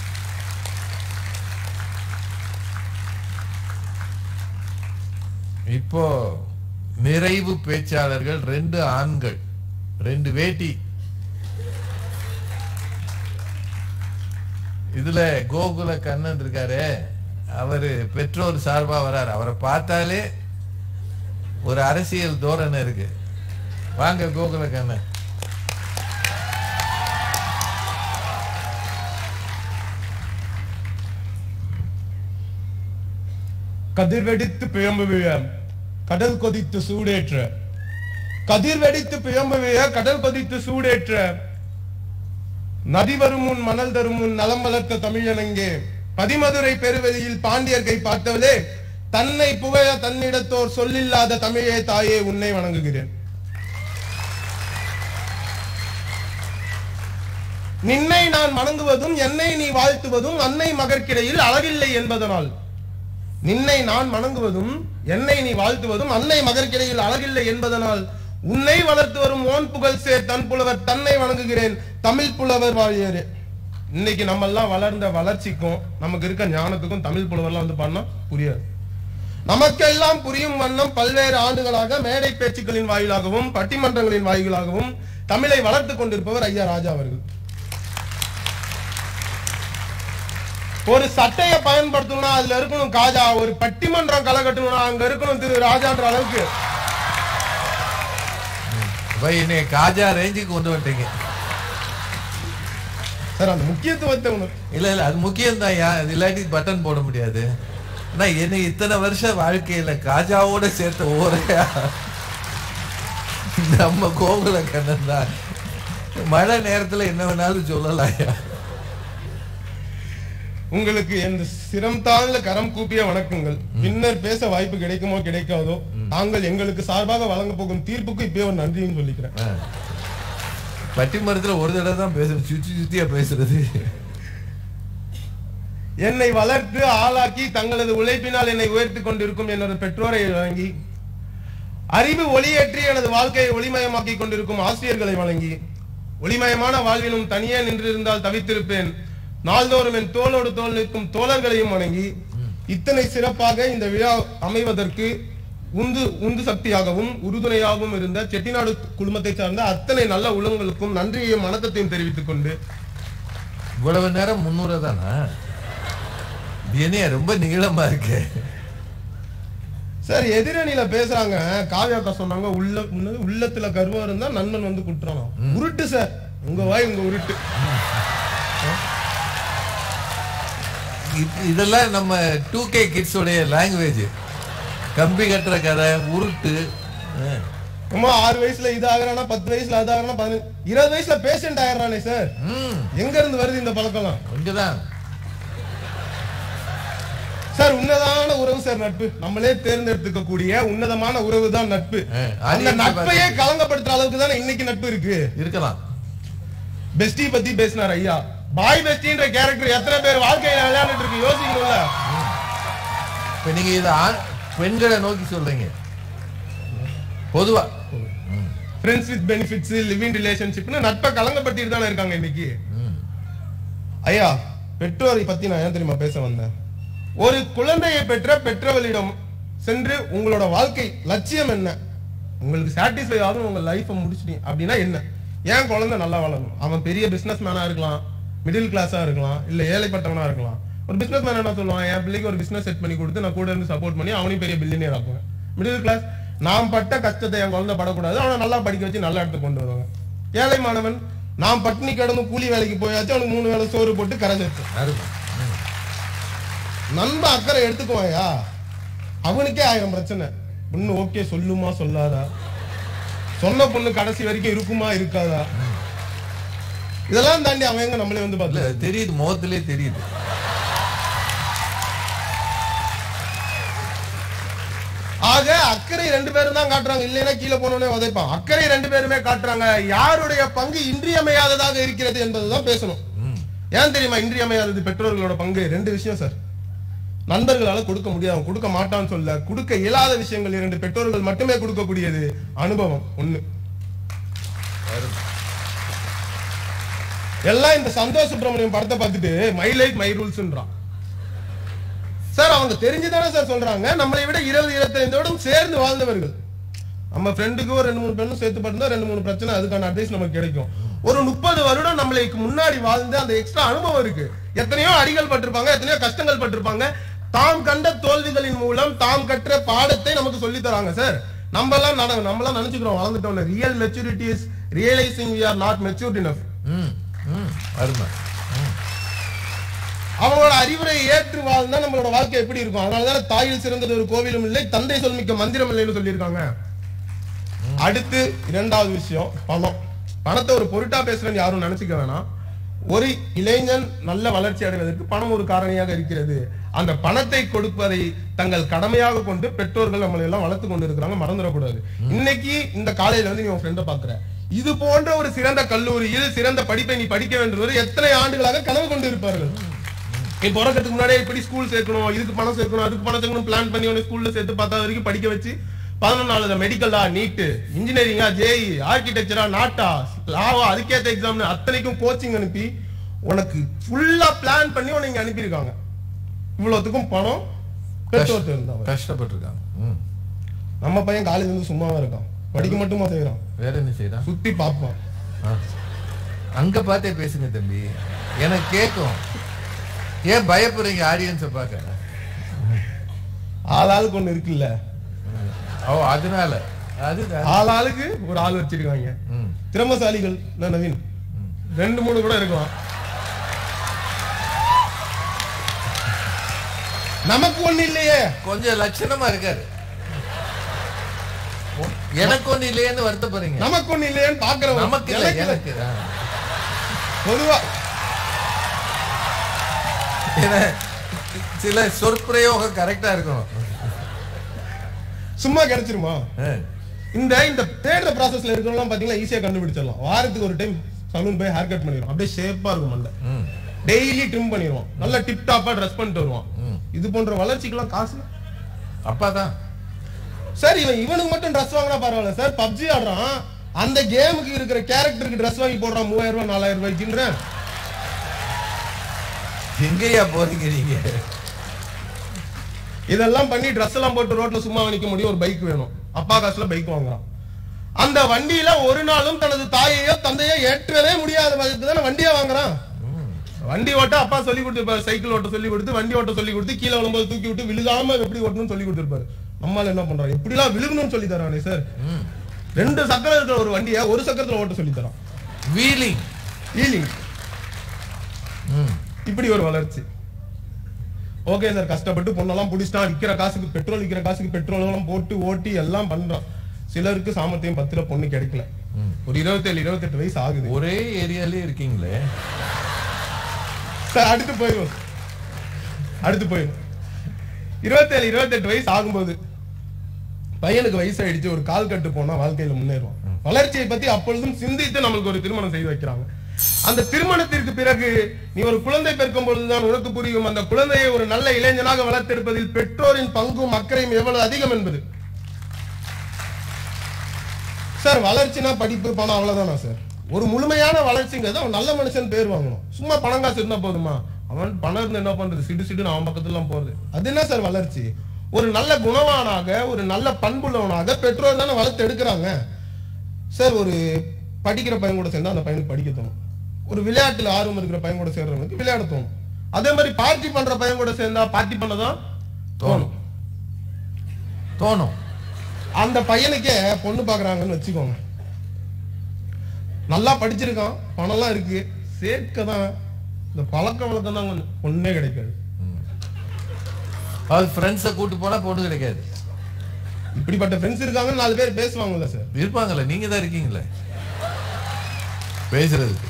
இப்போ நிறைவு பேச்சாளர்கள் ரெண்டு ஆண்கள் ரெண்டு வேட்டி இதுல கோகுல கண்ணன் இருக்காரு அவரு பெற்றோர் சார்பா வராரு அவரை பார்த்தாலே ஒரு அரசியல் தோரணை இருக்கு வாங்க கோகுல கண்ணன்
கதிர் வெடித்து பிழம்புவிய கடல் கொதித்து சூடேற்ற கதிர் வெடித்து பிழம்புவிய கடல் கொதித்து சூடேற்ற நதி வரும் முன் மணல் தரும் முன் நலம் வளர்த்த தமிழனங்கே பதிமதுரை பெருவெளியில் பாண்டியர்கை பார்த்தவளே தன்னை புகழ தன்னிடத்தோர் சொல்லில்லாத தமிழே தாயே உன்னை வணங்குகிறேன் நின்னை நான் வணங்குவதும் என்னை நீ வாழ்த்துவதும் அன்னை மகற்கிடையில் அளவில்லை என்பதனால் நின்னை நான் வணங்குவதும் என்னை நீ வாழ்த்துவதும் அன்னை மகற்கிடையில் அழகில்லை என்பதனால் உன்னை வளர்த்து வரும் ஓன் புகழ் சேர் தன் புலவர் தன்னை வணங்குகிறேன் தமிழ் புலவர் வாழியரே இன்னைக்கு நம்ம எல்லாம் வளர்ந்த வளர்ச்சிக்கும் நமக்கு இருக்க ஞானத்துக்கும் தமிழ் புலவர்லாம் வந்து பண்ணா புரியாது நமக்கெல்லாம் புரியும் வண்ணம் பல்வேறு ஆண்டுகளாக மேடை பேச்சுக்களின் வாயிலாகவும் பட்டிமன்றங்களின் வாயிலாகவும் தமிழை வளர்த்து கொண்டிருப்பவர் ஐயா ராஜா அவர்கள் ஒரு சட்டையை பயன்படுத்தணும்னா அதுல இருக்கணும் காஜா ஒரு பட்டிமன்றம் களை கட்டணும்னா அங்க இருக்கணும் திரு ராஜான்ற அளவுக்கு
போய் என்னை காஜா ரேஞ்சுக்கு கொண்டு வந்துட்டீங்க
சார் அந்த முக்கியத்துவத்தை உணர்
இல்ல இல்ல அது முக்கியம் தான் அது இல்லாட்டி பட்டன் போட முடியாது ஆனா என்னை இத்தனை வருஷ வாழ்க்கையில காஜாவோட சேர்த்த ஒரே நம்ம கோகுல கண்ணன் தான் மழை நேரத்துல என்ன வேணாலும் சொல்லலாம்
உங்களுக்கு எந்த சிரம் தாழ்ந்த கரம் கூப்பிய வணக்கங்கள் பின்னர் பேச வாய்ப்பு கிடைக்குமோ கிடைக்காதோ தாங்கள் எங்களுக்கு சார்பாக வழங்க போகும் தீர்ப்புக்கு இப்பயே ஒரு நன்றியும் சொல்லிக்கிறேன்
பட்டிமரத்துல ஒரு தடவை தான் பேசுறது சுத்தி சுத்தியா பேசுறது
என்னை வளர்த்து ஆளாக்கி தங்களது உழைப்பினால் என்னை உயர்த்தி கொண்டிருக்கும் எனது பெற்றோரை வழங்கி அறிவு ஒளியேற்றி எனது வாழ்க்கையை ஒளிமயமாக்கி கொண்டிருக்கும் ஆசிரியர்களை வழங்கி ஒளிமயமான வாழ்விலும் தனியே நின்றிருந்தால் தவித்திருப்பேன் நாள்தோறும் என் தோளோடு தோள் நிற்கும் தோழர்களையும் வணங்கி இத்தனை சிறப்பாக இந்த விழா அமைவதற்கு உந்து உந்து சக்தியாகவும் உறுதுணையாகவும் இருந்த செட்டிநாடு குழுமத்தை சார்ந்த அத்தனை நல்ல உள்ளங்களுக்கும் நன்றியையும் வணக்கத்தையும் தெரிவித்துக் கொண்டு
இவ்வளவு நேரம் முன்னூறு தானா இது என்னையா ரொம்ப நீளமா இருக்கு
சார் எதிரணியில பேசுறாங்க காவியாக்கா சொன்னாங்க உள்ள முன்னது உள்ளத்துல கர்வம் இருந்தா நண்பன் வந்து குட்டுறான் உருட்டு சார் உங்க வாய் உங்க உருட்டு
இது- இதெல்லாம் நம்ம டூ கே கிட்ஸ் உடைய லாங்குவேஜ் கம்பி கட்டுற கதை உருட்டு அஹ்.
அம்மா ஆறு வயசுல இது ஆகுறானா பத்து வயசுல அது ஆகுறானா பதினஞ்சு இருபது வயசுல பேஷண்ட் ஆயிடுறானே சார்
ம்
எங்க இருந்து வருது இந்த பழக்கம்லாம்
இங்கதான்
சார் உன்னதமான உறவு சார் நட்பு நம்மளே தேர்ந்தெடுத்துக்க கூடிய உன்னதமான உறவு தான் நட்பு
ஆ, அது
அந்த
எப்படி
நட்பையே
பாத்தீங்க?
களங்கப்படுத்துற அளவுக்கு தானே இன்னைக்கு நட்பு இருக்கு
இருக்கலாம்
பெஸ்டி பத்தி பேசினார் ஐயா பாய் பெஸ்டின்ற கேரக்டர் எத்தனை பேர் வாழ்க்கையில விளையாண்டுட்டு இருக்கு யோசிக்கணும்ல
இப்ப நீங்க இத ஆண் பெண்களை நோக்கி சொல்றீங்க பொதுவா
ஃப்ரெண்ட்ஸ் வித் பெனிஃபிட்ஸ் லிவிங் ரிலேஷன்ஷிப்னு நட்பை கலங்கப்படுத்திட்டு தானே இருக்காங்க இன்னைக்கு
ம்.
ஐயா பெற்றோரை பத்தி நான் ஏன் தெரியுமா பேச வந்தேன் ஒரு குழந்தையை பெற்ற பெற்றவளிடம் சென்று உங்களோட வாழ்க்கை லட்சியம் என்ன உங்களுக்கு சாட்டிஸ்ஃபை ஆகும் உங்க லைஃபை முடிச்சிட்டீங்க அப்படின்னா என்ன ஏன் குழந்தை நல்லா வளரணும் அவன் பெரிய பிசினஸ் மேனா இருக்கலாம் மிடில் கிளாஸா இருக்கலாம் இல்ல ஏழைப்பட்டவனா இருக்கலாம் ஒரு பிசினஸ் மேன் என்ன சொல்லுவான் என் பிள்ளைக்கு ஒரு பிசினஸ் செட் பண்ணி கொடுத்து நான் கூட இருந்து சப்போர்ட் பண்ணி அவனையும் பெரிய பில்லியனியர் ஆக்குவேன் மிடில் கிளாஸ் நான் பட்ட கஷ்டத்தை என் குழந்தை படக்கூடாது அவனை நல்லா படிக்க வச்சு நல்ல இடத்துக்கு கொண்டு வருவாங்க ஏழை மாணவன் நான் பட்டினி கிடந்து கூலி வேலைக்கு போயாச்சு அவனுக்கு மூணு வேளை சோறு போட்டு கரை சேர்த்து
அருமை ம்.
நண்ப அக்கறை எடுத்துக்குவாயா அவனுக்கே ஆயிரம் பிரச்சனை பொண்ணு ஓகே சொல்லுமா சொல்லாதா சொன்ன பொண்ணு கடைசி வரைக்கும் இருக்குமா இருக்காதா இதெல்லாம் தாண்டி அவன் எங்க நம்மளே வந்து
இல்ல
பார்த்து
தெரியுது முகத்திலே தெரியுது
ஆக அக்கறை ரெண்டு பேரும் தான் காட்டுறாங்க இல்லைன்னா கீழே போனோடனே உதைப்பான் அக்கறை ரெண்டு பேருமே காட்டுறாங்க யாருடைய பங்கு இன்றியமையாததாக இருக்கிறது என்பதுதான் பேசணும்
ம்.
ஏன் தெரியுமா இன்றியமையாதது பெற்றோர்களோட பங்கு ரெண்டு விஷயம் சார் நண்பர்களால கொடுக்க முடியாது அவன் கொடுக்க மாட்டான்னு சொல்ல கொடுக்க இயலாத விஷயங்கள் இரண்டு பெற்றோர்கள் மட்டுமே கொடுக்கக்கூடியது அனுபவம் ஒண்ணு எல்லாம் இந்த சந்தோஷ் சுப்பிரமணியம் படத்தை பார்த்துட்டு மை லைஃப் மை ரூல்ஸ்ன்றான் சார் அவங்க தெரிஞ்சுதானே சார் சொல்றாங்க நம்மளை விட இருபது இருபத்தைந்து வருடம் சேர்ந்து வாழ்ந்தவர்கள் நம்ம ஃப்ரெண்டுக்கு ஒரு ரெண்டு மூணு பெண்ணும் சேர்த்து பார்த்தா ரெண்டு மூணு பிரச்சனை அதுக்கான அட்வைஸ் நமக்கு கிடைக்கும் ஒரு முப்பது வருடம் நம்மளுக்கு முன்னாடி வாழ்ந்து அந்த எக்ஸ்ட்ரா அனுபவம் இருக்கு எத்தனையோ அடிகள் பட்டிருப்பாங்க எத்தனையோ கஷ்டங்கள் பட்டிருப்பாங்க தாம் கண்ட தோல்விகளின் மூலம் தாம் கற்ற பாடத்தை நமக்கு சொல்லி தராங்க சார் நம்ம எல்லாம் நட- நம்ம எல்லாம் நினைச்சுக்கிறோம் வளர்ந்துட்டோம் real maturity is realising we are not matured enough
ம் ம் அருமை ம்
அவங்களோட அறிவுரையை ஏற்று வாழ்ந்தா நம்மளோட வாழ்க்கை எப்படி இருக்கும் அதனாலதான் தாயில் சிறந்தது ஒரு கோவிலும் இல்லை தந்தை சொல்மிக்க மந்திரம் இல்லைன்னு சொல்லியிருக்காங்க அடுத்து இரண்டாவது விஷயம் பணம் பணத்தை ஒரு பொருட்டா பேசுறேன்னு யாரும் நினைச்சுக்க வேணாம் ஒரு இளைஞன் நல்ல வளர்ச்சி அடைவதற்கு பணம் ஒரு காரணியாக இருக்கிறது அந்த பணத்தை கொடுப்பதை தங்கள் கடமையாக கொண்டு பெற்றோர்கள் நம்மளை எல்லாம் வளர்த்து கொண்டு இருக்கிறாங்க மறந்துடக்கூடாது இன்னைக்கு இந்த காலையில வந்து நீ உன் ஃப்ரெண்டை பாக்குற இது போன்ற ஒரு சிறந்த கல்லூரியில் சிறந்த படிப்பை நீ படிக்க வேண்டும் எத்தனை ஆண்டுகளாக கனவு கொண்டு இருப்பார்கள் நீ பிறக்கிறதுக்கு முன்னாடியே இப்படி ஸ்கூல் சேர்க்கணும் இதுக்கு பணம் சேர்க்கணும் அதுக்கு பணம் சேர்க்கணும் பிளான் பண்ணி உடனே ஸ்கூல்ல சேர்த்து பார்த்தா வரைக்கும் படிக்க வச்சு பதினொன்னாவது மெடிக்கலா நீட்டு இன்ஜினியரிங்கா ஜேஇ ஆர்கிடெக்சரா நாட்டா லாவா அதுக்கேற்ற எக்ஸாம் அத்தனைக்கும் கோச்சிங் அனுப்பி உனக்கு ஃபுல்லா பிளான் பண்ணி உன்னை இங்க அனுப்பியிருக்காங்க இவ்வளவுத்துக்கும் பணம் பெற்றோர்கிட்ட இருந்தாங்க
கஷ்டப்பட்டிருக்காங்க ம்
நம்ம பையன் காலேஜ் வந்து சும்மாவா இருக்கான் படிக்க மட்டுமா செய்யறான்
வேற என்ன செய்யறான்
சுத்தி பார்ப்பான்
ஆ. அங்க பார்த்தே பேசுங்க தம்பி எனக்கு கேட்கும் ஏன் பயப்படுறீங்க ஆடியன்ஸை பார்க்க
ஆளாளுக்கு ஒண்ணு இருக்குல்ல
ஓ அதனால அது
ஆளாளுக்கு ஒரு ஆள் வச்சிருக்காங்க
ம்
திறமசாலிகள் என்ன நவீன் ரெண்டு மூணு கூட இருக்கலாம் நமக்கு ஒண்ணு இல்லையே
கொஞ்சம் லட்சணமா இருக்காரு எனக்கு ஒண்ணு இல்லையேன்னு வருத்தப்படுறீங்க
நமக்கு ஒண்ணு இல்லையேன்னு பாக்குறவன்
நமக்கு இல்ல எனக்கு ஆ.
பொதுவா
ஏன்னா, சில சொற்பிரயோகம் கரெக்டா இருக்கணும்
சும்மா கிடைச்சிருமா
ஆ.
இந்த இந்த தேடுற ப்ராசஸ்ல இருக்கிறவங்க பாத்தீங்கன்னா ஈஸியா கண்டுபிடிச்சிடலாம் வாரத்துக்கு ஒரு டைம் சலூன் போய் ஹேர் கட் பண்ணிடுவோம் அப்படியே ஷேப்பா இருக்கும் மண்டை
ம்
டெய்லி ட்ரிம் பண்ணிடுவோம் நல்ல டிப் டாப்பா ட்ரெஸ் பண்ணிட்டு வருவான்
ம்.
இது போன்ற வளர்ச்சிக்கெல்லாம் காசு
அப்பா தான்
சார் இவன் இவனுக்கு மட்டும் ட்ரெஸ் வாங்கினா பரவாயில்ல சார் பப்ஜி ஆடுறான் அந்த கேமுக்கு இருக்கிற கேரக்டருக்கு ட்ரெஸ் வாங்கி போடுறான் மூவாயிரம் ரூபாய் நாலாயிரம் ரூபாய்க்குன்றேன்
எங்கேயா போறீங்க நீங்க
இதெல்லாம் பண்ணி ட்ரெஸ் எல்லாம் போட்டு ரோட்ல சும்மா நிக்க முடியும் ஒரு பைக் வேணும் அப்பா காசுல பைக் வாங்குறான் அந்த வண்டியில ஒரு நாளும் தனது தாயையோ தந்தையோ ஏற்றவே முடியாத பட்சத்துல தானே வண்டியா வாங்குறான் வண்டி ஓட்ட அப்பா சொல்லி கொடுத்துருப்பாரு சைக்கிள் ஓட்ட சொல்லி கொடுத்து வண்டி ஓட்ட சொல்லி கொடுத்து கீழே விழும்போது தூக்கி விட்டு விழுகாம எப்படி ஓட்டணும்னு சொல்லி கொடுத்துருப்பாரு நம்மால என்ன பண்றான் எப்படிலாம் விழுகணும்னு சொல்லி தரானே சார்
ம்.
ரெண்டு சக்கரம் இருக்கிற ஒரு வண்டியை ஒரு சக்கரத்துல ஓட்ட சொல்லி தரான்
வீலிங்
ஈலிங்
ம்
இப்படி ஒரு வளர்ச்சி ஓகே சார் கஷ்டப்பட்டு பொண்ணெல்லாம் பிடிச்சிட்டான் விக்கிற காசுக்கு பெட்ரோல் விக்கிற காசுக்கு பெட்ரோல் எல்லாம் போட்டு ஓட்டி எல்லாம் பண்றான் சிலருக்கு சாமர்த்தியம் பத்துல பொண்ணு கிடைக்கல ஒரு இருபத்தேழு இருபத்தெட்டு வயசு ஆகுது
ஒரே ஏரியாலே இருக்கீங்களே
சார் அடுத்து போயிடும் அடுத்து போயிடும் இருபத்தேழு இருபத்தெட்டு வயசு ஆகும்போது பையனுக்கு வயசு ஆயிடுச்சு ஒரு கால் கட்டு போனா வாழ்க்கையில முன்னேறுவான் வளர்ச்சியை பத்தி அப்பொழுதும் சிந்தித்து நம்மளுக்கு ஒரு திருமணம் செய்து வைக்கிறாங்க அந்த திருமணத்திற்கு பிறகு நீ ஒரு குழந்தை பிறக்கும் பொழுதுதான் உனக்கு புரியும் அந்த குழந்தையை ஒரு நல்ல இளைஞனாக வளர்த்தெடுப்பதில் பெற்றோரின் பங்கும் அக்கறையும் எவ்வளவு அதிகம் என்பது சார் வளர்ச்சினா படிப்பு பணம் அவ்வளவுதானா சார் ஒரு முழுமையான வளர்ச்சிங்கிறது அவன் நல்ல மனுஷன் பேர் வாங்கணும் சும்மா பணம் காசு இருந்தா போதுமா அவன் பணம் இருந்து என்ன பண்றது சிடு சிடுன்னு அவன் பக்கத்துல எல்லாம் போறது அது என்ன சார் வளர்ச்சி ஒரு நல்ல குணவானாக ஒரு நல்ல பண்புள்ளவனாக பெற்றோர் தானே வளர்த்து எடுக்கிறாங்க சார் ஒரு படிக்கிற பையன் கூட சேர்ந்தா அந்த பையனுக்கு படிக்க தோணும் ஒரு விளையாட்டுல ஆர்வம் இருக்கிற பையன் கூட சேர்றவனுக்கு விளையாட தோணும் அதே மாதிரி பார்ட்டி பண்ற பையன் கூட சேர்ந்தா பார்ட்டி பண்ணதான் தோணும்
தோணும்
அந்த பையனுக்கே பொண்ணு பாக்குறாங்கன்னு வச்சுக்கோங்க நல்லா படிச்சிருக்கான் பணம்லாம் இருக்கு சேர்க்க தான் இந்த பழக்க வழக்கம் தான் கொஞ்சம் பொண்ணே கிடைக்காது
அது ஃப்ரெண்ட்ஸை கூட்டு போனா பொண்ணு கிடைக்காது
இப்படிப்பட்ட ஃப்ரெண்ட்ஸ் இருக்காங்க நாலு பேர் பேசுவாங்கல்ல சார்
இருப்பாங்கல்ல நீங்க தான் இருக்கீங்களே பேசுறதுக்கு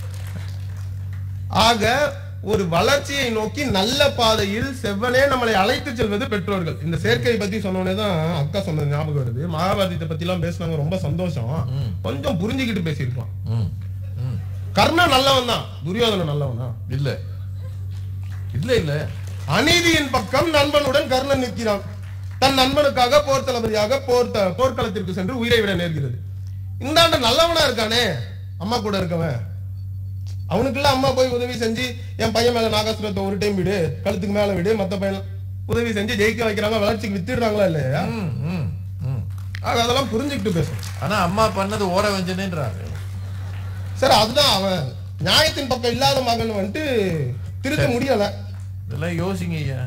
ஆக ஒரு வளர்ச்சியை நோக்கி நல்ல பாதையில் செவ்வனே நம்மளை அழைத்து செல்வது பெற்றோர்கள் இந்த சேர்க்கையை பத்தி சொன்னோடனே தான் அக்கா சொன்னது ஞாபகம் வருது மகாபாரதத்தை பத்தி எல்லாம் பேசுனாங்க ரொம்ப சந்தோஷம் கொஞ்சம் புரிஞ்சுக்கிட்டு பேசியிருக்கலாம்
ம் ம்
கர்ணன் நல்லவன் தான் துரியோதனன் நல்லவன் தான்
இல்ல இல்ல இல்ல
அநீதியின் பக்கம் நண்பனுடன் கர்ணன் நிற்கிறான் தன் நண்பனுக்காக போர் தளபதியாக போர் த- போர்க்களத்திற்கு சென்று உயிரை விட நேர்கிறது இந்தாண்ட நல்லவனா இருக்கானே அம்மா கூட இருக்கவன் அவனுக்குள்ள அம்மா போய் உதவி செஞ்சு என் பையன் மேல நாகாசுரத்தை ஒரு டைம் விடு கழுத்துக்கு மேல விடு மத்த பையன் உதவி செஞ்சு ஜெயிக்க வைக்கிறாங்க வளர்ச்சிக்கு வித்துடுறாங்களா இல்லையா
ம், ம், ம்.
ஆக அதெல்லாம் புரிஞ்சுக்கிட்டு பேசணும்
ஆனா அம்மா பண்ணது ஓர வஞ்சனேன்றாங்க
சார் அதுதான் அவன் நியாயத்தின் பக்கம் இல்லாத மகன் வந்துட்டு திருத்த முடியல
இதெல்லாம் யோசிங்க ஐயா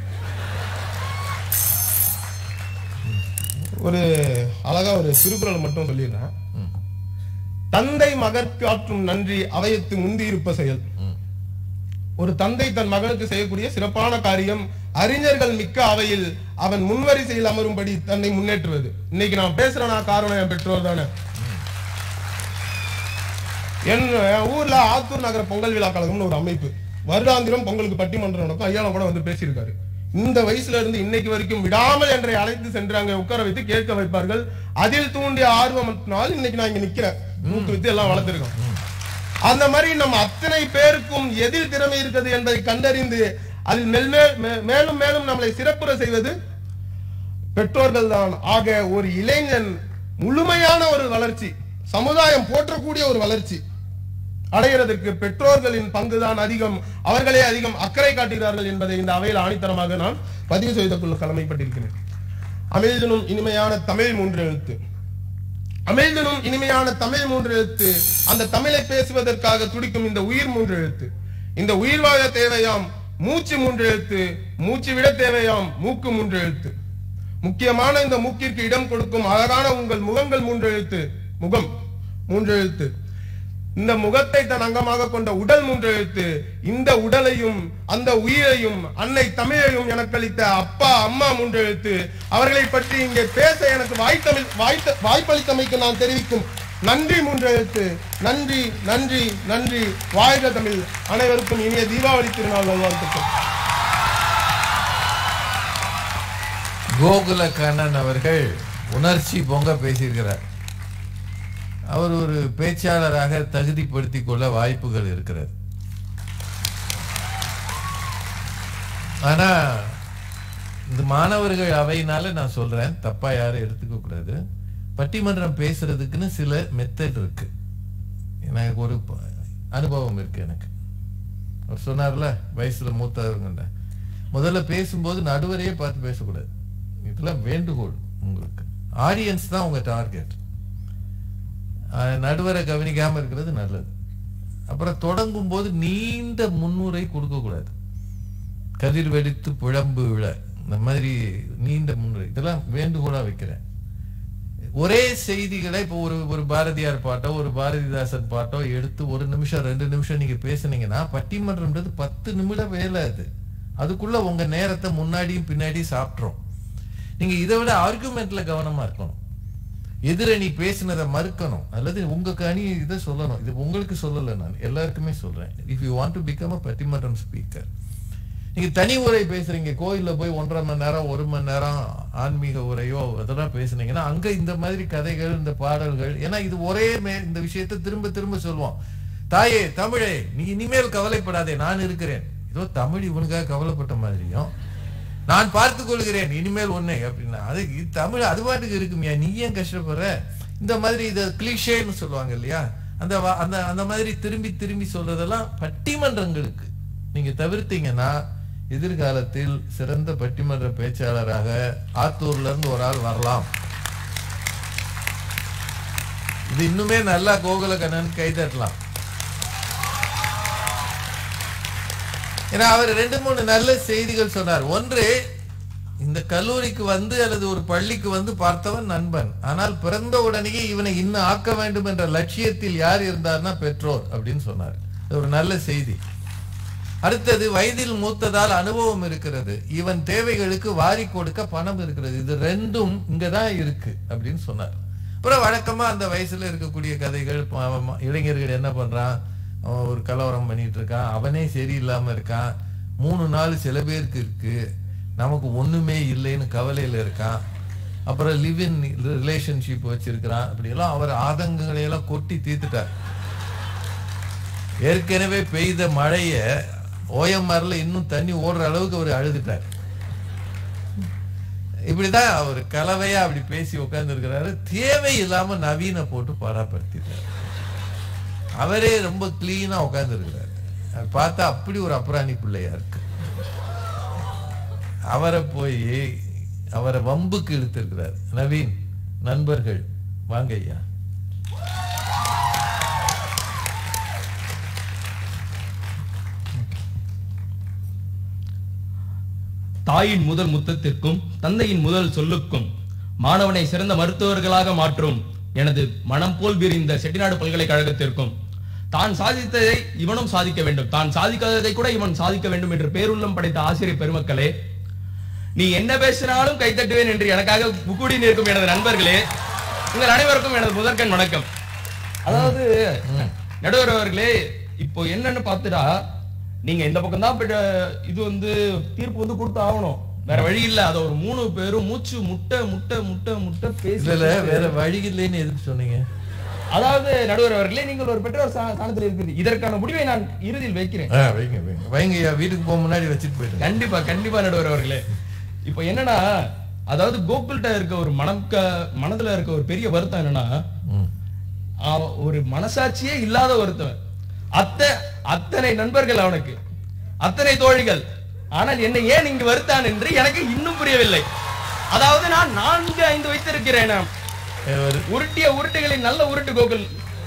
ஒரு அழகா ஒரு திருக்குறள் மட்டும் சொல்லிடுறேன் தந்தை மகற்கு ஆற்றும் நன்றி அவையத்து முந்தி இருப்ப செயல் ஒரு தந்தை தன் மகனுக்கு செய்யக்கூடிய சிறப்பான காரியம் அறிஞர்கள் மிக்க அவையில் அவன் முன்வரிசையில் அமரும்படி தன்னை முன்னேற்றுவது இன்னைக்கு நான் பேசுறேனா காரணம் என் பெற்றோர் தானே என் என் ஊர்ல ஆத்தூர் நகர பொங்கல் விழா கழகம்னு ஒரு அமைப்பு வருடாந்திரம் பொங்கலுக்கு பட்டிமன்றம் நடக்கும் ஐயாவும் கூட வந்து பேசியிருக்காரு இந்த வயசுல இருந்து இன்னைக்கு வரைக்கும் விடாமல் என்னை அழைத்து சென்று அங்க உட்கார வைத்து கேட்க வைப்பார்கள் அதில் தூண்டிய ஆர்வத்தினால் இன்னைக்கு நான் இங்க நிக்கிறேன் மூக்கு வித்து எல்லாம் வளர்த்திருக்கோம் அந்த மாதிரி நம்ம அத்தனை பேருக்கும் எதில் திறமை இருக்குது என்பதை கண்டறிந்து அதில் மெல் மேல் மே- மேலும் மேலும் நம்மளை சிறப்புற செய்வது பெற்றோர்கள் தான் ஆக ஒரு இளைஞன் முழுமையான ஒரு வளர்ச்சி சமுதாயம் போற்றக்கூடிய ஒரு வளர்ச்சி அடைகிறதற்கு பெற்றோர்களின் பங்குதான் அதிகம் அவர்களே அதிகம் அக்கறை காட்டுகிறார்கள் என்பதை இந்த அவையில் ஆணித்தரமாக நான் பதிவு செய்து கொள்ள கடமைப்பட்டிருக்கிறேன் அமிழ்தனும் இனிமையான தமிழ் மூன்று எழுத்து அமிழ்தனும் இனிமையான தமிழ் மூன்று எழுத்து அந்த தமிழை பேசுவதற்காக துடிக்கும் இந்த உயிர் மூன்று எழுத்து இந்த உயிர் வாழ தேவையாம் மூச்சு மூன்று எழுத்து மூச்சு விட தேவையாம் மூக்கு மூன்று எழுத்து முக்கியமான இந்த மூக்கிற்கு இடம் கொடுக்கும் அழகான உங்கள் முகங்கள் மூன்று எழுத்து முகம் மூன்று எழுத்து இந்த முகத்தை தன் அங்கமாக கொண்ட உடல் மூன்று எழுத்து இந்த உடலையும் அந்த உயிரையும் அன்னை தமிழையும் எனக்கு அளித்த அப்பா அம்மா மூன்று எழுத்து அவர்களை பற்றி இங்கே பேச எனக்கு வாய்த்தமிழ் வாய்த்த வாய்ப்பளித்தமைக்கு நான் தெரிவிக்கும் நன்றி மூன்று எழுத்து நன்றி நன்றி நன்றி வாழ்க தமிழ் அனைவருக்கும் இனிய தீபாவளி திருநாள் நல்வாழ்த்துக்கள்
கோகுல கண்ணன் அவர்கள் உணர்ச்சி பொங்க பேசியிருக்கிறார் அவர் ஒரு பேச்சாளராக தகுதிப்படுத்திக் கொள்ள வாய்ப்புகள் இருக்கிறது ஆனா இந்த மாணவர்கள் அவையினால நான் சொல்றேன் தப்பா யாரும் எடுத்துக்க கூடாது பட்டிமன்றம் பேசுறதுக்குன்னு சில மெத்தட் இருக்கு எனக்கு ஒரு ப- அனுபவம் இருக்கு எனக்கு அவர் சொன்னார்ல வயசுல மூத்தவங்க முதல்ல பேசும்போது நடுவரையே பார்த்து பேசக்கூடாது இதெல்லாம் வேண்டுகோள் உங்களுக்கு ஆடியன்ஸ் தான் உங்க டார்கெட் நடுவரை கவனிக்காம இருக்கிறது நல்லது அப்புறம் தொடங்கும் போது நீண்ட முன்னுரை கொடுக்க கூடாது கதிர் வெடித்து புழம்பு விழ இந்த மாதிரி நீண்ட முன்னுரை இதெல்லாம் வேண்டுகோளா வைக்கிறேன் ஒரே செய்திகளை இப்போ ஒரு ஒரு பாரதியார் பாட்டோ ஒரு பாரதிதாசன் பாட்டோ எடுத்து ஒரு நிமிஷம் ரெண்டு நிமிஷம் நீங்க பேசுனீங்கன்னா பட்டிமன்றம்ன்றது பத்து நிமிடம் வேலை அது அதுக்குள்ள உங்க நேரத்தை முன்னாடியும் பின்னாடியும் சாப்பிட்றோம் நீங்க இதை விட ஆர்குமெண்ட்ல கவனமா இருக்கணும் எதிரணி பேசினதை மறுக்கணும் அல்லது உங்க அணி இதை சொல்லணும் இது உங்களுக்கு சொல்லல நான் எல்லாருக்குமே சொல்றேன் if you want to become a பட்டிமன்றம் ஸ்பீக்கர் நீங்க தனி உரை பேசுறீங்க கோயில்ல போய் ஒன்றரை மணி நேரம் ஒரு மணி நேரம் ஆன்மீக உரையோ அதெல்லாம் பேசுனீங்கன்னா அங்க இந்த மாதிரி கதைகள் இந்த பாடல்கள் ஏன்னா இது ஒரே மே- இந்த விஷயத்தை திரும்ப திரும்ப சொல்லுவோம் தாயே தமிழே நீ இனிமேல் கவலைப்படாதே நான் இருக்கிறேன் ஏதோ தமிழ் இவனுக்காக கவலைப்பட்ட மாதிரியும் நான் பார்த்துக் கொள்கிறேன் இனிமேல் ஒண்ணே அப்படின்னா அது இது தமிழ் அது பாட்டுக்கு இருக்குமியா நீ ஏன் கஷ்டப்படுற இந்த மாதிரி இத கிளிஷேன்னு சொல்லுவாங்க இல்லையா அந்த வா- அந்த அந்த மாதிரி திரும்பி திரும்பி சொல்றதெல்லாம் பட்டிமன்றங்களுக்கு நீங்க தவிர்த்தீங்கன்னா எதிர்காலத்தில் சிறந்த பட்டிமன்ற பேச்சாளராக ஆத்தூர்ல இருந்து ஒரு ஆள் வரலாம் இது இன்னுமே நல்லா கோகுல கண்ணன் கை தட்டலாம் ஏன்னா அவர் ரெண்டு மூணு நல்ல செய்திகள் சொன்னார் ஒன்று இந்த கல்லூரிக்கு வந்து அல்லது ஒரு பள்ளிக்கு வந்து பார்த்தவன் நண்பன் ஆனால் பிறந்த உடனேயே இவனை இன்னும் ஆக்க வேண்டும் என்ற லட்சியத்தில் யார் இருந்தார்னா பெற்றோர் அப்படின்னு சொன்னார் இது ஒரு நல்ல செய்தி அடுத்தது வயதில் மூத்ததால் அனுபவம் இருக்கிறது இவன் தேவைகளுக்கு வாரி கொடுக்க பணம் இருக்கிறது இது ரெண்டும் இங்கதான் இருக்கு அப்படின்னு சொன்னார் அப்புறம் வழக்கமா அந்த வயசுல இருக்கக்கூடிய கதைகள் ப- ம- இளைஞர்கள் என்ன பண்றான் அவன் ஒரு கலவரம் பண்ணிட்டு இருக்கான் அவனே சரியில்லாம இருக்கான் மூணு நாள் சில பேருக்கு இருக்கு நமக்கு ஒண்ணுமே இல்லைன்னு கவலையில இருக்கான் அப்புறம் லிவ் இன் ரிலேஷன்ஷிப் வச்சிருக்கிறான் அப்படியெல்லாம் அவர் ஆதங்கங்களை எல்லாம் கொட்டி தீர்த்துட்டார் ஏற்கனவே பெய்த மழைய ஓஎம்ஆர்ல இன்னும் தண்ணி ஓடுற அளவுக்கு அவர் அழுதுட்டார் இப்படிதான் அவர் கலவையா அப்படி பேசி உட்கார்ந்து இருக்கிறாரு தேவையில்லாம நவீன போட்டு பாராப்படுத்திட்டார் அவரே ரொம்ப கிளீனா உட்கார்ந்து இருக்கிறாரு பார்த்தா அப்படி ஒரு அப்புறாணி பிள்ளையா இருக்கு அவரை போய் அவரை வம்புக்கு இழுத்திருக்கிறார் நவீன் நண்பர்கள் வாங்க ஐயா
தாயின் முதல் முத்தத்திற்கும் தந்தையின் முதல் சொல்லுக்கும் மாணவனை சிறந்த மருத்துவர்களாக மாற்றும் எனது மனம் போல் விரிந்த செட்டிநாடு பல்கலைக்கழகத்திற்கும் தான் சாதித்ததை இவனும் சாதிக்க வேண்டும் தான் சாதிக்காததை கூட இவன் சாதிக்க வேண்டும் என்று பேருள்ளம் படைத்த ஆசிரியர் பெருமக்களே நீ என்ன பேசினாலும் கைத்தட்டுவேன் என்று எனக்காக கூடி நிற்கும் எனது நண்பர்களே உங்கள் அனைவருக்கும் எனது முதற்கண் வணக்கம் அதாவது நடுவர் அவர்களே இப்போ என்னன்னு பார்த்துட்டா நீங்க இந்த பக்கம் தான் இது வந்து தீர்ப்பு வந்து கொடுத்து ஆகணும் வேற வழி இல்ல அத ஒரு மூணு பேரும் மூச்சு முட்டை முட்டை முட்டை முட்டை பேசி
இதுல வேற வழி இல்லைன்னு எதுக்கு சொன்னீங்க
அதாவது நடுவர் அவர்களே நீங்கள் ஒரு பெற்றோர் ஸ்தா- ஸ்தானத்தில் இருக்கிறது இதற்கான முடிவை நான் இறுதியில் வைக்கிறேன்
ஆ, வைங்க வைங்க வைங்க ஐயா வீட்டுக்கு போக முன்னாடி வச்சுட்டு போயிடுங்க
கண்டிப்பா கண்டிப்பா நடுவர் அவர்களே இப்போ என்னன்னா அதாவது கோகுல்கிட்ட இருக்க ஒரு மனக்க மனதுல இருக்க ஒரு பெரிய வருத்தம் என்னன்னா
ம்.
அவன் ஒரு மனசாட்சியே இல்லாத ஒருத்தன் அத்த அத்தனை நண்பர்கள் அவனுக்கு அத்தனை தோழிகள் ஆனால் என்னை ஏன் இங்கு வருத்தான் என்று எனக்கு இன்னும் புரியவில்லை அதாவது நான் நான்கு ஐந்து வைத்திருக்கிறேன் நான்.
ஒரு-
உருட்டிய உருட்டுகளின் நல்ல உருட்டு கோகுல்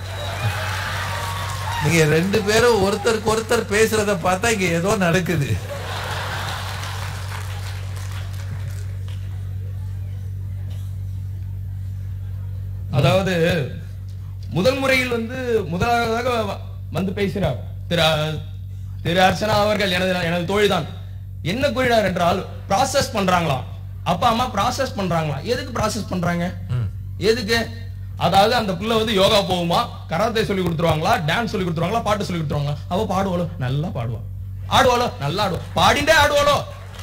நீங்க ரெண்டு பேரும் ஒருத்தருக்கு ஒருத்தர் பேசுறத பார்த்தா இங்க ஏதோ நடக்குது
அதாவது முதல் முறையில் வந்து முதலாவதாக வ- வந்து பேசினார் திரு அ- திரு அர்ச்சனா அவர்கள் எனது எனது தோழிதான் என்ன கூறினார் என்றால் ப்ராசஸ் பண்றாங்களாம் அப்பா அம்மா ப்ராசஸ் பண்றாங்களாம் எதுக்கு ப்ராசஸ் பண்றாங்க எதுக்கு அதாவது அந்த புள்ள வந்து யோகா போகுமா கராத்தே சொல்லி கொடுத்துருவாங்களா டான்ஸ் சொல்லி கொடுத்துருவாங்களா பாட்டு சொல்லி கொடுத்துருவாங்களா அவ பாடுவாளோ நல்லா பாடுவா ஆடுவாளோ நல்லா ஆடுவா பாடிண்டே ஆடுவாளோ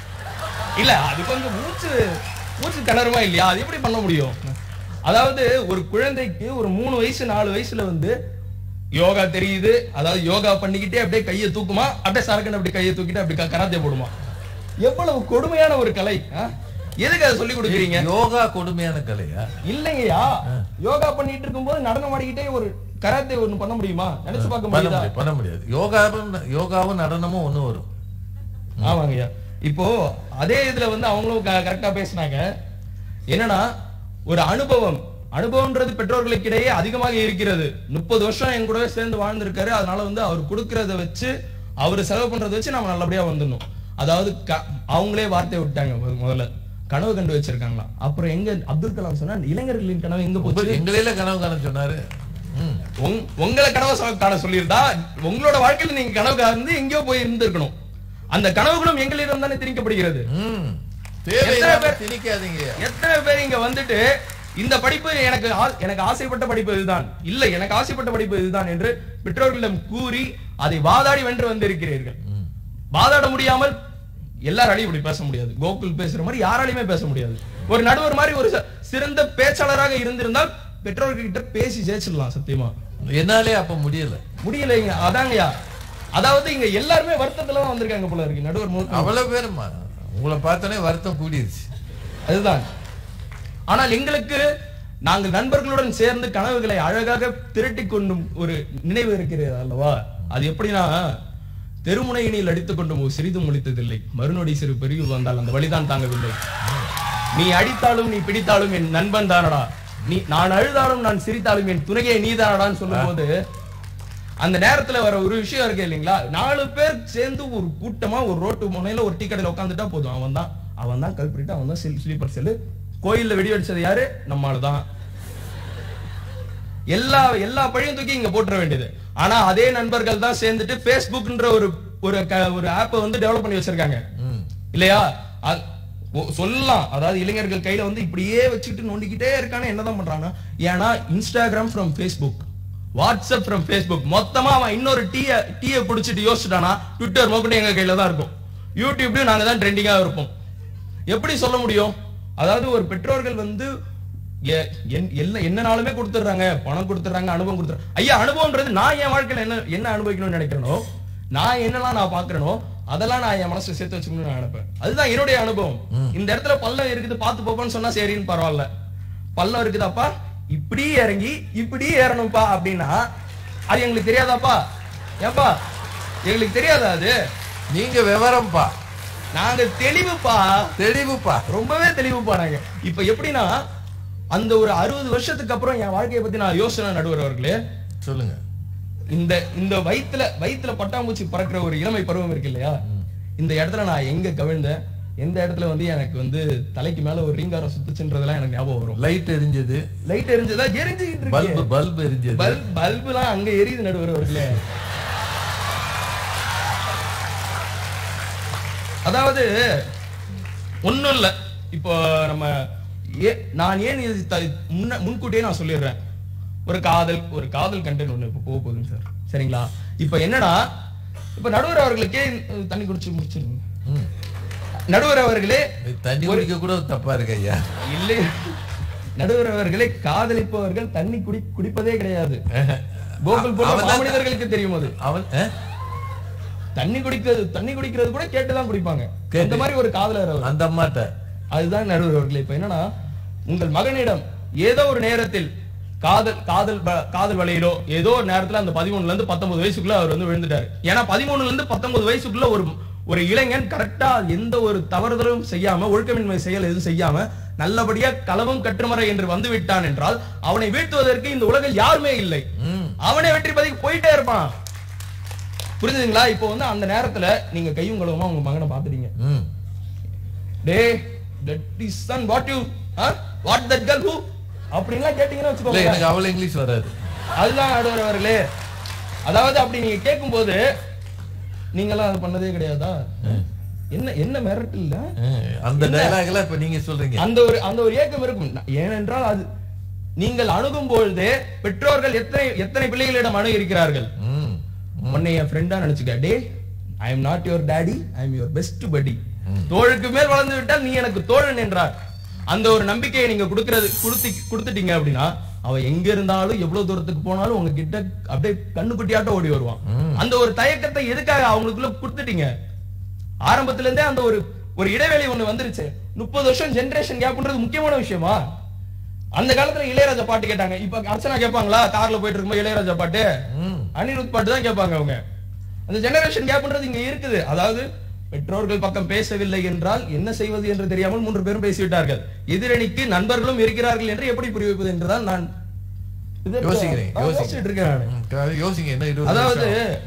இல்ல அது கொஞ்சம் மூச்சு மூச்சு கிணறுமா இல்லையா அது எப்படி பண்ண முடியும் அதாவது ஒரு குழந்தைக்கு ஒரு மூணு வயசு நாலு வயசுல வந்து யோகா தெரியுது அதாவது யோகா பண்ணிக்கிட்டே அப்படியே கையை தூக்குமா அப்படியே சரக்குன்னு அப்படி கையை தூக்கிட்டு அப்படி க- கராத்தே போடுமா எவ்வளவு கொடுமையான ஒரு கலை ஆ? எதுக்கு அதை சொல்லி கொடுக்குறீங்க
யோகா கொடுமையான கலையா
இல்லைங்கய்யா யோகா பண்ணிட்டு இருக்கும்போது நடனம் ஆடிக்கிட்டே ஒரு கராத்தே ஒண்ணு பண்ண முடியுமா நினைச்சு பார்க்க
பண்ண
முடியுதா
முடியாது பண்ண முடியாது யோகாவும் யோகாவும் நடனமும் ஒண்ணு வரும்
ஆமாங்கய்யா இப்போ அதே இதுல வந்து அவங்களும் கரெக்டா பேசினாங்க என்னன்னா ஒரு அனுபவம் அனுபவம்ன்றது பெற்றோர்களுக்கிடையே அதிகமாக இருக்கிறது முப்பது வருஷம் என் கூடவே சேர்ந்து வாழ்ந்திருக்காரு அதனால வந்து அவர் கொடுக்கறத வச்சு அவர் செலவு பண்றதை வச்சு நம்ம நல்லபடியா வந்துடணும் அதாவது க- அவங்களே வார்த்தை விட்டாங்க முத- முதல்ல கனவு கண்டு வச்சிருக்காங்களாம் அப்புறம் எங்க அப்துல் கலாம் சொன்னா இளைஞர்களின் கனவு எங்க போச்சு
எங்களையில கனவு காண சொன்னாரு ம்.
உங்- உங்களை கனவு சொ- காண சொல்லியிருந்தா உங்களோட வாழ்க்கையில நீங்க கனவு காந்து எங்கேயோ போய் இருந்திருக்கணும் அந்த கனவுகளும் எங்களிடம் தானே திணிக்கப்படுகிறது
ம்.
எத்தனை
தேவையில்லாம
பேர்
திணிக்காதீங்க
எத்தனை பேர் இங்க வந்துட்டு இந்த படிப்பு எனக்கு ஆ- எனக்கு ஆசைப்பட்ட படிப்பு இதுதான் இல்ல எனக்கு ஆசைப்பட்ட படிப்பு இதுதான் என்று பெற்றோர்களிடம் கூறி அதை வாதாடி வென்று வந்திருக்கிறீர்கள் வாதாட முடியாமல் எல்லாராலையும் இப்படி பேச முடியாது கோகுல் பேசுற மாதிரி யாராலையுமே பேச முடியாது ஒரு நடுவர் மாதிரி ஒரு ச- சிறந்த பேச்சாளராக இருந்திருந்தால் பெற்றோர்கிட்ட பேசி ஜெயிச்சிடலாம் சத்தியமா
என்னாலே அப்ப முடியல
முடியலைங்க அதாங்கய்யா அதாவது இங்க எல்லாருமே வருத்தத்துல தான் வந்திருக்காங்க போல இருக்கு நடுவர் முழுக்க
அவ்வளவு பேருமா உங்களை பார்த்தோன்னே வருத்தம் கூடிருச்சு
அதுதான் ஆனால் எங்களுக்கு நாங்கள் நண்பர்களுடன் சேர்ந்து கனவுகளை அழகாக திரட்டி கொண்டும் ஒரு நினைவு இருக்கிறது அல்லவா அது எப்படின்னா தெருமுனையினில் அடித்துக் கொண்டும் ஒரு சிறிதும் முடித்ததில்லை மறுநொடி சிறு பெருகு வந்தால் அந்த வழிதான் தாங்கவில்லை நீ அடித்தாலும் நீ பிடித்தாலும் என் நண்பன் தானடா நீ நான் அழுதாலும் நான் சிரித்தாலும் என் துணையே நீதானடான்னு சொல்லும்போது அந்த நேரத்துல வர ஒரு விஷயம் இருக்கு இல்லைங்களா நாலு பேர் சேர்ந்து ஒரு கூட்டமா ஒரு ரோட்டு முனையில ஒரு டீ கடையில உட்காந்துட்டா போதும் அவன் தான் அவன் தான் கல்பிட்டு அவன் தான் ஸ்லீப்பர் செல்லு கோயில்ல வெடி வெடிச்சது யாரு நம்மால தான் எல்லா எல்லா பழியும் தூக்கி இங்க போட்டுற வேண்டியது ஆனா அதே நண்பர்கள் தான் சேர்ந்துட்டு Facebookன்ற ஒரு ஒரு க- ஒரு ஆப்பை வந்து டெவலப் பண்ணி வச்சிருக்காங்க இல்லையா அ- ஒ- சொல்லலாம் அதாவது இளைஞர்கள் கையில வந்து இப்படியே வச்சுக்கிட்டு நோண்டிக்கிட்டே இருக்கானே என்னதான் பண்றாங்க ஏன்னா Instagram from Facebook WhatsApp from Facebook மொத்தமா அவன் இன்னொரு டீய டீயை பிடிச்சிட்டு யோசிச்சுட்டானா ட்விட்டர் மொக்கட்டும் எங்க கையில தான் இருக்கும் யூடியூப்லயும் நாங்க தான் ட்ரெண்டிங்கா இருப்போம் எப்படி சொல்ல முடியும் அதாவது ஒரு பெற்றோர்கள் வந்து எ- என்- எல்லா என்னனாலுமே கொடுத்துடுறாங்க பணம் கொடுத்துறாங்க அனுபவம் கொடுத்துறாங்க ஐயா அனுபவம்ன்றது நான் என் வாழ்க்கையில என்ன என்ன அனுபவிக்கணும்னு நினைக்கிறேனோ நான் என்னெல்லாம் நான் பாக்குறேனோ அதெல்லாம் நான் என் மனசுல சேர்த்து வச்சுக்கணும்னு நான் நினைப்பேன் அதுதான் என்னுடைய அனுபவம் இந்த இடத்துல பள்ளம் இருக்குது பார்த்து போப்போன்னு சொன்னா சரின்னு பரவாயில்ல பள்ளம் இருக்குதாப்பா இப்படி இறங்கி இப்படி ஏறணும்ப்பா அப்படின்னா அது எங்களுக்கு தெரியாதாப்பா ஏப்பா எங்களுக்கு தெரியாதா அது
நீங்க விவரம்ப்பா
நாங்க தெளிவுப்பா
தெளிவுப்பா
ரொம்பவே தெளிவுப்பா நாங்க இப்ப எப்படின்னா அந்த ஒரு அறுபது வருஷத்துக்கு அப்புறம் என் வாழ்க்கையை பத்தி நான் யோசனை நடுவர் அவர்களே
சொல்லுங்க
இந்த இந்த வயித்துல வயித்துல பட்டாம்பூச்சி பறக்கிற ஒரு இளமை பருவம் இருக்கு இல்லையா இந்த இடத்துல நான் எங்க கவிழ்ந்தேன் எந்த இடத்துல வந்து எனக்கு வந்து தலைக்கு மேல ஒரு ரீங்காரம் சுத்துச்சுன்றதெல்லாம் எனக்கு ஞாபகம் வரும்
லைட் எரிஞ்சது
லைட் எரிஞ்சதா எரிஞ்சுக்கிட்டு
பல்பு
இருக்கு
பல்பு எரிஞ்சது
பல்ப் பல்புலாம் அங்க எரியுது நடுவர் அவர்களே அதாவது ஒண்ணும் இல்ல இப்போ நம்ம ஏ நான் ஏன் இது த- முன்ன முன்கூட்டியே நான் சொல்லிடுறேன் ஒரு காதல் ஒரு காதல் கண்டென்ட் ஒண்ணு இப்போ போக போகுதுங்க சார் சரிங்களா இப்போ என்னன்னா இப்போ நடுவர் அவர்களுக்கே இந்த- தண்ணி குடிச்சு முடிச்சிருங்க
ம்.
நடுவர் அவர்களே
தண்ணி குடிக்க கூட தப்பா இருக்கு ஐயா
இல்லை நடுவர் அவர்களே காதலிப்பவர்கள் தண்ணி குடி குடிப்பதே கிடையாது கோகுல் போன்ற
அவன் தான்
மாமனிதர்களுக்கு தெரியும் அது
அவன் அஹ்?
தண்ணி குடிக்கிறது தண்ணி குடிக்கிறது கூட கேட்டுதான் குடிப்பாங்க
கேட்டு.
அந்த மாதிரி ஒரு காதலர் அவர்
அந்த அம்மாட்ட
அதுதான் நடுவர் அவர்களே இப்ப என்னன்னா உங்கள் மகனிடம் ஏதோ ஒரு நேரத்தில் காதல் காதல் வ- காதல் வலையிலோ ஏதோ ஒரு நேரத்துல அந்த பதிமூணுல இருந்து பத்தொன்பது வயசுக்குள்ள அவர் வந்து விழுந்துட்டாரு ஏன்னா பதிமூணுல இருந்து பத்தொன்பது வயசுக்குள்ள ஒரு ஒரு இளைஞன் கரெக்டா எந்த ஒரு தவறுதலும் செய்யாம ஒழுக்கமின்மை செயல் எதுவும் செய்யாம நல்லபடியா களவும் கற்றுமறை என்று வந்து விட்டான் என்றால் அவனை வீழ்த்துவதற்கு இந்த உலகில் யாருமே இல்லை அவனே வெற்றி பதிக்கு போயிட்டே இருப்பான் புரிஞ்சுதுங்களா இப்போ வந்து அந்த நேரத்துல நீங்க கையும் களவுமா உங்க மகனை பாத்துட்டீங்க
ம்.
டே that is son what you what that girl who அப்படின்லாம் கேட்டீங்கன்னா
இல்ல
வச்சுக்கோங்க
எனக்கு அவ்வளவு இங்கிலீஷ் வராது
அதுதான் நடுவர் அவர்களே அதாவது அப்படி நீங்க கேட்கும்போது நீங்களாம் அது பண்ணதே கிடையாதா என்ன என்ன மிரட்டு இல்ல
அஹ், அந்த டைலாக் எல்லாம் இப்ப நீங்க சொல்றீங்க
அந்த ஒரு அந்த ஒரு ஏக்கம் இருக்கும் ந- ஏனென்றால் அது நீங்கள் அணுகும் பொழுதே பெற்றோர்கள் எத்தனை எத்தனை பிள்ளைகளிடம் அணுகி இருக்கிறார்கள்
ம்.
உன்னை என் ஃப்ரெண்டா நினைச்சுக்க டே I am not your daddy I am your best படி தோளுக்கு மேல் வளர்ந்து விட்டால் நீ எனக்கு தோழன் என்றார் அந்த ஒரு நம்பிக்கையை நீங்க கொடுக்கிறது கொடுத்து கொடுத்துட்டீங்க அப்படின்னா அவன் எங்க இருந்தாலும் எவ்வளவு தூரத்துக்கு போனாலும் உங்ககிட்ட அப்படியே கண்ணுக்குட்டியாட்ட ஓடி வருவான் அந்த ஒரு தயக்கத்தை எதுக்காக அவங்களுக்குள்ள கொடுத்துட்டீங்க ஆரம்பத்துல இருந்தே அந்த ஒரு ஒரு இடைவெளி ஒண்ணு வந்துருச்சு முப்பது வருஷம் ஜெனரேஷன் கேப்ன்றது முக்கியமான விஷயமா அந்த காலத்துல இளையராஜா பாட்டு கேட்டாங்க இப்ப அர்ச்சனா கேட்பாங்களா கார்ல போயிட்டு இருக்கும்போது இளையராஜா பாட்டு அனிருத் பாட்டு தான் கேட்பாங்க அவங்க அந்த ஜெனரேஷன் கேப்ன்றது இங்க இருக்குது அதாவது பெற்றோர்கள் பக்கம் பேசவில்லை என்றால் என்ன செய்வது என்று தெரியாமல் மூன்று பேரும் பேசிவிட்டார்கள் எதிரணிக்கு நண்பர்களும் இருக்கிறார்கள் என்று எப்படி புரிய வைப்பது என்றுதான் நான் இதற்கு-
யோசிக்கிறேன்
நான் யோசிச்சுட்டு இருக்கேன் நானு.
ம், க- யோசிங்க என்ன இருபது
அதாவது
நிமிஷம்.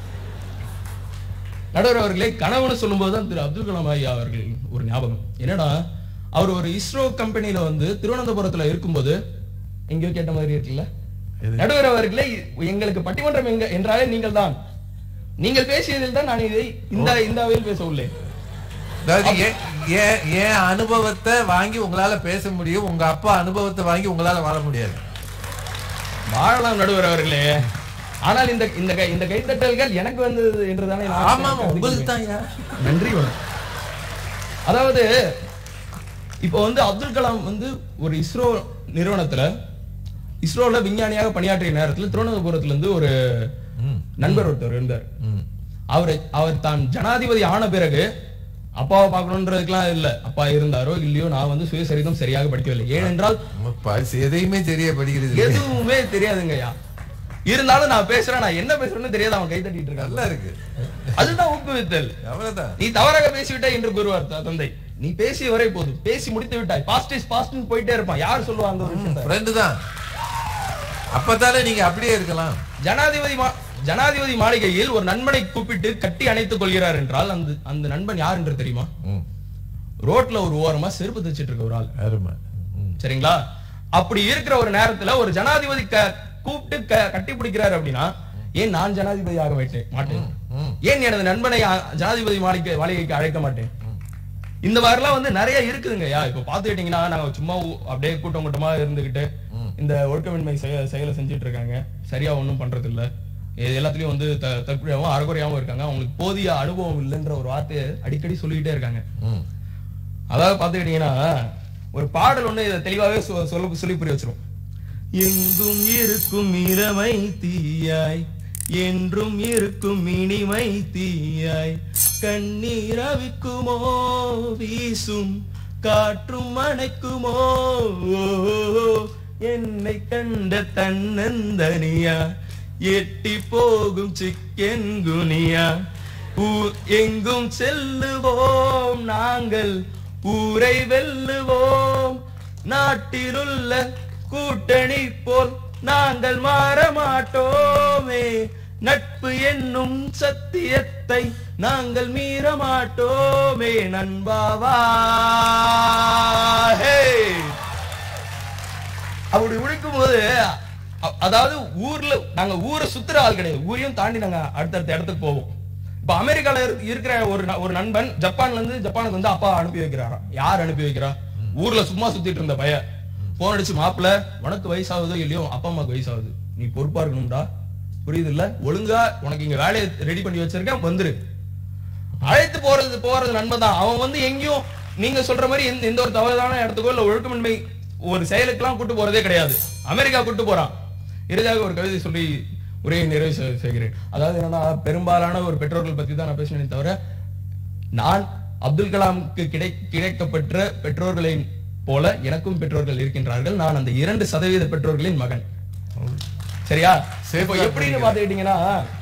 நடுவர் அவர்களே கனவுன்னு சொல்லும்போது தான் திரு அப்துல் கலாம் ஐயா அவர்கள் ஒரு ஞாபகம் என்னடா அவர் ஒரு இஸ்ரோ கம்பெனில வந்து திருவனந்தபுரத்துல இருக்கும்போது எங்கேயோ கேட்ட மாதிரி இருக்குல்ல நடுவர் அவர்களே எங்களுக்கு பட்டிமன்றம் எங்க என்றாலே நீங்கள் தான் நீங்கள் பேசியதில் தான் நான் இதை இந்த இந்த அவையில் பேச உள்ளேன்
அதாவது ஏ- ஏ- என் அனுபவத்தை வாங்கி உங்களால பேச முடியும் உங்க அப்பா அனுபவத்தை வாங்கி உங்களால வாழ முடியாது
வாழலாம் நடுவர் அவர்களே ஆனால் இந்த இந்த கை- இந்த கைத்தட்டல்கள் எனக்கு வந்தது என்றுதானே நான்
ஆமா ஆமா உங்களுக்கு தான்
நன்றி வணக்கம். அதாவது இப்போ வந்து அப்துல் கலாம் வந்து ஒரு இஸ்ரோ நிறுவனத்துல இஸ்ரோல விஞ்ஞானியாக பணியாற்றிய நேரத்துல திருவனந்தபுரத்துல இருந்து ஒரு நண்பர் ஒருத்தர் இருந்தார் அவர் அவர் தான் ஜனாதிபதி ஆன பிறகு அப்பாவை பார்க்கணுன்றதுக்கெல்லாம் இல்ல அப்பா இருந்தாரோ இல்லையோ நான் வந்து சுயசரிதம் சரியாக படிக்கவில்லை ஏனென்றால்
எதையுமே தெரிய படிக்கிறது இல்லையே.
எதுவுமே தெரியாதுங்கய்யா இருந்தாலும் நான் பேசுறேன் நான் என்ன பேசுறேன்னு தெரியாது அவன் கை தட்டிட்டு இருக்கான்
நல்லா இருக்கு
அதுதான் ஊக்குவித்தல்
அவ்வளவுதான்
நீ தவறாக பேசிவிட்டாய் என்று கூறுவார் த- தந்தை நீ பேசிய வரை போதும் பேசி முடித்து விட்டாய் பாஸ்ட் இஸ் பாஸ்ட்னு போயிட்டே இருப்பான் யார் சொல்லுவா அந்த ஒரு விஷயத்தை
ஃப்ரெண்டு தான் அப்பதானே நீங்க அப்படியே இருக்கலாம்
ஜனாதிபதி மா- ஜனாதிபதி மாளிகையில் ஒரு நண்பனை கூப்பிட்டு கட்டி அணைத்துக் கொள்கிறார் என்றால் அந்த அந்த நண்பன் யார் என்று தெரியுமா
ம்.
ரோட்ல ஒரு ஓரமா செருப்பு தைச்சிட்டு இருக்க ஒரு ஆள்
அருமை ம்.
சரிங்களா அப்படி இருக்கிற ஒரு நேரத்துல ஒரு ஜனாதிபதி க- கூப்பிட்டு க- கட்டி பிடிக்கிறார் அப்படின்னா ஏன் நான் ஜனாதிபதி ஆக மாட்டேன் மாட்டேன்
ம்.
ஏன் எனது நண்பனை அ- ஜனாதிபதி மாளிகை மாளிகைக்கு அழைக்க மாட்டேன் இந்த மாதிரிலாம் வந்து நிறைய இருக்குதுங்கய்யா இப்ப பாத்துக்கிட்டீங்கன்னா நாங்க சும்மா ஊ- அப்படியே கூட்டம் கூட்டமா இருந்துகிட்டு இந்த ஒழுக்கமின்மை செயல செயலை செஞ்சுட்டு இருக்காங்க சரியா ஒண்ணும் பண்றது இல்ல இது எல்லாத்துலயும் வந்து த- தற்கொலையாவும் அறகுறையாவும் இருக்காங்க அவங்களுக்கு போதிய அனுபவம் இல்லைன்ற ஒரு வார்த்தையை அடிக்கடி சொல்லிக்கிட்டே இருக்காங்க
ம்.
அதாவது பாத்துக்கிட்டீங்கன்னா ஒரு பாடல் ஒண்ணு இதை தெளிவாவே சொ- சொல்ல சொல்லி புரிய வச்சிரும் எங்கும் இருக்கும் இளமை தீயாய் என்றும் இருக்கும் இனிமை தீயாய் கண்ணீர் அவிக்குமோ வீசும் காற்றும் அணைக்குமோ என்னை கண்ட தன்னந்தனியா எட்டி போகும் சிக்கன் குனியா ஊ- எங்கும் செல்லுவோம் நாங்கள் ஊரை வெல்லுவோம் நாட்டிலுள்ள கூட்டணி போல் நாங்கள் மாற மாட்டோமே நட்பு என்னும் சத்தியத்தை நாங்கள் மீற மாட்டோமே நண்பாவா ஹே அப்படி உழைக்கும் போது அ- அதாவது ஊர்ல நாங்க ஊரை சுத்துற ஆள் கிடையாது ஊரையும் தாண்டி நாங்க அடுத்தடுத்த இடத்துக்கு போவோம் இப்ப அமெரிக்கால இரு- இருக்கிற ஒரு ந- ஒரு நண்பன் ஜப்பான்ல இருந்து ஜப்பானுக்கு வந்து அப்பா அனுப்பி வைக்கிறாராம் யார் அனுப்பி வைக்கிறா ஊர்ல சும்மா சுத்திட்டு இருந்த பையன் போன் அடிச்சு மாப்பிள உனக்கு வயசாகுதோ இல்லையோ அப்பா அம்மாக்கு வயசாகுது நீ பொறுப்பா இருக்கணும்டா புரியுது இல்ல ஒழுங்கா உனக்கு இங்க வேலையை ரெடி பண்ணி வச்சிருக்கேன் வந்துரு அழைத்து போறது போறது நண்பன் தான் அவன் வந்து எங்கேயும் நீங்க சொல்ற மாதிரி எந்த எந்த ஒரு தவறான இடத்துக்கோ இல்ல ஒழுக்கமின்மை ஒரு செயலுக்கெல்லாம் கூட்டு போறதே கிடையாது அமெரிக்கா கூட்டு போறான் இறுதியாக ஒரு கவிதை சொல்லி உரையை நிறைவு செ- செய்கிறேன் அதாவது என்னன்னா பெரும்பாலான ஒரு பெற்றோர்கள் பத்தி தான் நான் பேசினேனே தவிர நான் அப்துல் கலாமுக்கு கிடை கிடைக்கப்பெற்ற பெற்றோர்களின் போல எனக்கும் பெற்றோர்கள் இருக்கின்றார்கள் நான் அந்த இரண்டு சதவீத பெற்றோர்களின் மகன் சரியா இப்போ எப்படின்னு பாத்துக்கிட்டீங்கன்னா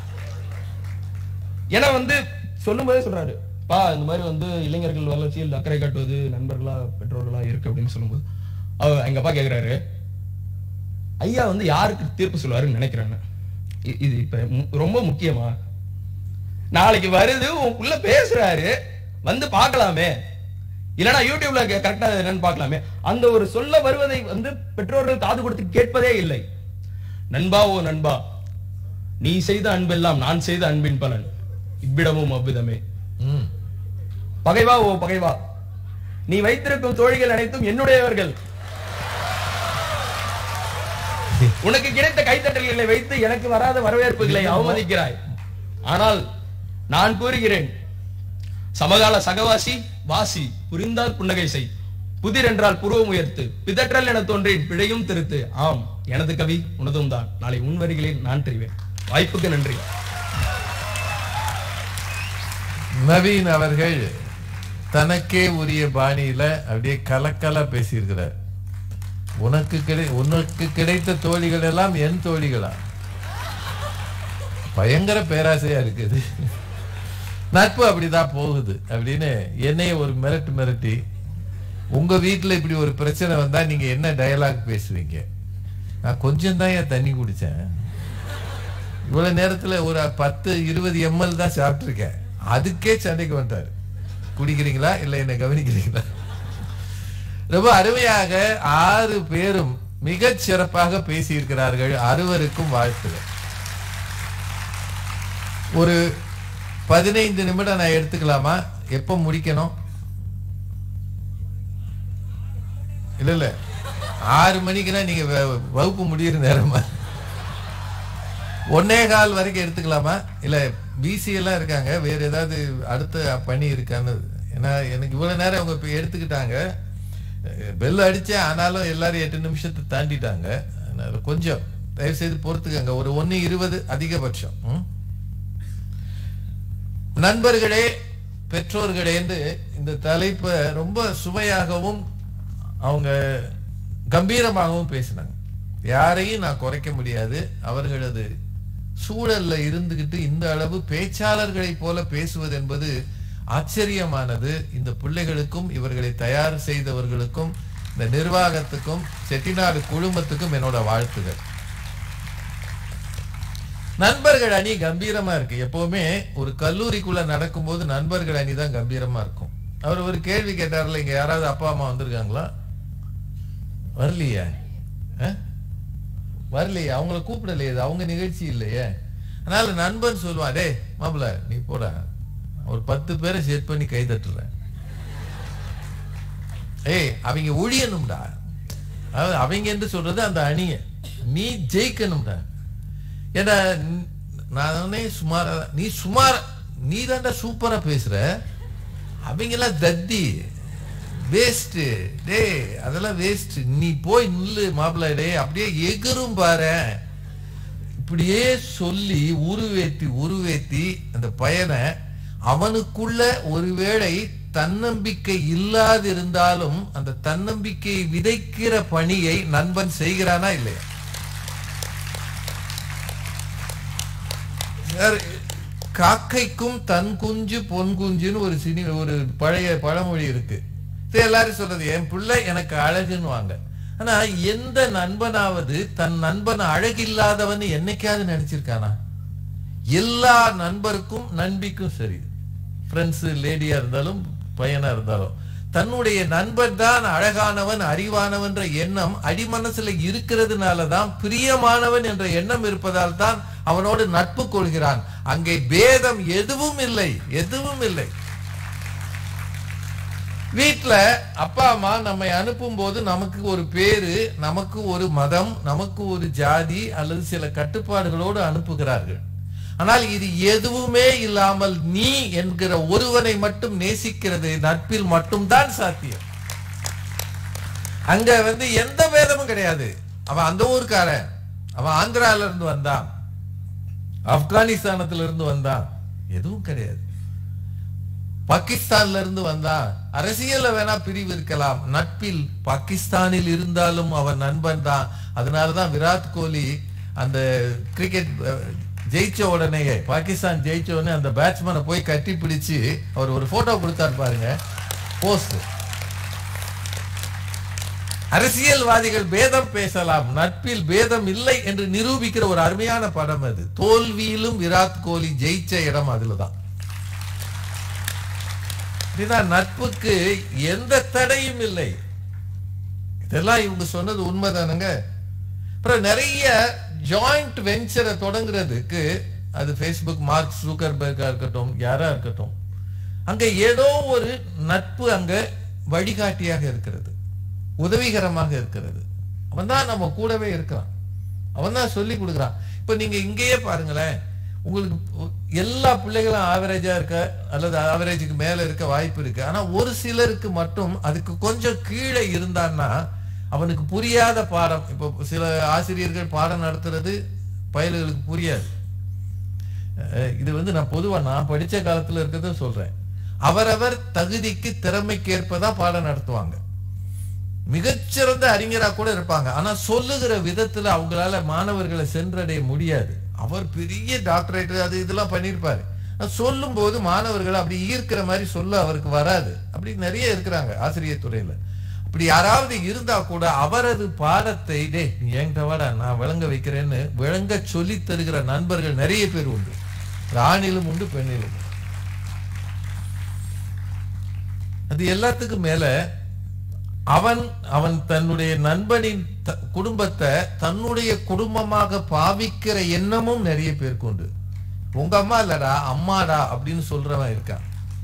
ஏன்னா வந்து சொல்லும்போதே சொல்றாரு பா இந்த மாதிரி வந்து இளைஞர்கள் வளர்ச்சியில் அக்கறை காட்டுவது நண்பர்களா பெற்றோர்களா இருக்கு அப்படின்னு சொல்லும்போது அவ எங்க அப்பா கேக்குறாரு ஐயா வந்து யாருக்கு தீர்ப்பு சொல்லுவாருன்னு நினைக்கிறேன் இ- இது இப்ப மு- ரொம்ப முக்கியமா நாளைக்கு வருது உன் புள்ள பேசுறாரு வந்து பார்க்கலாமே இல்லனா யூடியூப்ல கரெக்டா என்னன்னு பார்க்கலாமே அந்த ஒரு சொல்ல வருவதை வந்து பெற்றோர்கள் காது கொடுத்து கேட்பதே இல்லை நண்பா ஓ நண்பா நீ செய்த அன்பெல்லாம் நான் செய்த அன்பின் பலன் இவ்விடமும் அவ்விதமே பகைவா ஓ பகைவா நீ வைத்திருக்கும் தோழிகள் அனைத்தும் என்னுடையவர்கள் உனக்கு கிடைத்த கைத்தட்டல்களை வைத்து எனக்கு வராத வரவேற்புகளை அவமதிக்கிறாய் ஆனால் நான் கூறுகிறேன் சமகால சகவாசி வாசி புரிந்தால் புன்னகை செய் புதிர் என்றால் புருவம் உயர்த்து பிதற்றல் என தோன்றேன் பிழையும் திருத்து ஆம் எனது கவி உனதும் தான் நாளை உன் வரிகளில் நான் தெரிவேன் வாய்ப்புக்கு நன்றி
நவீன் அவர்கள் தனக்கே உரிய பாணியில அப்படியே கலக்கலா பேசியிருக்கிறார் உனக்கு கிடை உனக்கு கிடைத்த தோழிகள் எல்லாம் என் தோழிகளா பயங்கர பேராசையா இருக்குது நட்பு அப்படிதான் போகுது அப்படின்னு என்னைய ஒரு மிரட்டு மிரட்டி உங்க வீட்டுல இப்படி ஒரு பிரச்சனை வந்தா நீங்க என்ன டயலாக் பேசுவீங்க நான் கொஞ்சம் தான் ஏன் தண்ணி குடிச்சேன் இவ்வளவு நேரத்துல ஒரு பத்து இருபது எம்எல் தான் சாப்பிட்டிருக்கேன் அதுக்கே சண்டைக்கு வந்தாரு குடிக்கிறீங்களா இல்ல என்ன கவனிக்கிறீங்களா ரொம்ப அருமையாக ஆறு பேரும் மிகச் சிறப்பாக பேசியிருக்கிறார்கள் அறுவருக்கும் வாழ்த்துகள் ஒரு பதினைந்து நிமிடம் நான் எடுத்துக்கலாமா எப்ப முடிக்கணும் இல்ல இல்ல ஆறு மணிக்குனா நீங்க வ- வகுப்பு முடியிற நேரமா ஒன்னே கால் வரைக்கும் எடுத்துக்கலாமா இல்ல பிசி எல்லாம் இருக்காங்க வேற ஏதாவது அடுத்த பணி இருக்கான்னு ஏன்னா எனக்கு இவ்வளவு நேரம் அவங்க இப்ப எடுத்துக்கிட்டாங்க பெல் அடிச்சேன் ஆனாலும் எல்லாரும் எட்டு நிமிஷத்தை தாண்டிட்டாங்க அதனால கொஞ்சம் தயவு செய்து பொறுத்துக்கங்க ஒரு ஒன்னு இருபது அதிகபட்சம் ம்? நண்பர்களே பெற்றோர்களே என்று இந்த தலைப்பை ரொம்ப சுவையாகவும் அவங்க கம்பீரமாகவும் பேசினாங்க யாரையும் நான் குறைக்க முடியாது அவர்களது சூழல்ல இருந்துகிட்டு இந்த அளவு பேச்சாளர்களை போல பேசுவது என்பது ஆச்சரியமானது இந்த பிள்ளைகளுக்கும் இவர்களை தயார் செய்தவர்களுக்கும் இந்த நிர்வாகத்துக்கும் செட்டிநாடு குழுமத்துக்கும் என்னோட வாழ்த்துகள் நண்பர்கள் அணி கம்பீரமா இருக்கு எப்பவுமே ஒரு கல்லூரிக்குள்ள நடக்கும்போது நண்பர்கள் அணி தான் கம்பீரமா இருக்கும் அவர் ஒரு கேள்வி கேட்டார்ல இங்க யாராவது அப்பா அம்மா வந்திருக்காங்களா வரலையே ஆ? வரலையே அவங்கள கூப்பிடலையே இது அவங்க நிகழ்ச்சி இல்லையே அதனால நண்பன் சொல்லுவான் டேய் மாப்பிள நீ போடா ஒரு பத்து பேரை செட் பண்ணி கை தட்டுறேன் ஏய் அவங்க ஒழியணும்டா அதாவது அவங்க என்று சொல்றது அந்த அணிய நீ ஜெயிக்கணும்டா ஏன்னா ந- நானே சுமாரா நீ சுமார் நீ தான்டா சூப்பரா பேசுற அவங்க எல்லாம் தத்தி வேஸ்ட் டேய் அதெல்லாம் வேஸ்ட் நீ போய் நில்லு மாப்பிள்ளை டேய் அப்படியே எகிரும் பாரு இப்படியே சொல்லி உருவேத்தி உருவேத்தி அந்த பையனை அவனுக்குள்ள ஒருவேளை தன்னம்பிக்கை இல்லாதிருந்தாலும் அந்த தன்னம்பிக்கையை விதைக்கிற பணியை நண்பன் செய்கிறானா இல்லையா சார், காக்கைக்கும் தன் குஞ்சு பொன் குஞ்சுன்னு ஒரு சினி ஒரு பழைய பழமொழி இருக்கு இது எல்லாரும் சொல்றது என் பிள்ளை எனக்கு அழகுன்னு வாங்க ஆனா எந்த நண்பனாவது தன் நண்பன் அழகில்லாதவன் என்னைக்காவது நினைச்சிருக்கானா எல்லா நண்பருக்கும் நண்பிக்கும் சரி ஃப்ரெண்ட்ஸ் லேடியா இருந்தாலும் பையனா இருந்தாலும் தன்னுடைய நண்பன் தான் அழகானவன் அறிவானவன்ற எண்ணம் அடிமனசுல இருக்கிறதுனால தான் பிரியமானவன் என்ற எண்ணம் இருப்பதால் தான் அவனோடு நட்பு கொள்கிறான் அங்கே பேதம் எதுவும் இல்லை எதுவும் இல்லை வீட்ல அப்பா அம்மா நம்மை அனுப்பும் போது நமக்கு ஒரு பேரு நமக்கு ஒரு மதம் நமக்கு ஒரு ஜாதி அல்லது சில கட்டுப்பாடுகளோடு அனுப்புகிறார்கள் ஆனால் இது எதுவுமே இல்லாமல் நீ என்கிற ஒருவனை மட்டும் நேசிக்கிறது நட்பில் மட்டும்தான் சாத்தியம் அங்க வந்து எந்த பேதமும் கிடையாது அவன் அந்த ஊருக்காரன் அவன் ஆந்திரால இருந்து வந்தான் ஆப்கானிஸ்தானத்துல இருந்து வந்தான் எதுவும் கிடையாது பாகிஸ்தான்ல இருந்து வந்தான் அரசியல்ல வேணா பிரிவு இருக்கலாம் நட்பில் பாகிஸ்தானில் இருந்தாலும் அவன் நண்பன் தான் அதனாலதான் விராட் கோலி அந்த கிரிக்கெட் ஜெயிச்ச உடனே பாகிஸ்தான் ஜெயிச்ச உடனே அந்த பேட்ஸ்மேனை போய் கட்டி பிடிச்சு அவர் ஒரு போட்டோ கொடுத்தார் பாருங்க போஸ்ட் அரசியல்வாதிகள் பேதம் பேசலாம் நட்பில் பேதம் இல்லை என்று நிரூபிக்கிற ஒரு அருமையான படம் அது தோல்வியிலும் விராட் கோலி ஜெயிச்ச இடம் அதுலதான் இதுதான் நட்புக்கு எந்த தடையும் இல்லை இதெல்லாம் இவங்க சொன்னது உண்மைதானுங்க அப்புறம் நிறைய ஜாயிண்ட் வெஞ்சரை தொடங்குறதுக்கு அது ஃபேஸ்புக் மார்க் சூக்கர்பர்கா இருக்கட்டும் யாரா இருக்கட்டும் அங்க ஏதோ ஒரு நட்பு அங்க வழிகாட்டியாக இருக்கிறது உதவிகரமாக இருக்கிறது அவன் தான் நம்ம கூடவே இருக்கிறான் அவன் தான் சொல்லி கொடுக்குறான் இப்ப நீங்க இங்கேயே பாருங்களேன் உங்களுக்கு எல்லா பிள்ளைகளும் ஆவரேஜா இருக்க அல்லது ஆவரேஜுக்கு மேல இருக்க வாய்ப்பு இருக்கு ஆனா ஒரு சிலருக்கு மட்டும் அதுக்கு கொஞ்சம் கீழே இருந்தான்னா அவனுக்கு புரியாத பாடம் இப்போ சில ஆசிரியர்கள் பாடம் நடத்துறது பயல்களுக்கு புரியாது அஹ் இது வந்து நான் பொதுவா நான் படிச்ச காலத்துல இருக்கிறத சொல்றேன் அவரவர் தகுதிக்கு திறமைக்கு ஏற்பதான் பாடம் நடத்துவாங்க மிகச்சிறந்த அறிஞரா கூட இருப்பாங்க ஆனா சொல்லுகிற விதத்துல அவங்களால மாணவர்களை சென்றடைய முடியாது அவர் பெரிய டாக்டரேட் அது இதெல்லாம் பண்ணியிருப்பாரு சொல்லும் போது மாணவர்கள் அப்படி ஈர்க்கிற மாதிரி சொல்ல அவருக்கு வராது அப்படி நிறைய இருக்கிறாங்க ஆசிரியர் துறையில அப்படி யாராவது இருந்தா கூட அவரது பாடத்தை டே நீ என்கிட்ட வாடா நான் விளங்க வைக்கிறேன்னு விளங்க சொல்லி தருகிற நண்பர்கள் நிறைய பேர் உண்டு அது ஆணிலும் உண்டு பெண்ணிலும் உண்டு. அது எல்லாத்துக்கும் மேல அவன் அவன் தன்னுடைய நண்பனின் த- குடும்பத்தை தன்னுடைய குடும்பமாக பாவிக்கிற எண்ணமும் நிறைய பேருக்கு உண்டு உங்க அம்மா இல்லடா அம்மாடா அப்படின்னு சொல்றவன் இருக்கான்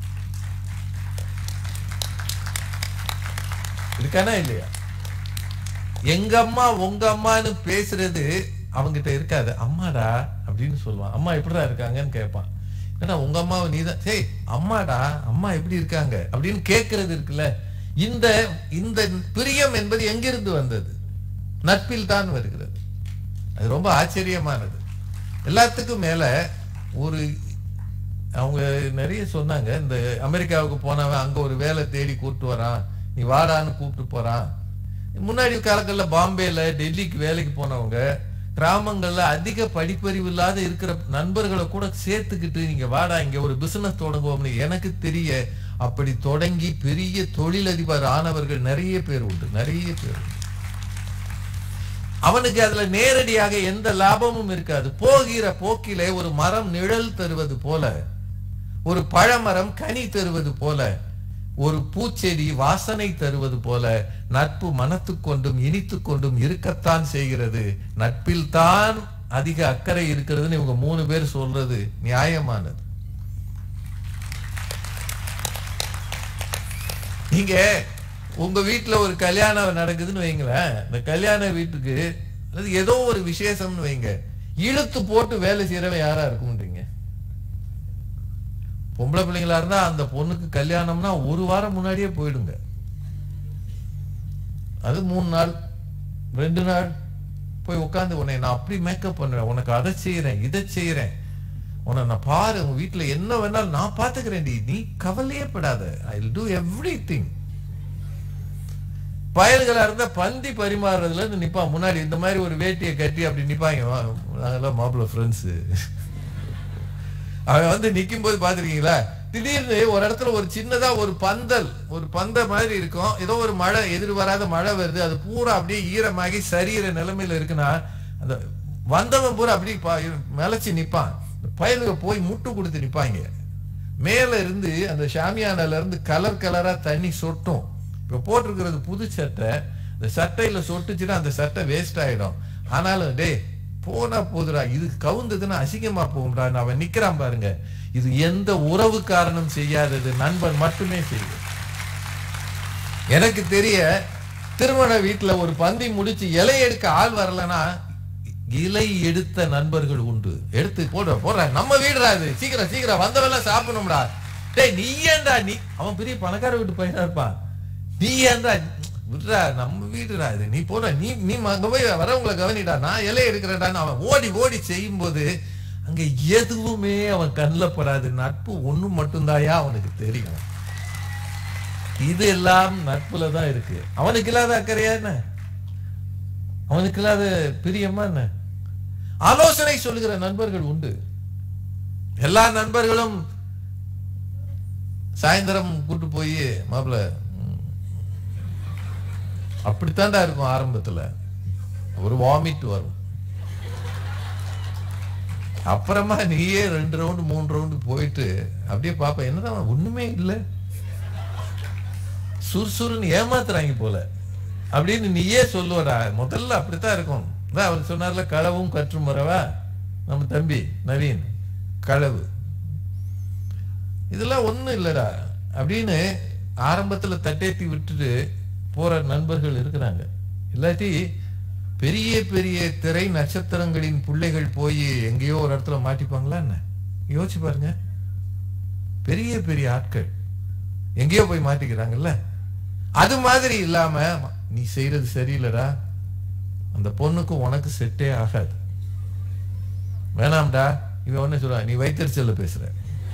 இருக்கானா இல்லையா எங்க அம்மா உங்க அம்மான்னு பேசுறது அவங்கிட்ட இருக்காது அம்மாடா அப்படின்னு சொல்லுவான் அம்மா எப்படிடா இருக்காங்கன்னு கேட்பான் ஏன்னா உங்க அம்மாவை நீதான் சரி அம்மாடா அம்மா எப்படி இருக்காங்க அப்படின்னு கேட்கறது இருக்குல்ல இந்த இந்த பிரியம் என்பது எங்கிருந்து வந்தது நட்பில் தான் வருகிறது அது ரொம்ப ஆச்சரியமானது எல்லாத்துக்கும் மேல ஒரு அவங்க நிறைய சொன்னாங்க இந்த அமெரிக்காவுக்கு போனவன் அங்க ஒரு வேலை தேடி கூப்பிட்டு வரான் நீ வாடான்னு கூப்பிட்டு போறான் முன்னாடி காலங்கள்ல பாம்பேல டெல்லிக்கு வேலைக்கு போனவங்க கிராமங்கள்ல அதிக படிப்பறிவு இல்லாத இருக்கிற நண்பர்களை கூட சேர்த்துக்கிட்டு நீங்க வாடா இங்க ஒரு பிசினஸ் தொடங்குவோம்னு எனக்கு தெரிய அப்படி தொடங்கி பெரிய தொழிலதிபர் ஆனவர்கள் நிறைய பேர் உண்டு நிறைய பேர் உண்டு அவனுக்கு அதுல நேரடியாக எந்த லாபமும் இருக்காது போகிற போக்கிலே ஒரு மரம் நிழல் தருவது போல ஒரு பழமரம் கனி தருவது போல ஒரு பூச்செடி வாசனை தருவது போல நட்பு மனத்து கொண்டும் இனித்து கொண்டும் இருக்கத்தான் செய்கிறது நட்பில் தான் அதிக அக்கறை இருக்கிறதுன்னு இவங்க மூணு பேர் சொல்றது நியாயமானது நீங்க உங்க வீட்டுல ஒரு கல்யாணம் நடக்குதுன்னு வைங்களேன் இந்த கல்யாண வீட்டுக்கு அல்லது ஏதோ ஒரு விசேஷம்னு வைங்க இழுத்து போட்டு வேலை செய்யறவன் யாரா இருக்கும்ன்றீங்க பொம்பளை பிள்ளைங்களா இருந்தா அந்த பொண்ணுக்கு கல்யாணம்னா ஒரு வாரம் முன்னாடியே போயிடுங்க அது மூணு நாள் ரெண்டு நாள் போய் உட்காந்து உன்னை நான் அப்படி மேக்கப் பண்ணுவேன் உனக்கு அதை செய்யறேன் இதை செய்யறேன் உன்னை நான் பாரு உங்க வீட்டுல என்ன வேணாலும் நான் பாத்துக்கிறேன் நீ கவலையே படாத ஐ டூ எவ்ரி திங் பயல்களா இருந்தா பந்தி பரிமாறுறதுல இருந்து நிப்பான் முன்னாடி இந்த மாதிரி ஒரு வேட்டியை கட்டி அப்படி நிப்பாங்க வா, நாங்கெல்லாம் மாப்பிள்ள ஃப்ரெண்ட்ஸ் அவன் வந்து நிக்கும் போது பாத்திருக்கீங்களா திடீர்னு ஒரு இடத்துல ஒரு சின்னதா ஒரு பந்தல் ஒரு பந்த மாதிரி இருக்கும் ஏதோ ஒரு மழை எதிர்வராத மழை வருது அது பூரா அப்படியே ஈரமாகி சரியிற நிலைமையில இருக்குன்னா அந்த வந்தவன் பூரா அப்படியே பா- மிளைச்சு நிப்பான் பயலுக போய் முட்டு கொடுத்து நிப்பாங்க மேல இருந்து அந்த ஷாமியானால இருந்து கலர் கலரா தண்ணி சொட்டும் இப்ப போட்டிருக்கிறது புது சட்டை இந்த சட்டையில சொட்டுச்சுன்னா அந்த சட்டை வேஸ்ட் ஆயிடும் ஆனாலும் டேய் போனா போதுடா இது கவுந்ததுன்னா அசிங்கமா போகும்டா அவன் நிக்கிறான் பாருங்க இது எந்த உறவு காரணம் செய்யாதது நண்பன் மட்டுமே செய்யும் எனக்கு தெரிய திருமண வீட்டுல ஒரு பந்தி முடிச்சு இலை எடுக்க ஆள் வரலனா இலை எடுத்த நண்பர்கள் உண்டு எடுத்து போடுற போடுற நம்ம வீடுடா இது சீக்கிரம் சீக்கிரம் வந்தவெல்லாம் சாப்பிடணும்டா டேய் நீ ஏன்டா நீ அவன் பெரிய பணக்கார வீட்டு பையனா இருப்பான் நீ ஏன்டா விட்றா நம்ம வீடுடா இது நீ போட நீ நீ அங்க போய் வரவங்களை கவனிடா நான் இலை எடுக்கிறேன்டான்னு அவன் ஓடி ஓடி செய்யும் போது அங்க எதுவுமே அவன் கண்ணில் படாது நட்பு ஒண்ணு மட்டும்தாயா அவனுக்கு தெரியும் இது எல்லாம் நட்புல தான் இருக்கு அவனுக்கு இல்லாத அக்கறையா என்ன அவனுக்கு இல்லாத பிரியமா என்ன ஆலோசனை சொல்லுகிற நண்பர்கள் உண்டு எல்லா நண்பர்களும் சாயந்தரம் கூட்டு போய் மாப்பிள்ள அப்படித்தான்டா இருக்கும் ஆரம்பத்துல ஒரு வாமிட் வரும் அப்புறமா நீயே ரெண்டு ரவுண்டு மூணு ரவுண்டு போயிட்டு அப்படியே பாப்ப என்னதான் ஒண்ணுமே இல்லை சுறுசுறுன்னு ஏமாத்துறாங்க போல அப்படின்னு நீயே சொல்லுவடா முதல்ல அப்படித்தான் இருக்கும் அதான் அவர் சொன்னார்ல களவும் கற்றும் வரவா நம்ம தம்பி நவீன் களவு இதெல்லாம் ஒண்ணும் இல்லடா அப்படின்னு ஆரம்பத்துல தட்டேத்தி விட்டுட்டு போற நண்பர்கள் இருக்கிறாங்க இல்லாட்டி பெரிய பெரிய திரை நட்சத்திரங்களின் பிள்ளைகள் போய் எங்கேயோ ஒரு இடத்துல மாட்டிப்பாங்களா என்ன யோசிச்சு பாருங்க பெரிய பெரிய ஆட்கள் எங்கேயோ போய் மாட்டிக்கிறாங்கல்ல அது மாதிரி இல்லாம நீ செய்யறது சரியில்லடா அந்த பொண்ணுக்கு உனக்கு செட்டே ஆகாது வேணாம்டா இவன் ஒண்ணு சொல்றான் நீ வைத்தறிச்சல்ல பேசுற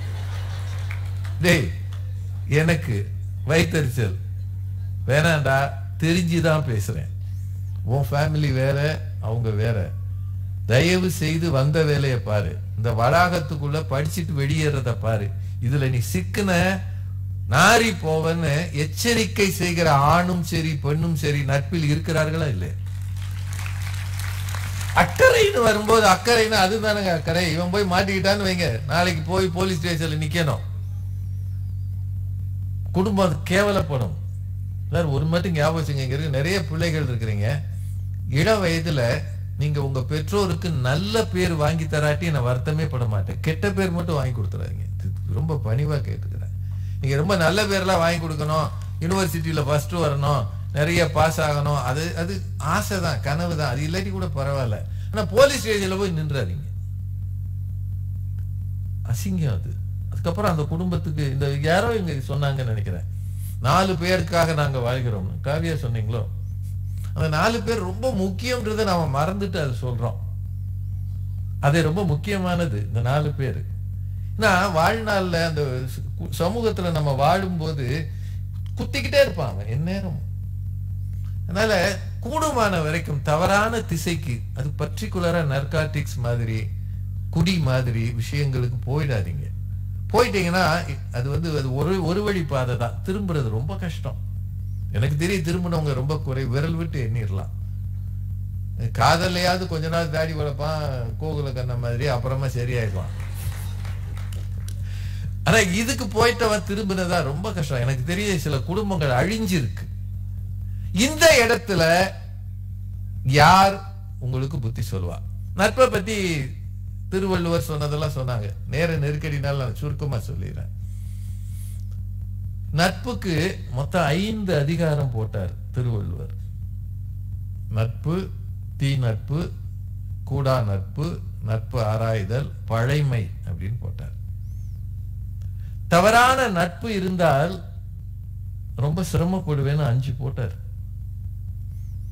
டேய் எனக்கு வைத்தறிச்சல் வேணாம்டா தெரிஞ்சுதான் பேசுறேன் உன் ஃபேமிலி வேற அவங்க வேற தயவு செய்து வந்த வேலையை பாரு இந்த வளாகத்துக்குள்ள படிச்சுட்டு வெளியேறத பாரு இதுல நீ சிக்குன நாரி போவன்னு எச்சரிக்கை செய்கிற ஆணும் சரி பெண்ணும் சரி நட்பில் இருக்கிறார்களா இல்லை அக்கறைன்னு வரும்போது அக்கறைன்னு அதுதானுங்க அக்கறை இவன் போய் மாட்டிக்கிட்டான்னு வைங்க நாளைக்கு போய் போலீஸ் ஸ்டேஷன்ல நிக்கணும் குடும்பம் அது கேவலப்படும் சார் ஒரு மட்டும் ஞாபகம் வச்சுங்க இங்க இருக்க நிறைய பிள்ளைகள் இருக்கிறீங்க இள வயதுல நீங்க உங்க பெற்றோருக்கு நல்ல பேர் வாங்கி தராட்டி நான் வருத்தமே பட மாட்டேன் கெட்ட பேர் மட்டும் வாங்கி கொடுத்துறாதீங்க இது ரொம்ப பணிவா கேட்டுக்கிறேன் நீங்க ரொம்ப நல்ல பேர்லாம் வாங்கி கொடுக்கணும் யூனிவர்சிட்டியில ஃபர்ஸ்ட் வரணும் நிறைய பாஸ் ஆகணும் அது அது ஆசை தான் கனவு தான் அது இல்லாட்டி கூட பரவாயில்ல ஆனா போலீஸ் ஸ்டேஷன்ல போய் நின்றாதீங்க அசிங்கம் அது அதுக்கப்புறம் அந்த குடும்பத்துக்கு இந்த யாரோ இங்க சொன்னாங்கன்னு நினைக்கிறேன் நாலு பேருக்காக நாங்க வாழ்கிறோம் காவியா சொன்னீங்களோ அந்த நாலு பேர் ரொம்ப முக்கியம்ன்றதை நாம மறந்துட்டு அது சொல்றோம் அது ரொம்ப முக்கியமானது இந்த நாலு பேர் ஏன்னா வாழ்நாள்ல அந்த சு- சமூகத்துல நம்ம வாழும்போது குத்திக்கிட்டே இருப்பான் அவன் எந்நேரம் அதனால கூடுமான வரைக்கும் தவறான திசைக்கு அது பர்டிகுலரா நர்காட்டிக்ஸ் மாதிரி குடி மாதிரி விஷயங்களுக்கு போயிடாதீங்க போயிட்டீங்கன்னா அது வந்து அது ஒரு ஒரு வழி பாதை தான் திரும்புறது ரொம்ப கஷ்டம் எனக்கு தெரியும் திரும்பினவங்க ரொம்ப குறை விரல் விட்டு எண்ணிடலாம் காதல்லையாவது கொஞ்ச நாள் தாடி வளர்ப்பான் கோகுல கண்ண மாதிரி அப்புறமா சரியாயிடுவான் ஆனா இதுக்கு போயிட்டவன் திரும்பினதா ரொம்ப கஷ்டம் எனக்கு தெரிய சில குடும்பங்கள் அழிஞ்சிருக்கு இந்த இடத்துல யார் உங்களுக்கு புத்தி சொல்லுவா நட்பை பத்தி திருவள்ளுவர் சொன்னதெல்லாம் சொன்னாங்க நேர நெருக்கடினால நான் சுருக்கமா சொல்லிடுறேன் நட்புக்கு மொத்தம் ஐந்து அதிகாரம் போட்டார் திருவள்ளுவர் நட்பு தீ நட்பு கூடா நட்பு நட்பு ஆராய்தல் பழைமை அப்படின்னு போட்டார் தவறான நட்பு இருந்தால் ரொம்ப சிரமப்படுவேன்னு அஞ்சு போட்டார்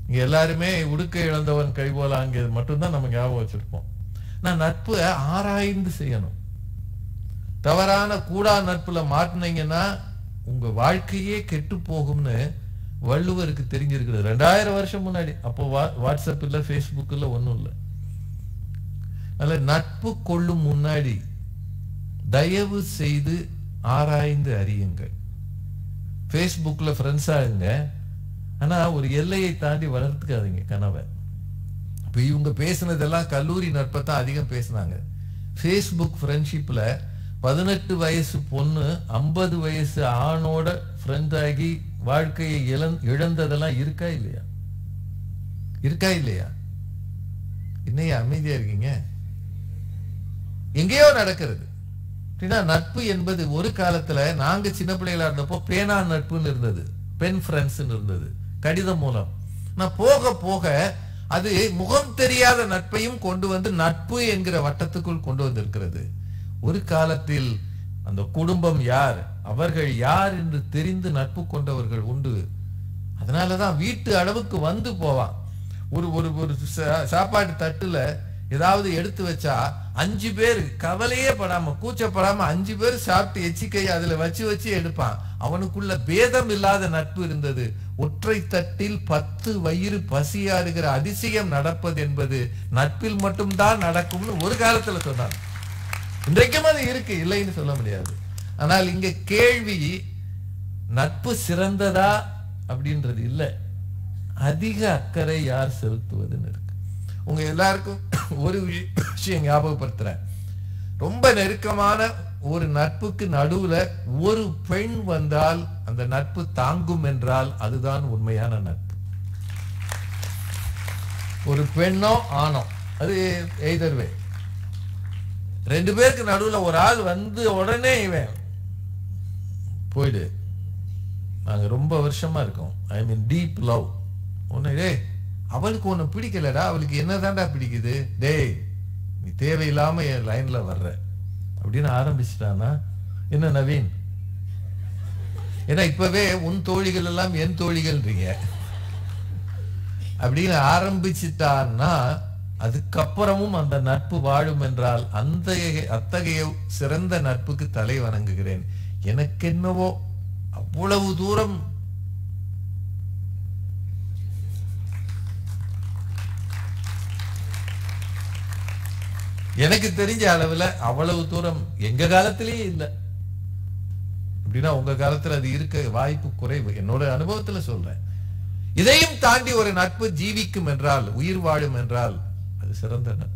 இங்க எல்லாருமே உடுக்க இழந்தவன் கை போல அங்கே மட்டும்தான் நம்ம ஞாபகம் வச்சிருப்போம் நான் நட்பு ஆராய்ந்து செய்யணும் தவறான கூடா நட்புல மாட்டினீங்கன்னா உங்க வாழ்க்கையே கெட்டு போகும்னு வள்ளுவருக்கு தெரிஞ்சிருக்குது ரெண்டாயிரம் வருஷம் முன்னாடி அப்போ வா- வாட்ஸ்அப் இல்ல ஃபேஸ்புக் இல்ல ஒண்ணும் இல்ல அதனால நட்பு கொள்ளும் முன்னாடி தயவு செய்து ஆராய்ந்து அறியுங்கள் ஃபேஸ்புக்ல ஃப்ரெண்ட்ஸா இருங்க ஆனா ஒரு எல்லையை தாண்டி வளர்த்துக்காதீங்க கனவை இப்ப இவங்க பேசுனதெல்லாம் கல்லூரி நட்பை தான் அதிகம் பேசுனாங்க ஃபேஸ்புக் ஃப்ரெண்ட்ஷிப்ல பதினெட்டு வயசு பொண்ணு ஐம்பது வயசு ஆணோட ஃப்ரெண்ட் ஆகி வாழ்க்கையை இழந் இழந்ததெல்லாம் இருக்கா இல்லையா இருக்கா இல்லையா என்னையா அமைதியா இருக்கீங்க எங்கேயோ நடக்கிறது அப்படின்னா நட்பு என்பது ஒரு காலத்துல நாங்க சின்ன பிள்ளைகளா இருந்தப்போ பேனா நட்புன்னு இருந்தது பென் ஃப்ரெண்ட்ஸ் இருந்தது கடிதம் மூலம் நான் போக போக அது முகம் தெரியாத நட்பையும் கொண்டு வந்து நட்பு என்கிற வட்டத்துக்குள் கொண்டு வந்திருக்கிறது ஒரு காலத்தில் அந்த குடும்பம் யார் அவர்கள் யார் என்று தெரிந்து நட்பு கொண்டவர்கள் உண்டு அதனாலதான் வீட்டு அளவுக்கு வந்து போவான் ஒரு ஒரு ஒரு சா- சாப்பாடு தட்டுல ஏதாவது எடுத்து வச்சா அஞ்சு பேர் கவலையே படாம கூச்சப்படாம அஞ்சு பேர் சாப்பிட்டு எச்சிக்கை அதுல வச்சு வச்சு எடுப்பான் அவனுக்குள்ள பேதம் இல்லாத நட்பு இருந்தது ஒற்றை தட்டில் பத்து வயிறு பசியாறுகிற அதிசயம் நடப்பது என்பது நட்பில் மட்டும்தான் நடக்கும்னு ஒரு காலத்துல சொன்னான் இன்றைக்கும் அது இருக்கு இல்லைன்னு சொல்ல முடியாது ஆனால் இங்க கேள்வி நட்பு சிறந்ததா அப்படின்றது இல்ல அதிக அக்கறை யார் செலுத்துவதுன்னு இருக்கு உங்க எல்லாருக்கும் ஒரு விஷ- விஷயம் ஞாபகப்படுத்துறேன் ரொம்ப நெருக்கமான ஒரு நட்புக்கு நடுவுல ஒரு பெண் வந்தால் அந்த நட்பு தாங்கும் என்றால் அதுதான் உண்மையான நட்பு ஒரு பெண்ணோ ஆணோ அது எய்தர்வே ரெண்டு பேருக்கு நடுவுல ஒரு ஆள் வந்து உடனே இவன் போயிடு நாங்க ரொம்ப வருஷமா இருக்கோம் ஐ மீன் டீப் லவ் உன்னை டேய் அவளுக்கு ஒண்ணு பிடிக்கலடா அவளுக்கு என்னதான்டா பிடிக்குது டேய் நீ தேவையில்லாம என் லைன்ல வர்ற அப்படின்னு ஆரம்பிச்சிட்டானா என்ன நவீன் ஏன்னா இப்பவே உன் தோழிகள் எல்லாம் என் தோழிகள்ன்றீங்க அப்படின்னு ஆரம்பிச்சிட்டான்னா அதுக்கப்புறமும் அந்த நட்பு வாழும் என்றால் அந்த அத்தகைய சிறந்த நட்புக்கு தலை வணங்குகிறேன் எனக்கென்னவோ அவ்வளவு தூரம் எனக்கு தெரிஞ்ச அளவுல அவ்வளவு தூரம் எங்க காலத்திலேயே இல்லை அப்படின்னா உங்க காலத்துல அது இருக்க வாய்ப்பு குறைவு என்னோட அனுபவத்துல சொல்றேன் இதையும் தாண்டி ஒரு நட்பு ஜீவிக்கும் என்றால் உயிர் வாழும் என்றால் அது சிறந்த நட்பு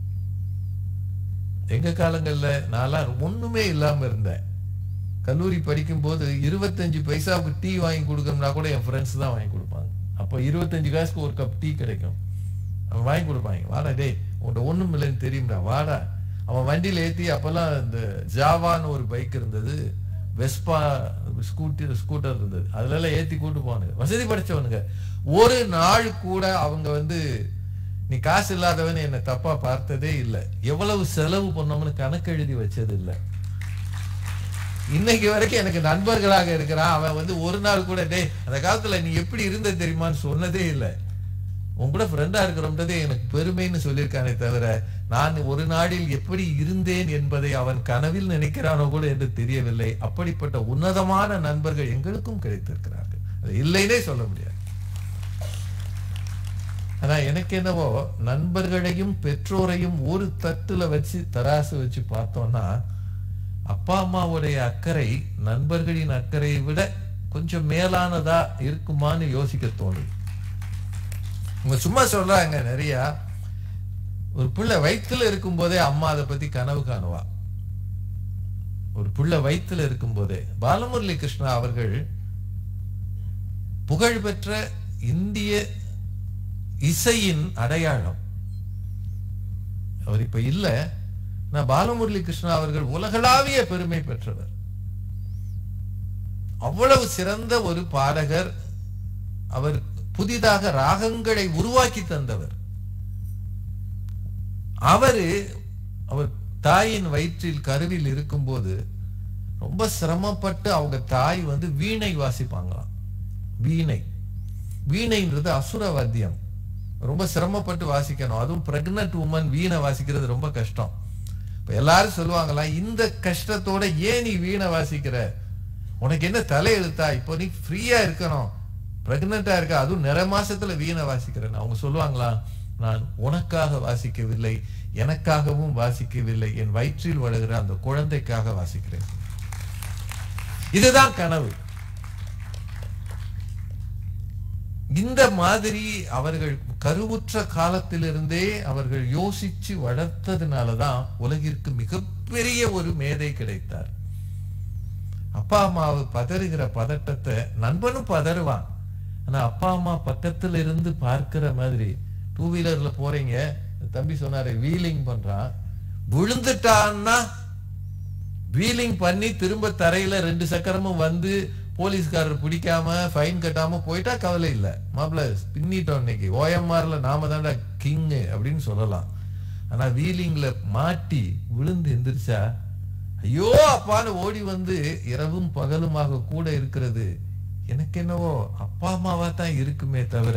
எங்க காலங்கள்ல நான்லாம் ஒண்ணுமே இல்லாம இருந்தேன் கல்லூரி படிக்கும் போது இருபத்தஞ்சு பைசாவுக்கு டீ வாங்கி கொடுக்கணும்னா கூட என் ஃப்ரெண்ட்ஸ் தான் வாங்கி கொடுப்பாங்க அப்போ இருபத்தஞ்சு காசுக்கு ஒரு கப் டீ கிடைக்கும் அவன் வாங்கி கொடுப்பாங்க வாடா டேய் உன்கிட்ட ஒண்ணும் இல்லைன்னு தெரியும்டா வாடா அவன் வண்டியில ஏத்தி அப்பெல்லாம் இந்த ஜாவான்னு ஒரு பைக் இருந்தது வெஸ்பா ஸ்கூட்டர் ஸ்கூட்டர் இருந்தது அதுல எல்லாம் ஏத்தி கூட்டு போவானுங்க வசதி படைச்சவனுங்க ஒரு நாள் கூட அவங்க வந்து நீ காசு இல்லாதவன் என்ன தப்பா பார்த்ததே இல்லை எவ்வளவு செலவு பண்ணோம்னு கணக்கு எழுதி வச்சது இல்லை இன்னைக்கு வரைக்கும் எனக்கு நண்பர்களாக இருக்கிறான் அவன் வந்து ஒரு நாள் கூட டேய் அந்த காலத்துல நீ எப்படி இருந்த தெரியுமான்னு சொன்னதே இல்லை உன் கூட ஃப்ரெண்டா இருக்கிறோம்ன்றதே எனக்கு பெருமைன்னு சொல்லியிருக்கானே தவிர நான் ஒரு நாளில் எப்படி இருந்தேன் என்பதை அவன் கனவில் நினைக்கிறானோ கூட என்று தெரியவில்லை அப்படிப்பட்ட உன்னதமான நண்பர்கள் எங்களுக்கும் கிடைத்திருக்கிறார்கள் அது இல்லைன்னே சொல்ல முடியாது ஆனா எனக்கு என்னவோ நண்பர்களையும் பெற்றோரையும் ஒரு தட்டுல வச்சு தராசு வச்சு பார்த்தோம்னா அப்பா அம்மாவுடைய அக்கறை நண்பர்களின் அக்கறையை விட கொஞ்சம் மேலானதா இருக்குமான்னு யோசிக்க தோணுது இவங்க சும்மா சொல்றாங்க நிறைய ஒரு பிள்ளை வயித்துல இருக்கும் போதே அம்மா அதை பத்தி கனவு காணுவா ஒரு பிள்ளை வயித்துல இருக்கும் போதே பாலமுரளி கிருஷ்ணா அவர்கள் புகழ்பெற்ற இந்திய இசையின் அடையாளம் அவர் இப்ப இல்ல நான் பாலமுரளி கிருஷ்ணா அவர்கள் உலகளாவிய பெருமை பெற்றவர் அவ்வளவு சிறந்த ஒரு பாடகர் அவர் புதிதாக ராகங்களை உருவாக்கி தந்தவர் அவரு அவர் தாயின் வயிற்றில் கருவில் இருக்கும்போது ரொம்ப சிரமப்பட்டு அவங்க தாய் வந்து வீணை வாசிப்பாங்களாம் வீணை வீணைன்றது அசுர வாத்தியம் ரொம்ப சிரமப்பட்டு வாசிக்கணும் அதுவும் பிரெக்னன்ட் உமன் வீணை வாசிக்கிறது ரொம்ப கஷ்டம் இப்ப எல்லாரும் சொல்லுவாங்களா இந்த கஷ்டத்தோட ஏன் நீ வீணை வாசிக்கிற உனக்கு என்ன தலையெழுத்தா இப்போ நீ ஃப்ரீயா இருக்கணும் பிரெக்னண்டா இருக்க அதுவும் நிற மாசத்துல வீணை வாசிக்கிறேன் அவங்க சொல்லுவாங்களா நான் உனக்காக வாசிக்கவில்லை எனக்காகவும் வாசிக்கவில்லை என் வயிற்றில் வளர்கிற அந்த குழந்தைக்காக வாசிக்கிறேன் இதுதான் கனவு இந்த மாதிரி அவர்கள் கருவுற்ற காலத்திலிருந்தே அவர்கள் யோசிச்சு வளர்த்ததுனாலதான் உலகிற்கு மிகப்பெரிய ஒரு மேதை கிடைத்தார் அப்பா அம்மாவு பதறுகிற பதட்டத்தை நண்பனும் பதறுவான் ஆனா அப்பா அம்மா பக்கத்துல இருந்து பார்க்கிற மாதிரி டூ வீலர்ல போறீங்க தம்பி சொன்னாரு வீலிங் பண்றான் விழுந்துட்டான்னா வீலிங் பண்ணி திரும்ப தரையில ரெண்டு சக்கரமும் வந்து போலீஸ்காரர் பிடிக்காம ஃபைன் கட்டாம போயிட்டா கவலை இல்ல மாப்பிள்ள பின்னிட்டோம் இன்னைக்கு ஓஎம்ஆர்ல நாம தான்டா கிங் அப்படின்னு சொல்லலாம் ஆனா வீலிங்ல மாட்டி விழுந்து எந்திரிச்சா ஐயோ அப்பான்னு ஓடி வந்து இரவும் பகலுமாக கூட இருக்கிறது எனக்கு என்னவோ அப்பா அம்மாவா தான் இருக்குமே தவிர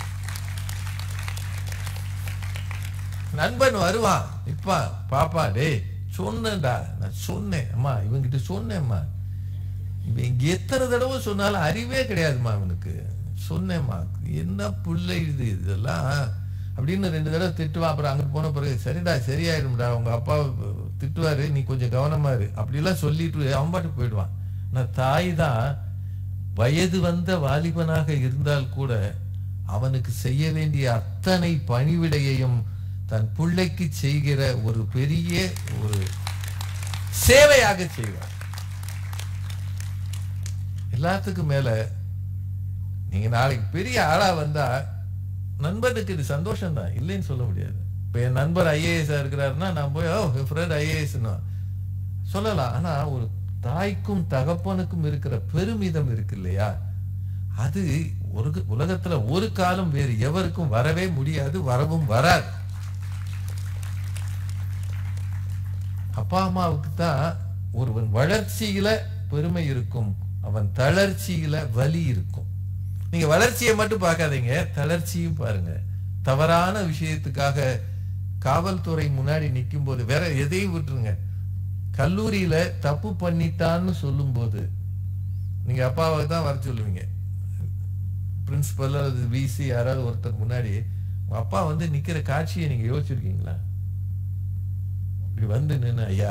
நண்பன் வருவான் இப்பா பாப்பா டேய் சொன்னேன்டா நான் சொன்னேன் அம்மா இவங்கிட்ட சொன்னேம்மா இவன் எத்தனை தடவை சொன்னாலும் அறிவே கிடையாதும்மா இவனுக்கு சொன்னேம்மா என்ன பிள்ளை இது இதெல்லாம் அப்படின்னு ரெண்டு தடவை திட்டுவான் அப்புறம் அங்கிட்டு போன பிறகு சரிடா சரியாயிடும்டா உங்க அப்பா திட்டுவாரு நீ கொஞ்சம் கவனமா இரு அப்படிலாம் சொல்லிட்டு அவன் பாட்டுக்கு போயிடுவான் நான் தாய் தான் வயது வந்த வாலிபனாக இருந்தால் கூட அவனுக்கு செய்ய வேண்டிய அத்தனை பணிவிடையையும் தன் பிள்ளைக்கு செய்கிற ஒரு பெரிய ஒரு சேவையாக செய்வார் எல்லாத்துக்கும் மேல நீங்க நாளைக்கு பெரிய ஆளா வந்தா நண்பனுக்கு இது சந்தோஷம் தான் இல்லைன்னு சொல்ல முடியாது இப்ப என் நண்பர் ஐஏஎஸ் இருக்கிறாருன்னா நான் போய் ஓ என் ஃப்ரெண்ட் ஐஏஎஸ் சொல்லலாம் ஆனா ஒரு தாய்க்கும் தகப்பனுக்கும் இருக்கிற பெருமிதம் இருக்கு இல்லையா அது ஒரு உலகத்துல ஒரு காலம் வேறு எவருக்கும் வரவே முடியாது வரவும் வராது அப்பா அம்மாவுக்கு தான் ஒருவன் வளர்ச்சியில பெருமை இருக்கும் அவன் தளர்ச்சியில வலி இருக்கும் நீங்க வளர்ச்சியை மட்டும் பார்க்காதீங்க தளர்ச்சியும் பாருங்க தவறான விஷயத்துக்காக காவல்துறை முன்னாடி நிற்கும் போது வேற எதையும் விட்டுருங்க கல்லூரியில தப்பு பண்ணிட்டான்னு சொல்லும் போது நீங்க அப்பாவை தான் வர சொல்லுவீங்க பிரின்சிபல் அல்லது விசி யாராவது ஒருத்தர் முன்னாடி உங்க அப்பா வந்து நிக்கிற காட்சியை நீங்க யோசிச்சிருக்கீங்களா இப்படி வந்து நின்று ஐயா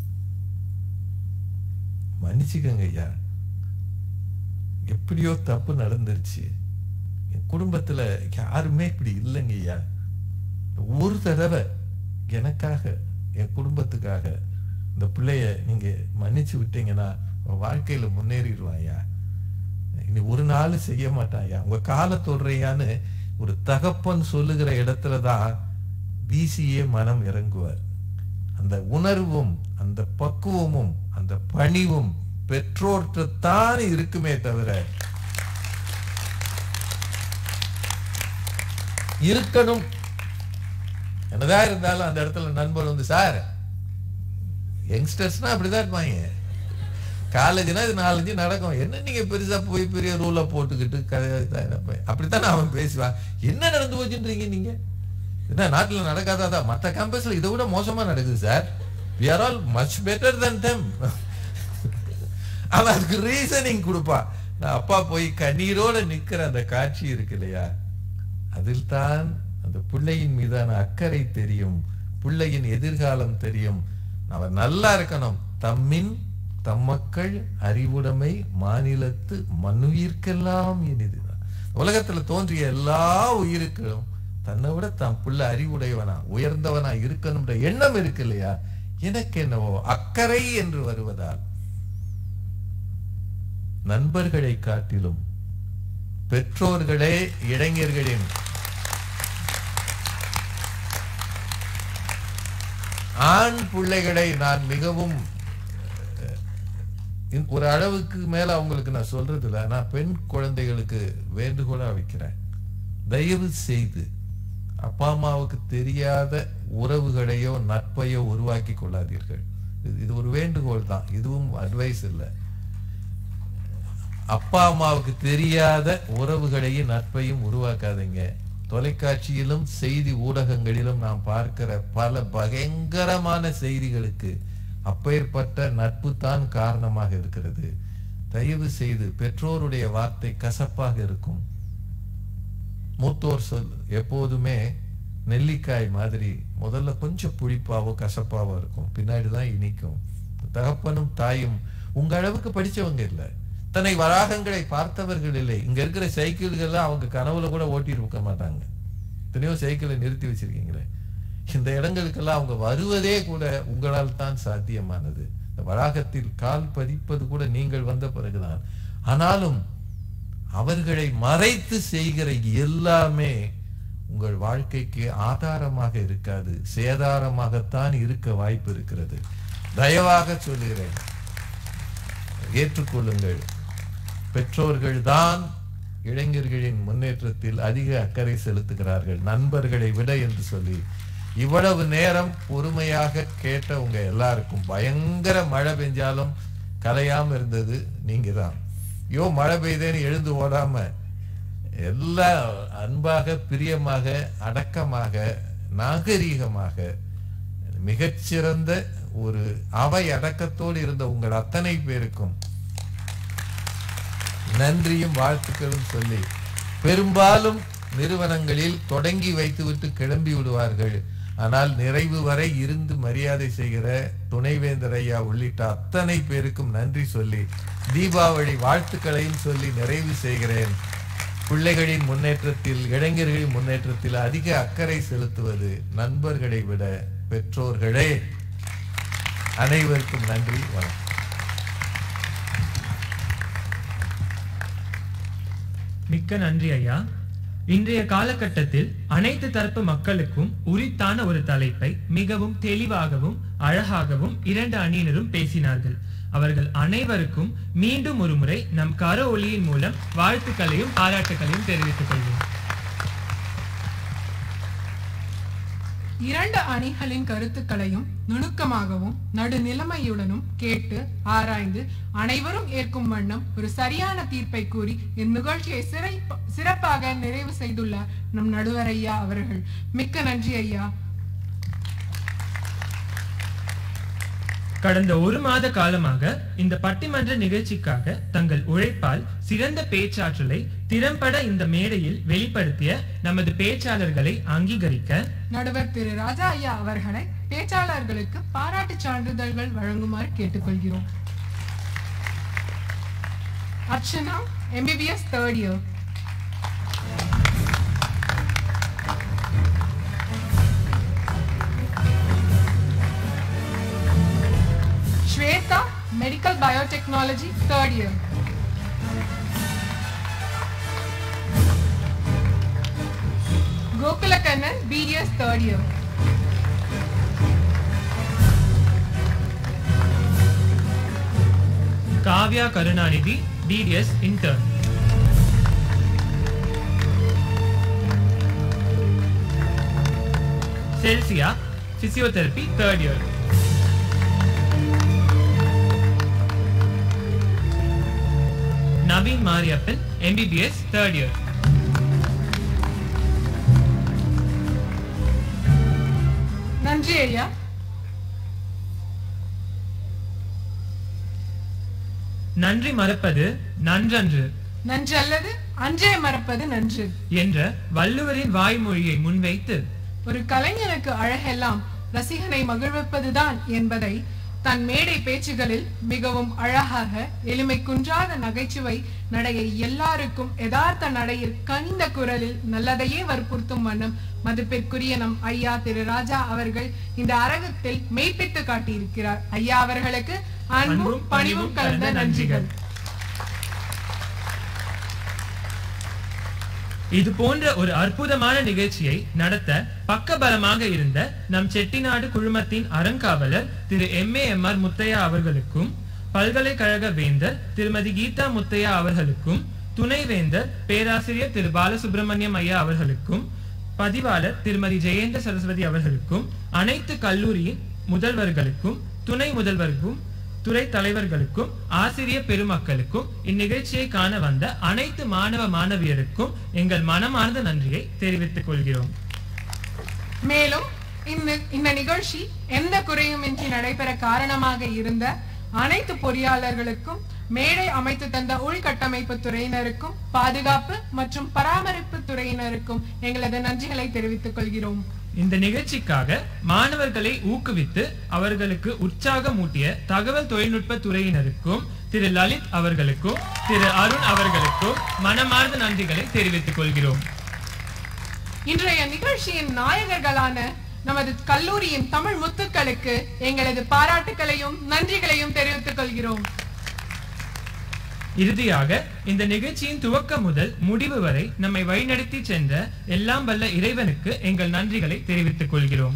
மன்னிச்சுக்கங்க ஐயா எப்படியோ தப்பு நடந்துருச்சு என் குடும்பத்துல யாருமே இப்படி இல்லைங்க ஐயா ஒரு தடவை எனக்காக என் குடும்பத்துக்காக இந்த பிள்ளைய நீங்க மன்னிச்சு விட்டீங்கன்னா அவன் வாழ்க்கையில முன்னேறிடுவான் ஐயா இனி ஒரு நாள் செய்ய மாட்டான் ஐயா உங்க காலை தொடுறையான்னு ஒரு தகப்பன் சொல்லுகிற இடத்துலதான் பிசியே மனம் இறங்குவார் அந்த உணர்வும் அந்த பக்குவமும் அந்த பணிவும் பெற்றோர்தான் இருக்குமே தவிர இருக்கணும் என்னதான் இருந்தாலும் அந்த இடத்துல நண்பர் வந்து சார் யங்ஸ்டர்ஸ்னா அப்படிதான் இருப்பாங்க காலேஜ்னா இது நாலஞ்சு நடக்கும் என்ன நீங்க பெருசா போய் பெரிய ரூலை போட்டுக்கிட்டு கதை அப்படித்தான் அவன் பேசுவான் என்ன நடந்து போச்சுன்றீங்க நீங்க என்ன நாட்டுல நடக்காதா மத்த கேம்பஸ்ல இதை விட மோசமா நடக்குது sir we are all much better than them அவன் அதுக்கு ரீசனிங் கொடுப்பான் நான் அப்பா போய் கண்ணீரோட நிக்கிற அந்த காட்சி இருக்கு இல்லையா அதில் தான் அந்த பிள்ளையின் மீதான அக்கறை தெரியும் பிள்ளையின் எதிர்காலம் தெரியும் அவன் நல்லா இருக்கணும் தம்மின் தம்மக்கள் அறிவுடைமை மாநிலத்து மண்ணுயிர்க்கெல்லாம் இனிதுதான் உலகத்துல தோன்றிய எல்லா உயிருக்கும் தன்னை விட தன் புள்ள அறிவுடையவனா உயர்ந்தவனா இருக்கணும்ன்ற எண்ணம் இருக்கு இல்லையா எனக்கு என்னவோ அக்கறை என்று வருவதால் நண்பர்களை காட்டிலும் பெற்றோர்களே இளைஞர்களின் ஆண் பிள்ளைகளை நான் மிகவும் அஹ், ஒரு அளவுக்கு மேல அவங்களுக்கு நான் சொல்றது இல்ல நான் பெண் குழந்தைகளுக்கு வேண்டுகோளா வைக்கிறேன் தயவு செய்து அப்பா அம்மாவுக்கு தெரியாத உறவுகளையோ நட்பையோ உருவாக்கி கொள்ளாதீர்கள் இது- இது ஒரு வேண்டுகோள் தான் இதுவும் அட்வைஸ் இல்லை அப்பா அம்மாவுக்கு தெரியாத உறவுகளையும் நட்பையும் உருவாக்காதீங்க தொலைக்காட்சியிலும் செய்தி ஊடகங்களிலும் நாம் பார்க்கிற பல பயங்கரமான செய்திகளுக்கு அப்பேற்பட்ட நட்பு தான் காரணமாக இருக்கிறது தயவு செய்து பெற்றோருடைய வார்த்தை கசப்பாக இருக்கும் மூத்தோர் சொல் எப்போதுமே நெல்லிக்காய் மாதிரி முதல்ல கொஞ்சம் புளிப்பாவோ கசப்பாவோ இருக்கும் பின்னாடி தான் இனிக்கும் தகப்பனும் தாயும் உங்க அளவுக்கு படிச்சவங்க இல்ல தன்னை வராகங்களை பார்த்தவர்கள் இல்லை இங்க இருக்கிற சைக்கிள்கள்லாம் அவங்க கனவுல கூட ஓட்டி இருக்க மாட்டாங்க எத்தனையோ சைக்கிளை நிறுத்தி வச்சிருக்கீங்களே இந்த இடங்களுக்கெல்லாம் அவங்க வருவதே கூட உங்களால் தான் சாத்தியமானது இந்த வளாகத்தில் கால் பதிப்பது கூட நீங்கள் வந்த பிறகுதான் ஆனாலும் அவர்களை மறைத்து செய்கிற எல்லாமே உங்கள் வாழ்க்கைக்கு ஆதாரமாக இருக்காது சேதாரமாகத்தான் இருக்க வாய்ப்பு இருக்கிறது தயவாக சொல்லுகிறேன் ஏற்றுக்கொள்ளுங்கள் பெற்றோர்கள் தான் இளைஞர்களின் முன்னேற்றத்தில் அதிக அக்கறை செலுத்துகிறார்கள் நண்பர்களை விட என்று சொல்லி இவ்வளவு நேரம் பொறுமையாக கேட்ட உங்க எல்லாருக்கும் பயங்கர மழை பெஞ்சாலும் கலையாம இருந்தது நீங்க தான் யோ மழை பெய்தேன்னு எழுந்து ஓடாம எல்லாம் அன்பாக பிரியமாக அடக்கமாக நாகரீகமாக மிகச்சிறந்த ஒரு அவை அடக்கத்தோடு இருந்த உங்கள் அத்தனை பேருக்கும் நன்றியும் வாழ்த்துக்களும் சொல்லி பெரும்பாலும் நிறுவனங்களில் தொடங்கி வைத்துவிட்டு கிளம்பி விடுவார்கள் ஆனால் நிறைவு வரை இருந்து மரியாதை செய்கிற துணைவேந்தர் ஐயா உள்ளிட்ட அத்தனை பேருக்கும் நன்றி சொல்லி தீபாவளி வாழ்த்துக்களையும் சொல்லி நிறைவு செய்கிறேன் பிள்ளைகளின் முன்னேற்றத்தில் இளைஞர்களின் முன்னேற்றத்தில் அதிக அக்கறை செலுத்துவது நண்பர்களை விட பெற்றோர்களே அனைவருக்கும் நன்றி வணக்கம்
மிக்க நன்றி ஐயா இன்றைய காலகட்டத்தில் அனைத்து தரப்பு மக்களுக்கும் உரித்தான ஒரு தலைப்பை மிகவும் தெளிவாகவும் அழகாகவும் இரண்டு அணியினரும் பேசினார்கள் அவர்கள் அனைவருக்கும் மீண்டும் ஒரு முறை நம் கர ஒளியின் மூலம் வாழ்த்துக்களையும் பாராட்டுகளையும் தெரிவித்துக் கொள்வோம்
இரண்டு அணிகளின் கருத்துக்களையும் நுணுக்கமாகவும் நடுநிலைமையுடனும் கேட்டு ஆராய்ந்து அனைவரும் ஏற்கும் வண்ணம் ஒரு சரியான தீர்ப்பை கூறி இந்நிகழ்ச்சியை சிறை- சிறப்பாக நிறைவு செய்துள்ளார் நம் நடுவர் ஐயா அவர்கள் மிக்க நன்றி ஐயா
கடந்த ஒரு மாத காலமாக இந்த பட்டிமன்ற நிகழ்ச்சிக்காக தங்கள் உழைப்பால் சிறந்த பேச்சாற்றலை திறம்பட இந்த மேடையில் வெளிப்படுத்திய நமது பேச்சாளர்களை அங்கீகரிக்க
நடுவர் திரு ராஜா ஐயா அவர்களை பேச்சாளர்களுக்கு பாராட்டு சான்றிதழ்கள் வழங்குமாறு கேட்டுக்கொள்கிறோம் Archana MBBS third year Swetha medical biotechnology third year Gokulakannan BDS third year
Kavya Karunanidhi DDS intern Chelsea physiotherapy third year Naveen Mariappan MBBS third year
நன்றி ஐயா
நன்றி மறப்பது நன்றன்று
நன்று அல்லது அன்றே மறப்பது நன்று
என்ற வள்ளுவரின் வாய்மொழியை முன்வைத்து
ஒரு கலைஞனுக்கு அழகெல்லாம் ரசிகனை மகிழ்விப்பதுதான் என்பதை தன் மேடை பேச்சுகளில் மிகவும் அழகாக எளிமை குன்றாத நகைச்சுவை நடையை எல்லாருக்கும் யதார்த்த நடையில் கனிந்த குரலில் நல்லதையே வற்புறுத்தும் வண்ணம் மதிப்பிற்குரிய நம் ஐயா திரு ராஜா அவர்கள் இந்த அரங்கத்தில் மெய்ப்பித்து காட்டியிருக்கிறார் ஐயா அவர்களுக்கு அன்பும் பணிவும் கலந்த நன்றிகள்
இது போன்ற ஒரு அற்புதமான நிகழ்ச்சியை நடத்த பக்கபலமாக இருந்த நம் செட்டிநாடு குழுமத்தின் அறங்காவலர் Thiru M A M R Muthiah அவர்களுக்கும் பல்கலைக்கழக வேந்தர் திருமதி கீதா முத்தையா அவர்களுக்கும் துணைவேந்தர் பேராசிரியர் திரு பாலசுப்ரமணியம் ஐயா அவர்களுக்கும் பதிவாளர் திருமதி ஜெயேந்திர சரஸ்வதி அவர்களுக்கும் அனைத்து கல்லூரியின் முதல்வர்களுக்கும் துணை முதல்வருக்கும் துறை தலைவர்களுக்கும் ஆசிரிய பெருமக்களுக்கும் இந்நிகழ்ச்சியை காண வந்த அனைத்து மாணவ மாணவியருக்கும் எங்கள் மனமார்ந்த நன்றியை தெரிவித்துக் கொள்கிறோம்
மேலும் இந்த இந்த நிகழ்ச்சி எந்த குறையுமின்றி நடைபெற காரணமாக இருந்த அனைத்து பொறியாளர்களுக்கும் மேடை அமைத்து தந்த உள்கட்டமைப்பு துறையினருக்கும் பாதுகாப்பு மற்றும் பராமரிப்பு துறையினருக்கும் எங்களது நன்றிகளை தெரிவித்துக் கொள்கிறோம்
இந்த நிகழ்ச்சிக்காக மாணவர்களை ஊக்குவித்து அவர்களுக்கு உற்சாகமூட்டிய தகவல் தொழில்நுட்ப துறையினருக்கும் திரு லலித் அவர்களுக்கும் திரு அருண் அவர்களுக்கும் மனமார்ந்த நன்றிகளை தெரிவித்துக் கொள்கிறோம்
இன்றைய நிகழ்ச்சியின் நாயகர்களான நமது கல்லூரியின் தமிழ் முத்துக்களுக்கு எங்களது பாராட்டுகளையும் நன்றிகளையும் தெரிவித்துக் கொள்கிறோம்
இறுதியாக இந்த நிகழ்ச்சியின் துவக்கம் முதல் முடிவு வரை நம்மை வழிநடத்தி சென்ற எல்லாம் வல்ல இறைவனுக்கு எங்கள் நன்றிகளை தெரிவித்துக் கொள்கிறோம்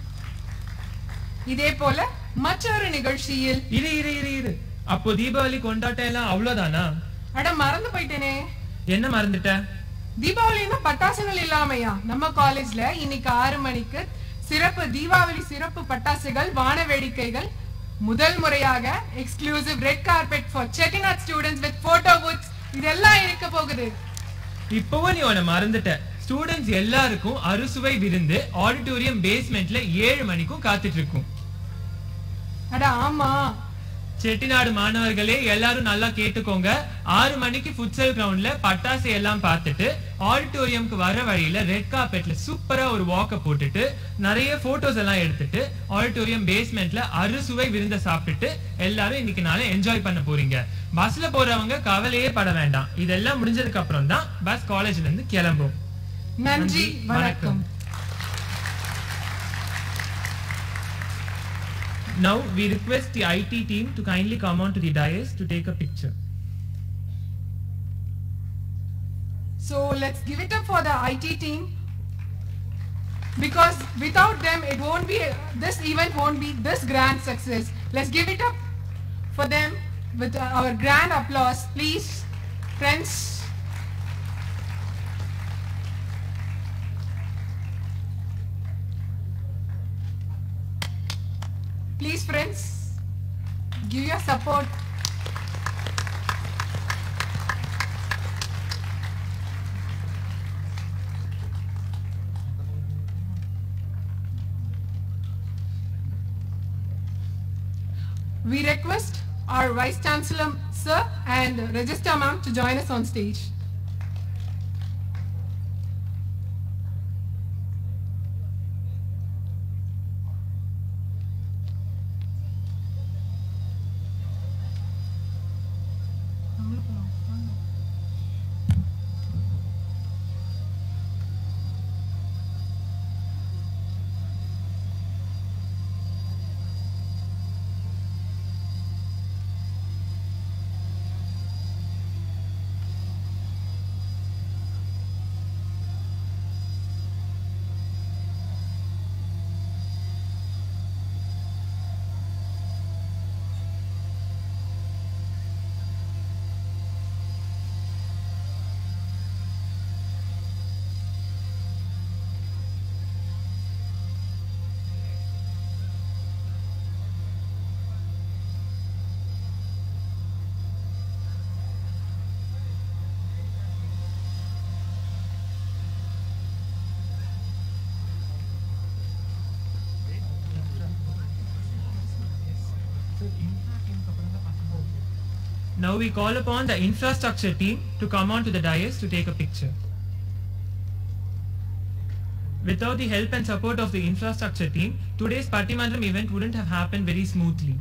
இதே போல மற்றொரு நிகழ்ச்சியில்
இரு இரு இரு இரு அப்போ தீபாவளி கொண்டாட்டம் எல்லாம் அவ்வளவுதானா
அட மறந்து போயிட்டேனே
என்ன மறந்துட்ட
தீபாவளின்னா பட்டாசுகள் இல்லாமையா நம்ம காலேஜ்ல இன்னைக்கு ஆறு மணிக்கு சிறப்பு தீபாவளி சிறப்பு பட்டாசுகள் வான வேடிக்கைகள் முதல் முறையாக exclusive red carpet for Chettinad students with photo booths இதெல்லாம் இருக்க போகுது
இப்பவும் நீ உன மறந்துட்ட ஸ்டூடெண்ட்ஸ் எல்லாருக்கும் அறுசுவை விருந்து ஆடிட்டோரியம் பேஸ்மெண்ட்ல ஏழு மணிக்கும் காத்துட்டு இருக்கும்
அட ஆமா
செட்டிநாடு மாணவர்களே எல்லாரும் நல்லா கேட்டுக்கோங்க ஆறு மணிக்கு ஃபுட்சல் கிரவுண்ட்ல பட்டாசு எல்லாம் பார்த்துட்டு ஆடிட்டோரியம்க்கு வர வழியில ரெட் கார்பெட்ல சூப்பரா ஒரு வாக்க போட்டுட்டு நிறைய போட்டோஸ் எல்லாம் எடுத்துட்டு ஆடிட்டோரியம் பேஸ்மெண்ட்ல அறுசுவை விருந்த சாப்பிட்டுட்டு எல்லாரும் இன்னைக்கு நாளை என்ஜாய் பண்ண போறீங்க பஸ்ல போறவங்க கவலையே பட வேண்டாம் இதெல்லாம் முடிஞ்சதுக்கு அப்புறம் தான் பஸ் காலேஜ்ல இருந்து கிளம்பும்
நன்றி வணக்கம்
Now we request the IT team to kindly come on to the dais to take a picture.
So let's give it up for the IT team because without them it won't be this event won't be this grand success. Let's give it up for them with our grand applause, please, friends. Please, friends, give your support. We request our Vice Chancellor, Sir, and Register Ma'am to join us on stage.
Now we call upon the infrastructure team to come on to the dais to take a picture. Without the help and support of the infrastructure team, today's Pattimandram event wouldn't have happened very smoothly.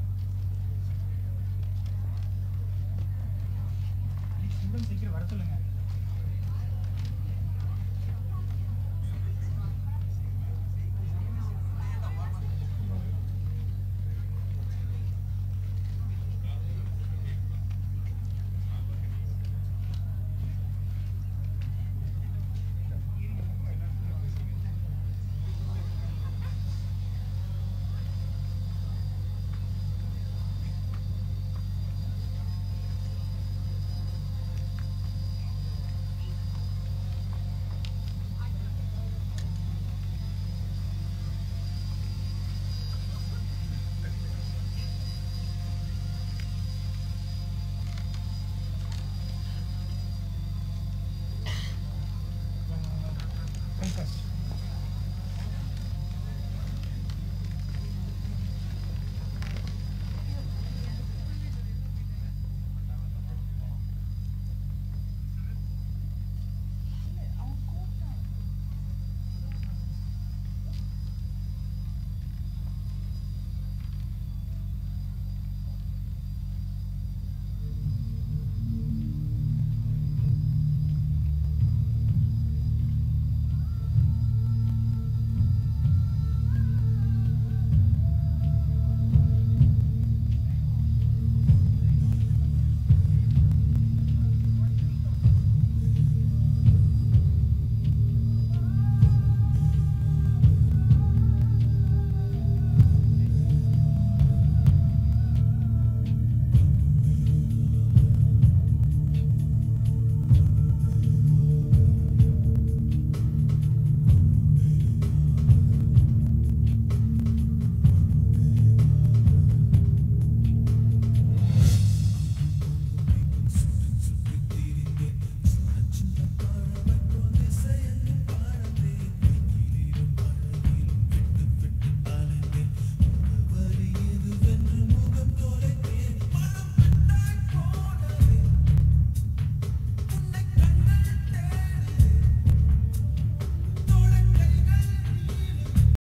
சீக்கிரம் வர சொல்லுங்க